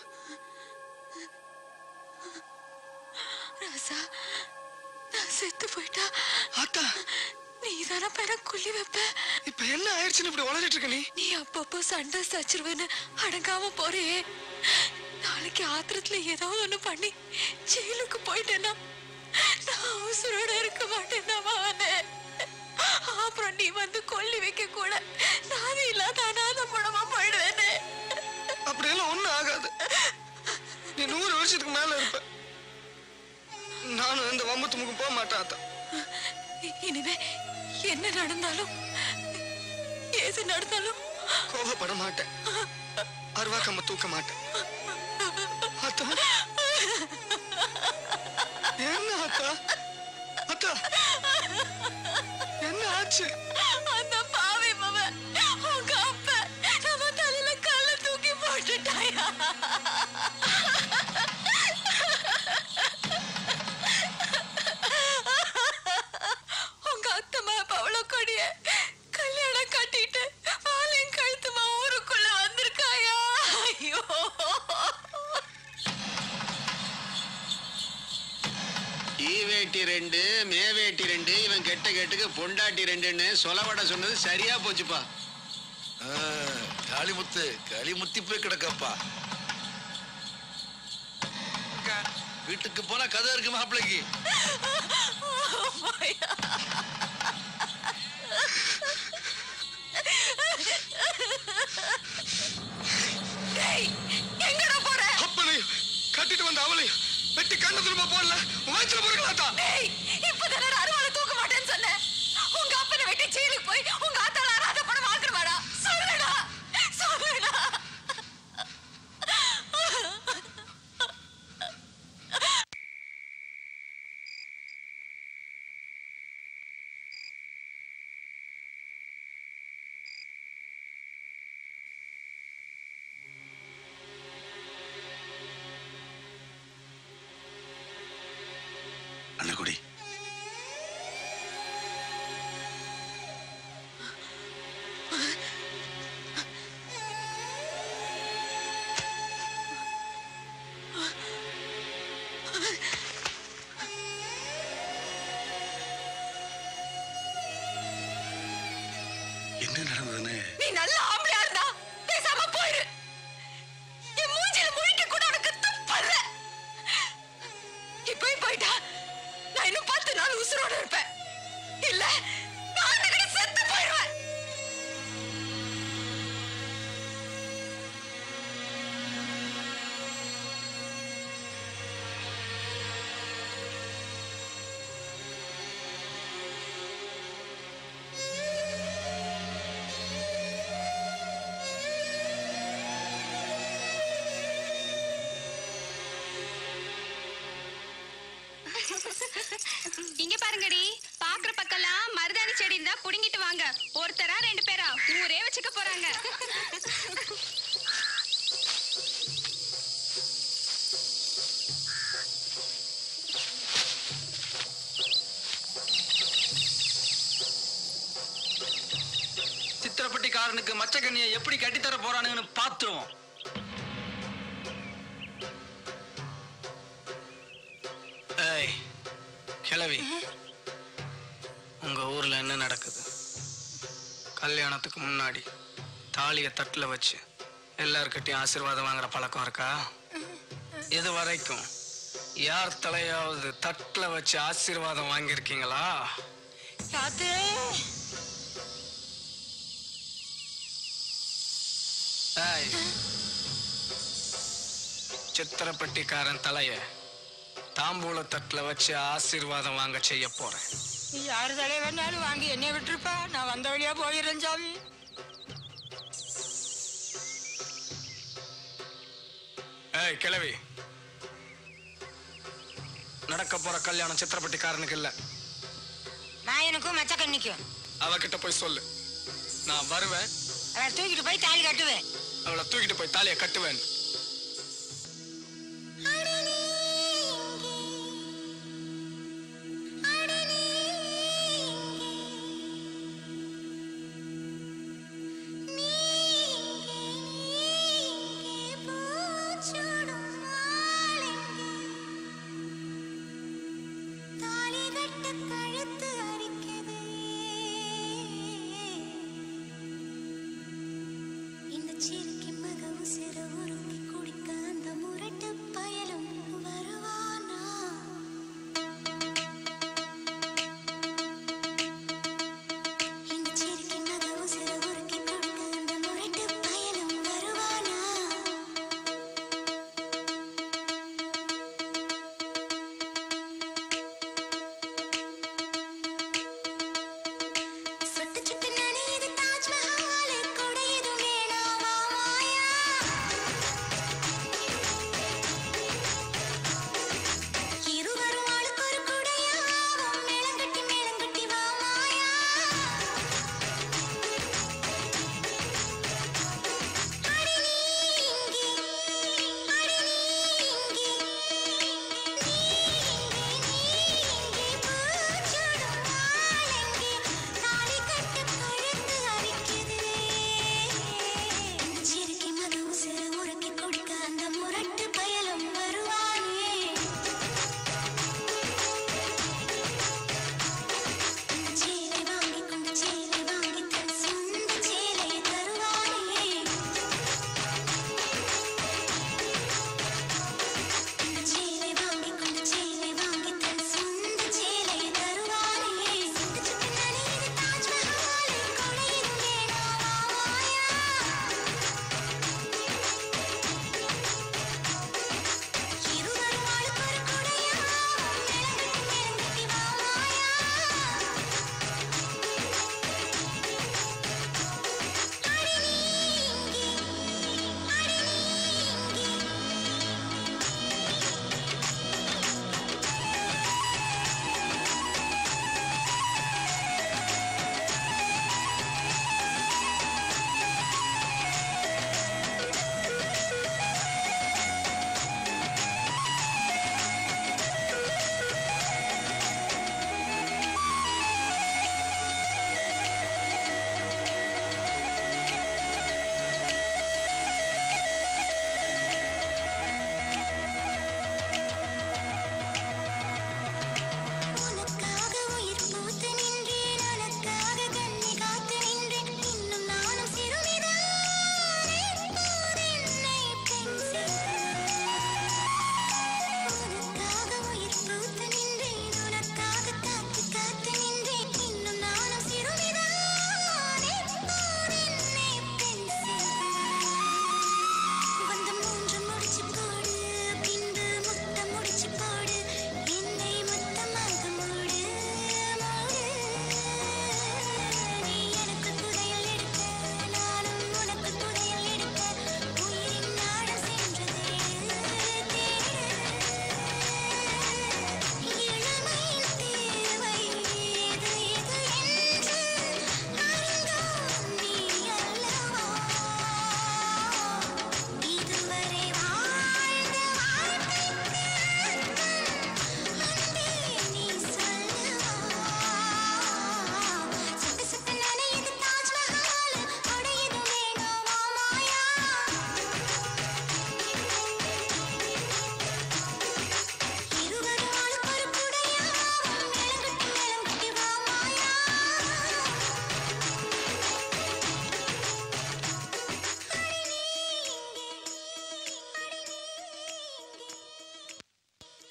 ராசா நான் செத்து போயிட்டா ஆத்தா நீ தானே பேர கொல்லி வைப்ப இப்ப என்ன ஆயிடுச்சுன்னு இப்படி உளறிட்டு இருக்க நீ நீ அப்பப்போ சண்டை சச்சிருவேன்னு அடங்காம போறியே நாளைக்கு ஆத்திரத்துல ஏதாவது ஒண்ணு பண்ணி ஜெயிலுக்கு போயிட்டேன்னா நான் உசுரோட இருக்க மாட்டேன்னா அவனே அப்புறம் நீ வந்து கொல்லி வைக்க கூட நாதி இல்லாத அனாத படமா போயிடுவேனே அப்படியெல்லாம் ஒண்ணும் ஆகாது நீ நூறு வருஷத்துக்கு மேல இருப்ப நானும் இந்த வம்பத்து முகம் போக மாட்டேன் ஆத்தா இ- இனிமே என்ன நடந்தாலும் ஏது நடந்தாலும் கோபப்பட மாட்டேன் அருவாக்கம்ம தூக்க மாட்டேன் அத்தா என்ன அத்தா அத்தா என்ன ஆச்சு அந்த பாவி மவன் உங்க அப்பா நம்ம தலையில கல்ல தூக்கி போட்டுட்டாயா உங்க அத்தம்மா பவள கொடிய கல்யாணம் கட்டிட்டு பாலையும் கழுத்துமா ஊருக்குள்ள வந்திருக்காயா ஐயோ ஈ வேட்டி ரெண்டு மே வேட்டி ரெண்டு இவன் கெட்ட கெட்டுக்கு பொண்டாட்டி ரெண்டுன்னு சொலவட சொன்னது சரியா போச்சுப்பா ஆ, காளிமுத்து களிமுத்தி போய் கிடக்கப்பா வீட்டுக்கு போனா கதை இருக்கு மாப்பிள்ளைக்கு டேய் எங்கடா போற அப்பனையும் கட்டிட்டு வந்த அவளையும் வெட்டி கண்ணு திரும்ப போடல வயிற்றுல பொறுக்கலாத்தா டேய் இப்பதானே அருவாளை தூக்க மாட்டேன்னு சொன்னேன் உங்க அப்பனை வெட்டி ஜெயிலுக்கு போய் உங்க ஆத்தால அராத படம் வாங்குறவாடா சொல்லுடா சொல்லுடா அண்ணகுடி என்ன நடந்ததுன்னு நீ நல்ல ஆம்பளையா இருந்தா பேசாம போயிரு என் மூஞ்சில முழிக்க கூட உனக்கு துப்பல்ல இப்பயும் போயிட்டா நான் இன்னும் பத்து நாள் உசுரோட இருப்பேன் இல்ல நான் அன்னைக்கு செத்து போயிடுவேன் இங்க பாருங்கடி பாக்குற பக்கம்லாம் மருதாணி செடி இருந்தா புடுங்கிட்டு வாங்க ஒருத்தரா ரெண்டு பேரா ஊரே வச்சுக்க போறாங்க சித்திரப்பட்டிக்காரனுக்கு மச்சக்கண்ணியை எப்படி கட்டித்தர போறானுங்கன்னு பாத்துருவோம் ஏய் கிளவி உங்க ஊர்ல என்ன நடக்குது கல்யாணத்துக்கு முன்னாடி தாலிய தட்டுல வச்சு எல்லார்கிட்டயும் ஆசீர்வாதம் வாங்குற பழக்கம் இருக்கா இது வரைக்கும் யார் தலையாவது தட்டுல வச்சு ஆசீர்வாதம் வாங்கியிருக்கீங்களா யாத்தே ஏய் சித்திரப்பட்டிக்காரன் தலைய தாம்பூல தட்டுல வச்சு ஆசீர்வாதம் வாங்க செய்ய போறேன் நீ யாரு தலைய வேணாலும் வாங்கி என்னைய விட்டுருப்பா நான் வந்த வழியா போயிடுறேன் சாமி ஏய் கிழவி நடக்க போற கல்யாணம் சித்திரப்பட்டிக்காரனுக்கு இல்ல நான் எனக்கும் மச்சக்கண்ணிக்கும் அவகிட்ட போய் சொல்லு நான் வருவேன் அவளை தூக்கிட்டு போய் தாலி கட்டுவேன் அவளை தூக்கிட்டு போய் தாலியை கட்டுவேன்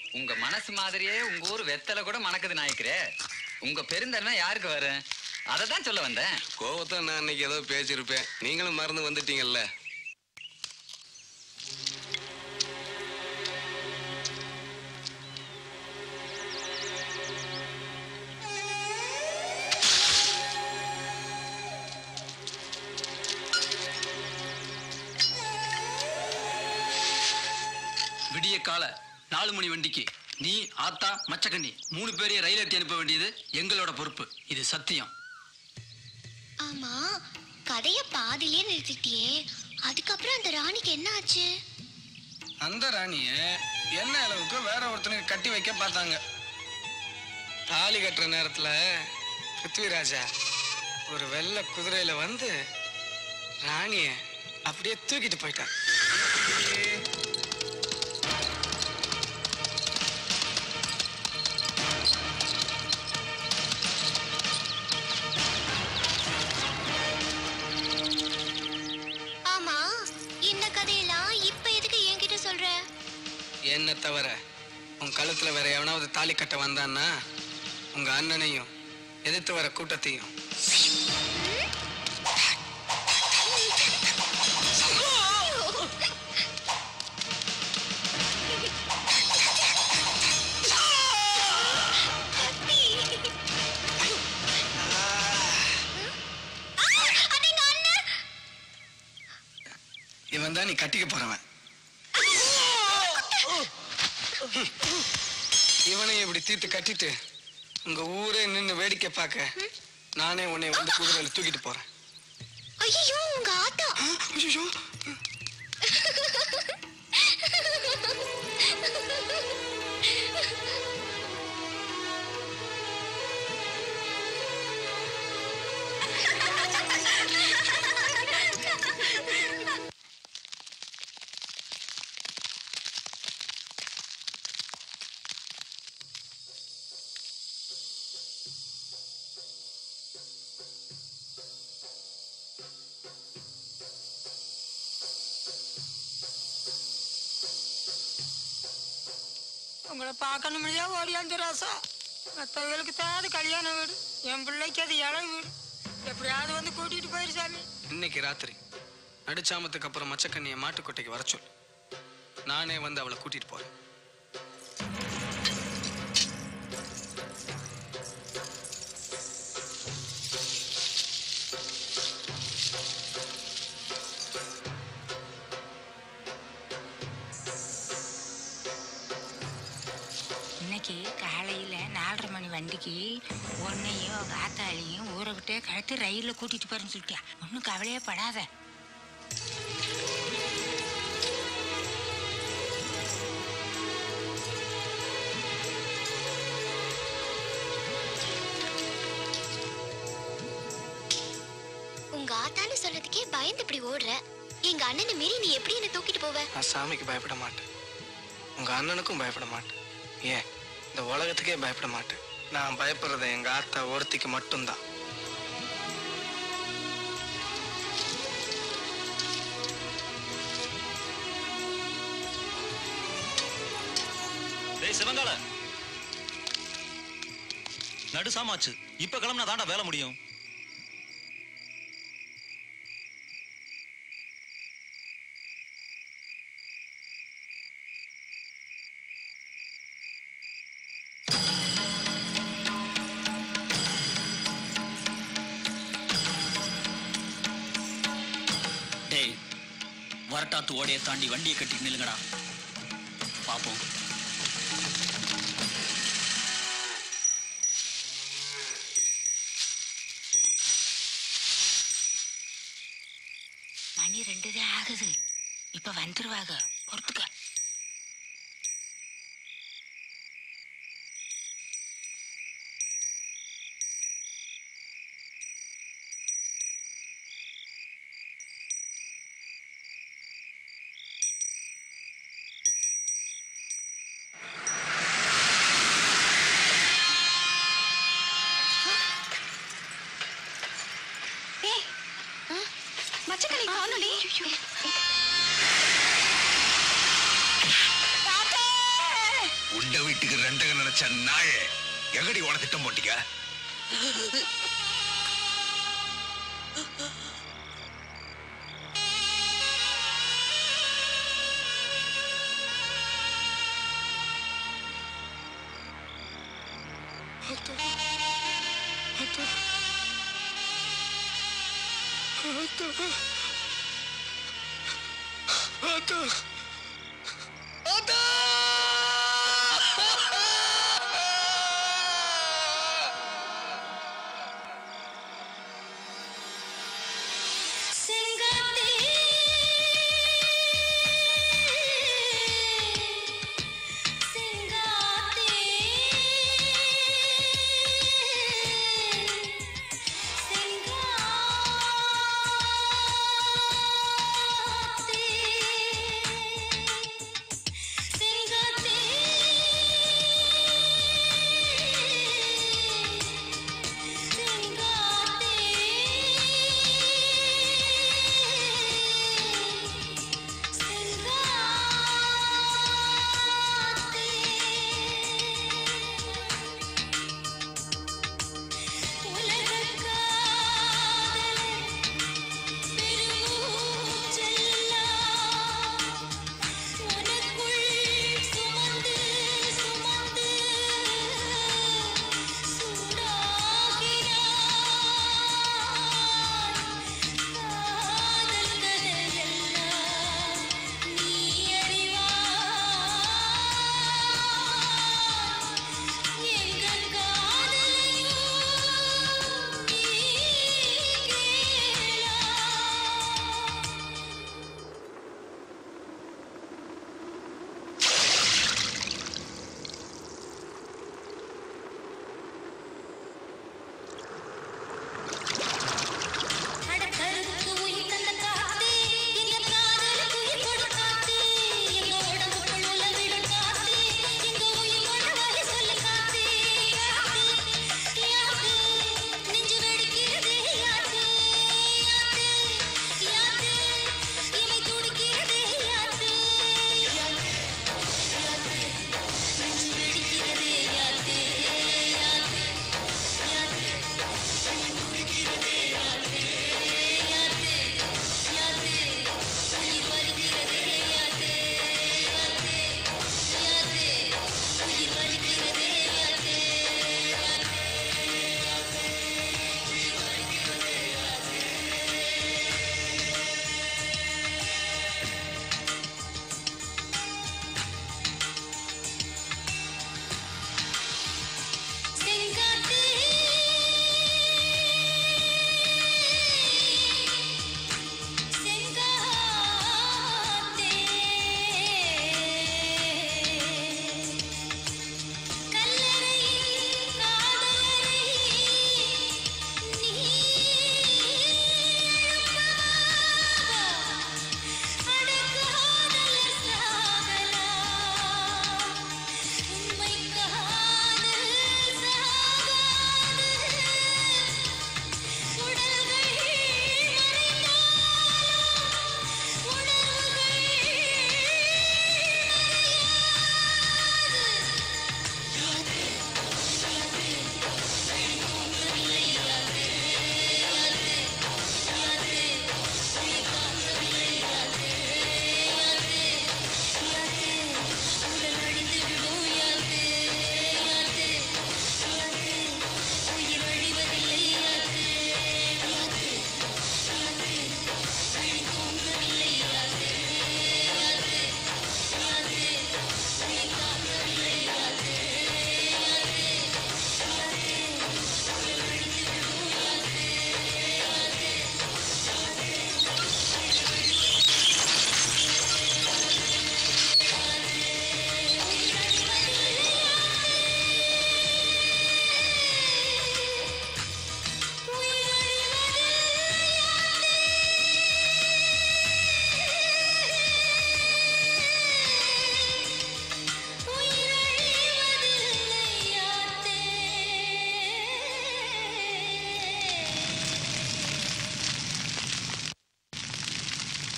உங்க மனசு மாதிரியே உங்க ஊர் வெத்தலை கூட மணக்குது நாய்க்கிறே உங்க பெருந்தன்மை யாருக்கு வரும் அதை தான் சொல்ல வந்தேன் கோவத்தை நான் அன்னைக்கு ஏதோ பேசியிருப்பேன் நீங்களும் மறந்து வந்துட்டீங்கல்ல விடிய கால நாலு மணி வண்டிக்கு நீ ஆத்தா மச்சக்கண்ணி மூணு பேரையும் ரயில் ஏற்றி அனுப்ப வேண்டியது எங்களோட பொறுப்பு இது சத்தியம் ஆமா கதைய பாதியிலே நிறுத்திட்டியே அதுக்கப்புறம் அந்த ராணிக்கு என்ன ஆச்சு அந்த ராணிய என்ன அளவுக்கு வேற ஒருத்தனுக்கு கட்டி வைக்க பார்த்தாங்க தாலி கட்டுற நேரத்துல பிருத்விராஜா ஒரு வெள்ளை குதிரையில வந்து ராணிய அப்படியே தூக்கிட்டு போயிட்டான் ஆமா இந்த கதையெல்லாம் இப்ப எதுக்கு என்கிட்ட சொல்ற என்ன தவிர உன் கழுத்துல வேற எவனாவது தாலி கட்ட வந்தான்னா உங்க அண்ணனையும் எதிர்த்து வர கூட்டத்தையும் இவன் தான் நீ கட்டிக்க போறவன் இவனையும் இப்படி தீர்த்து கட்டிட்டு உங்க ஊரே நின்னு வேடிக்கை பார்க்க நானே உன்னை வந்து குதிரையில தூக்கிட்டு போறேன் ஐயோ உங்க ஆத்தா ஐயோ உங்களை பார்க்கணும் இல்லையா ஓடியாந்து ராசா மற்றவங்களுக்கு தான் அது கல்யாண வீடு என் பிள்ளைக்கு அது இளவு வீடு எப்படியாவது வந்து கூட்டிட்டு போயிரு சாமி இன்னைக்கு ராத்திரி நடுச்சாமத்துக்கு அப்புறம் மச்சக்கண்ணியை மாட்டுக்கொட்டைக்கு வர சொல் நானே வந்து அவளை கூட்டிட்டு போறேன் இன்னைக்கு காலையில நாலரை மணி வண்டிக்கு உன்னையும் உங்க ஆத்தாலையும் ஊரை விட்டே கழட்டி ரயில்ல கூட்டிட்டு போறேன்னு சொல்லிட்டியா ஒன்றும் கவலையே படாத உங்க ஆத்தான்னு சொன்னதுக்கே பயந்து இப்படி ஓடுற எங்க அண்ணனை மீறி நீ எப்படி என்ன தூக்கிட்டு போவ நான் சாமிக்கு பயப்பட மாட்டேன் உங்க அண்ணனுக்கும் பயப்பட மாட்டேன் ஏன் இந்த உலகத்துக்கே பயப்பட மாட்டேன் நான் பயப்படுறது எங்க ஆத்தா ஒருத்திக்கு மட்டும்தான் டேய் சிவங்கால நடு சாமாச்சு இப்ப கிளம்புனா தாண்டா வேலை முடியும் டேய் வரட்டாத்து ஓடையை தாண்டி வண்டியை கட்டி நில்லுங்கடா பாப்போம் மணி ரெண்டு தான் ஆகுது இப்ப வந்துருவாங்க பொறுத்துக்க மச்சக்கணி காணொலி வீட்டுக்கு ரெண்டக நினைச்ச நாயே எகடி உன திட்டம் போட்டீங்க ஆத்தா ஆத்தா ஆத்தா ஆத்தா ஆத்தா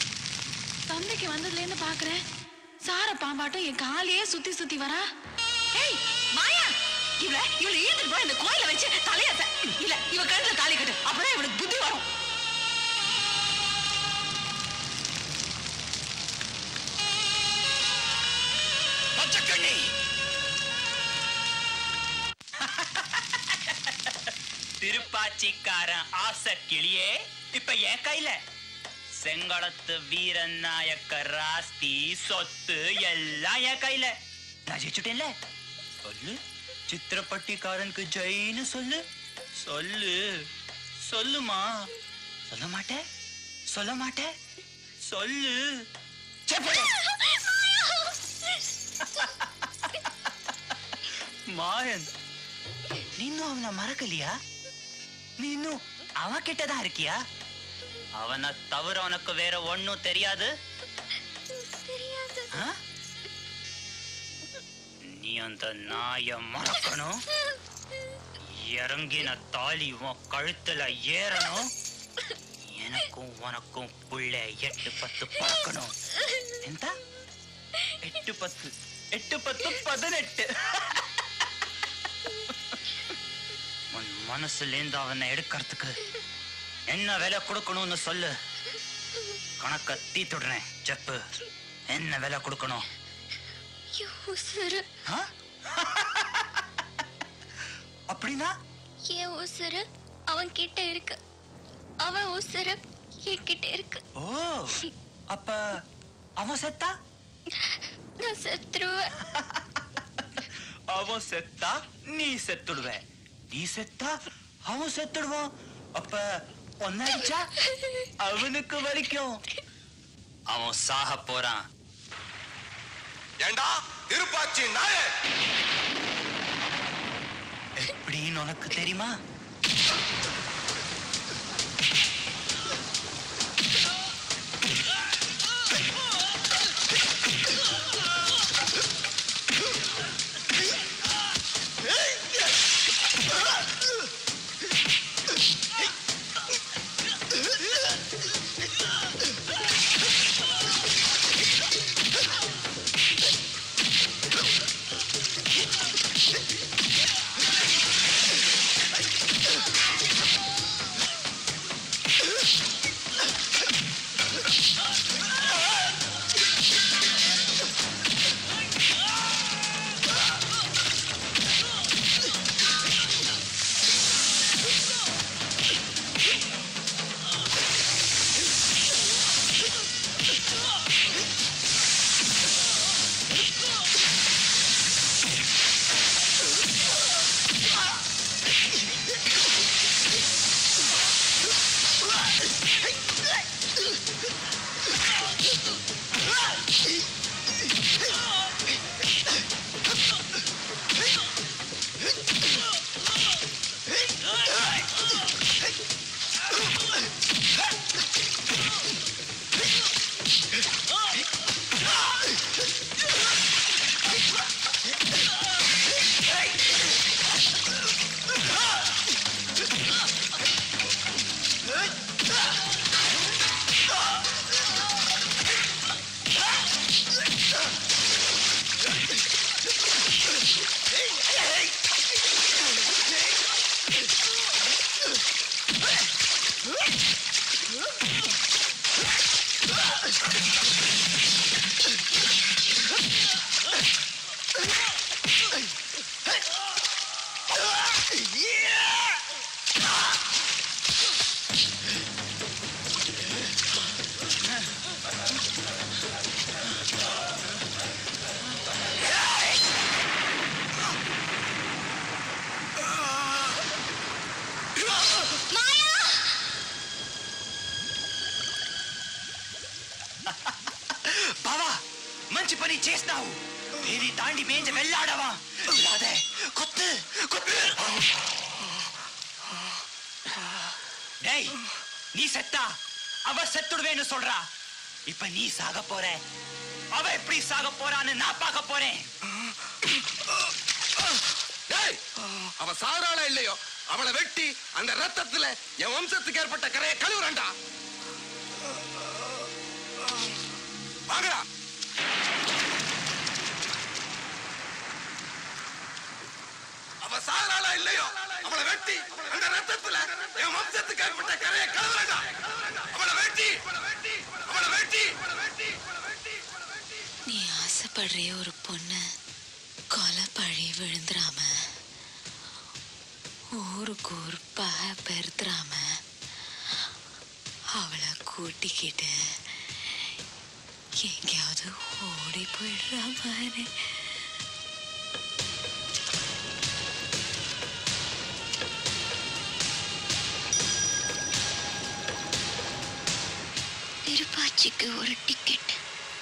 சந்தைக்கு வந்ததுல இருந்து பாக்குறேன் சார பாம்பாட்டம் என் காலையே சுத்தி சுத்தி வரா ஏய் மாயா இவள இவள ஈர்த்துட்டு போய் இந்த கோயில வச்சு தலைய ச- இல்ல இவ கழுத்துல தாலி கட்டு அப்பதான் இவளுக்கு புத்தி வரும் பச்சைக்கண்ணி திருப்பாச்சிக்காரன் ஆசை கிளியே இப்ப என் கையில செங்களத்து வீரன் நாயக்க ராஸ்தி சொத்து எல்லாம் என் கையில நான் ஜெயிச்சுட்டேன்ல சொல்லு சித்திரப்பட்டிக்காரனுக்கு ஜெயின்னு சொல்லு சொல்லு சொல்லுமா சொல்ல மாட்டே சொல்ல மாட்டே சொல்லு செப்பு. மாயன் நீனும் அவனை மறக்கலையா நீனும் அவன் கிட்டதான் இருக்கியா அவனை தவிர உனக்கு வேற ஒண்ணும் தெரியாது ஆ? நீ அந்த நாய மறக்கணும் இறங்கின தாலி உன் கழுத்துல ஏறணும் எனக்கும் உனக்கும் புள்ள எட்டு பத்து பார்க்கணும் எந்த எட்டு பத்து எட்டு பத்து பதினெட்டு உன் மனசுலேருந்து அவனை எடுக்கிறதுக்கு என்ன விலை கொடுக்கணும்னு சொல்லு கணக்க தீத்துடுறேன் செப்பு என்ன விலை கொடுக்கணும் உசுறு ஆ? அப்படின்னா என் உசுறு அவன் கிட்ட இருக்கு அவன் உசுறு என்கிட்ட இருக்கு ஓ அப்ப அவன் செத்தா நான் செத்துருவேன் அவன் செத்தா நீ செத்துடுவ நீ செத்தா அவன் செத்துடுவான் அப்ப ஒன்ன அடிச்சா அவனுக்கு வலிக்கும் அவன் சாக போறான் ஏண்டா திருப்பாச்சி நாய எப்படின்னு உனக்கு தெரியுமா బావా మంచి పని చేసినావు వేది తాండి మేంజ వెళ్ళాడవా అదే కొత్తు కొత్తు டேய் நீ செத்தா அவ செத்துடுவேன்னு சொல்றா இப்ப நீ சாக போற அவ எப்படி சாக போறான்னு நான் பார்க்க போறேன் டேய் அவ சாராளா இல்லையோ அவளை வெட்டி அந்த ரத்தத்துல என் வம்சத்துக்கு ஏற்பட்ட கரையை கழுவுறண்டா வாங்கடா ஆசைப்படுறிய ஒரு பொண்ணு கொலை பழி விழுந்துராம ஊருக்கு ஊர் பகை பெருத்துறாம அவளை கூட்டிக்கிட்டு எங்கேயாவது ஓடி போயிடுறாமான்னு திருப்பாச்சிக்கு ஒரு டிக்கெட்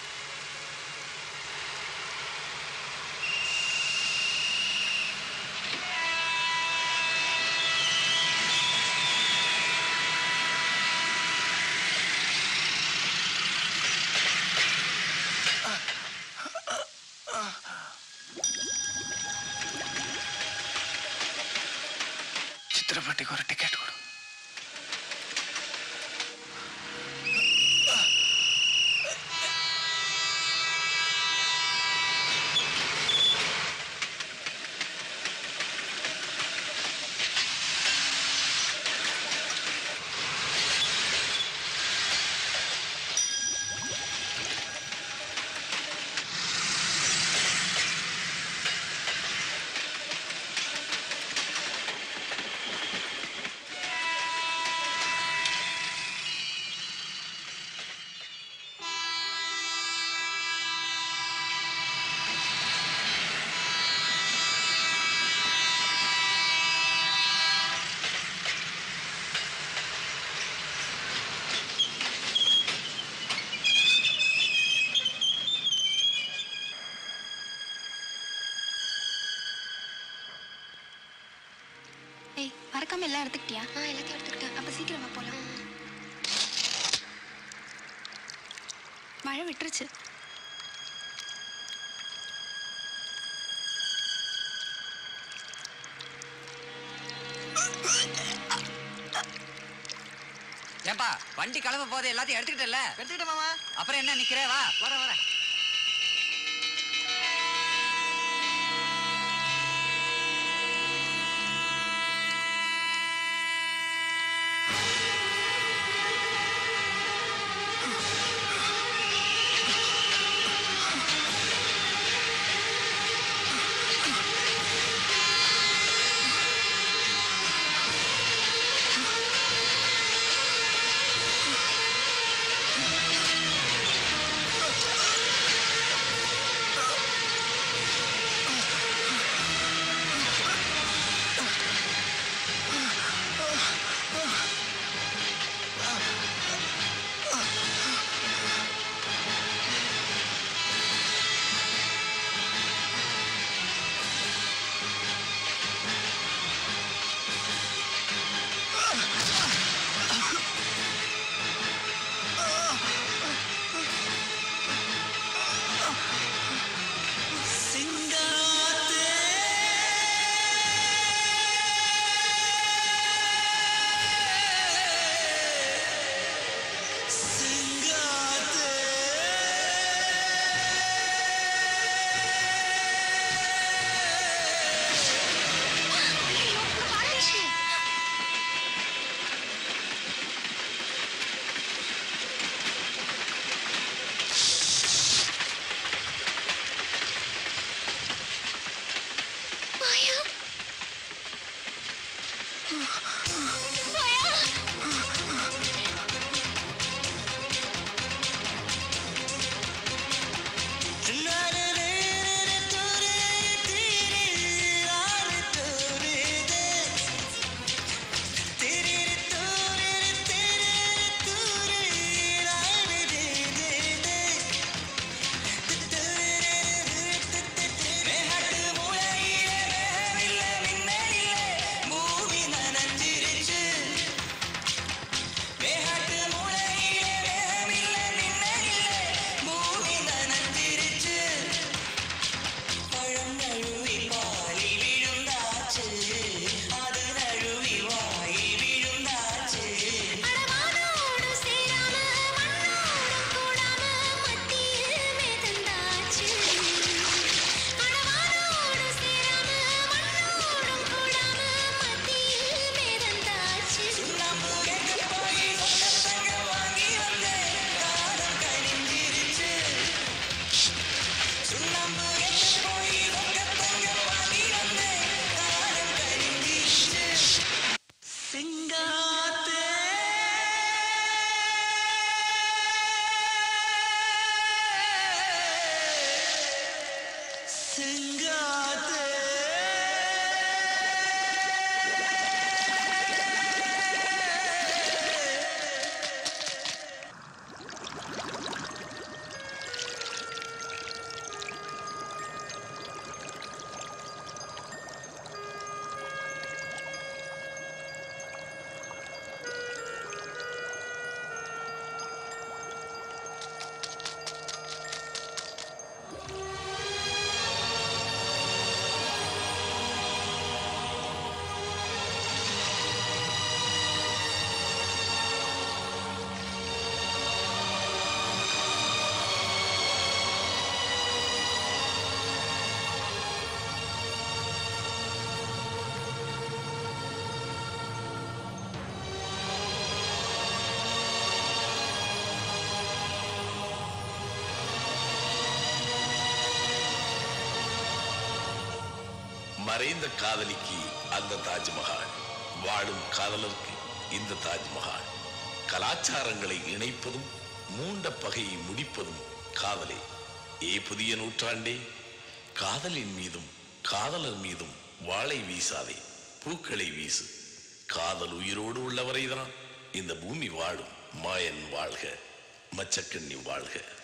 சித்திரப்பட்டிக்கு ஒரு டிக்கெட் கொடு ஏய் மறக்காம எல்லாம் எடுத்துக்கிட்டியா ஆ எல்லாத்தையும் எடுத்துக்கிட்டேன் அப்ப சீக்கிரமா போலாம் மழை விட்டுருச்சு ஏன்பா வண்டி கிளம்ப போது எல்லாத்தையும் எடுத்துக்கிட்டல எடுத்துக்கிட்டேன் மாமா அப்புறம் என்ன நிக்கிற வா வர வர ஆ மறைந்த காதலிக்கு அந்த தாஜ்மஹால் வாழும் காதலருக்கு இந்த தாஜ்மஹால் கலாச்சாரங்களை இணைப்பதும் மூண்ட பகையை முடிப்பதும் காதலே ஏ புதிய நூற்றாண்டே காதலின் மீதும் காதலர் மீதும் வாளை வீசாதே பூக்களை வீசு காதல் உயிரோடு உள்ளவரைதான் இந்த பூமி வாழும் மாயன் வாழ்க மச்சக்கண்ணி வாழ்க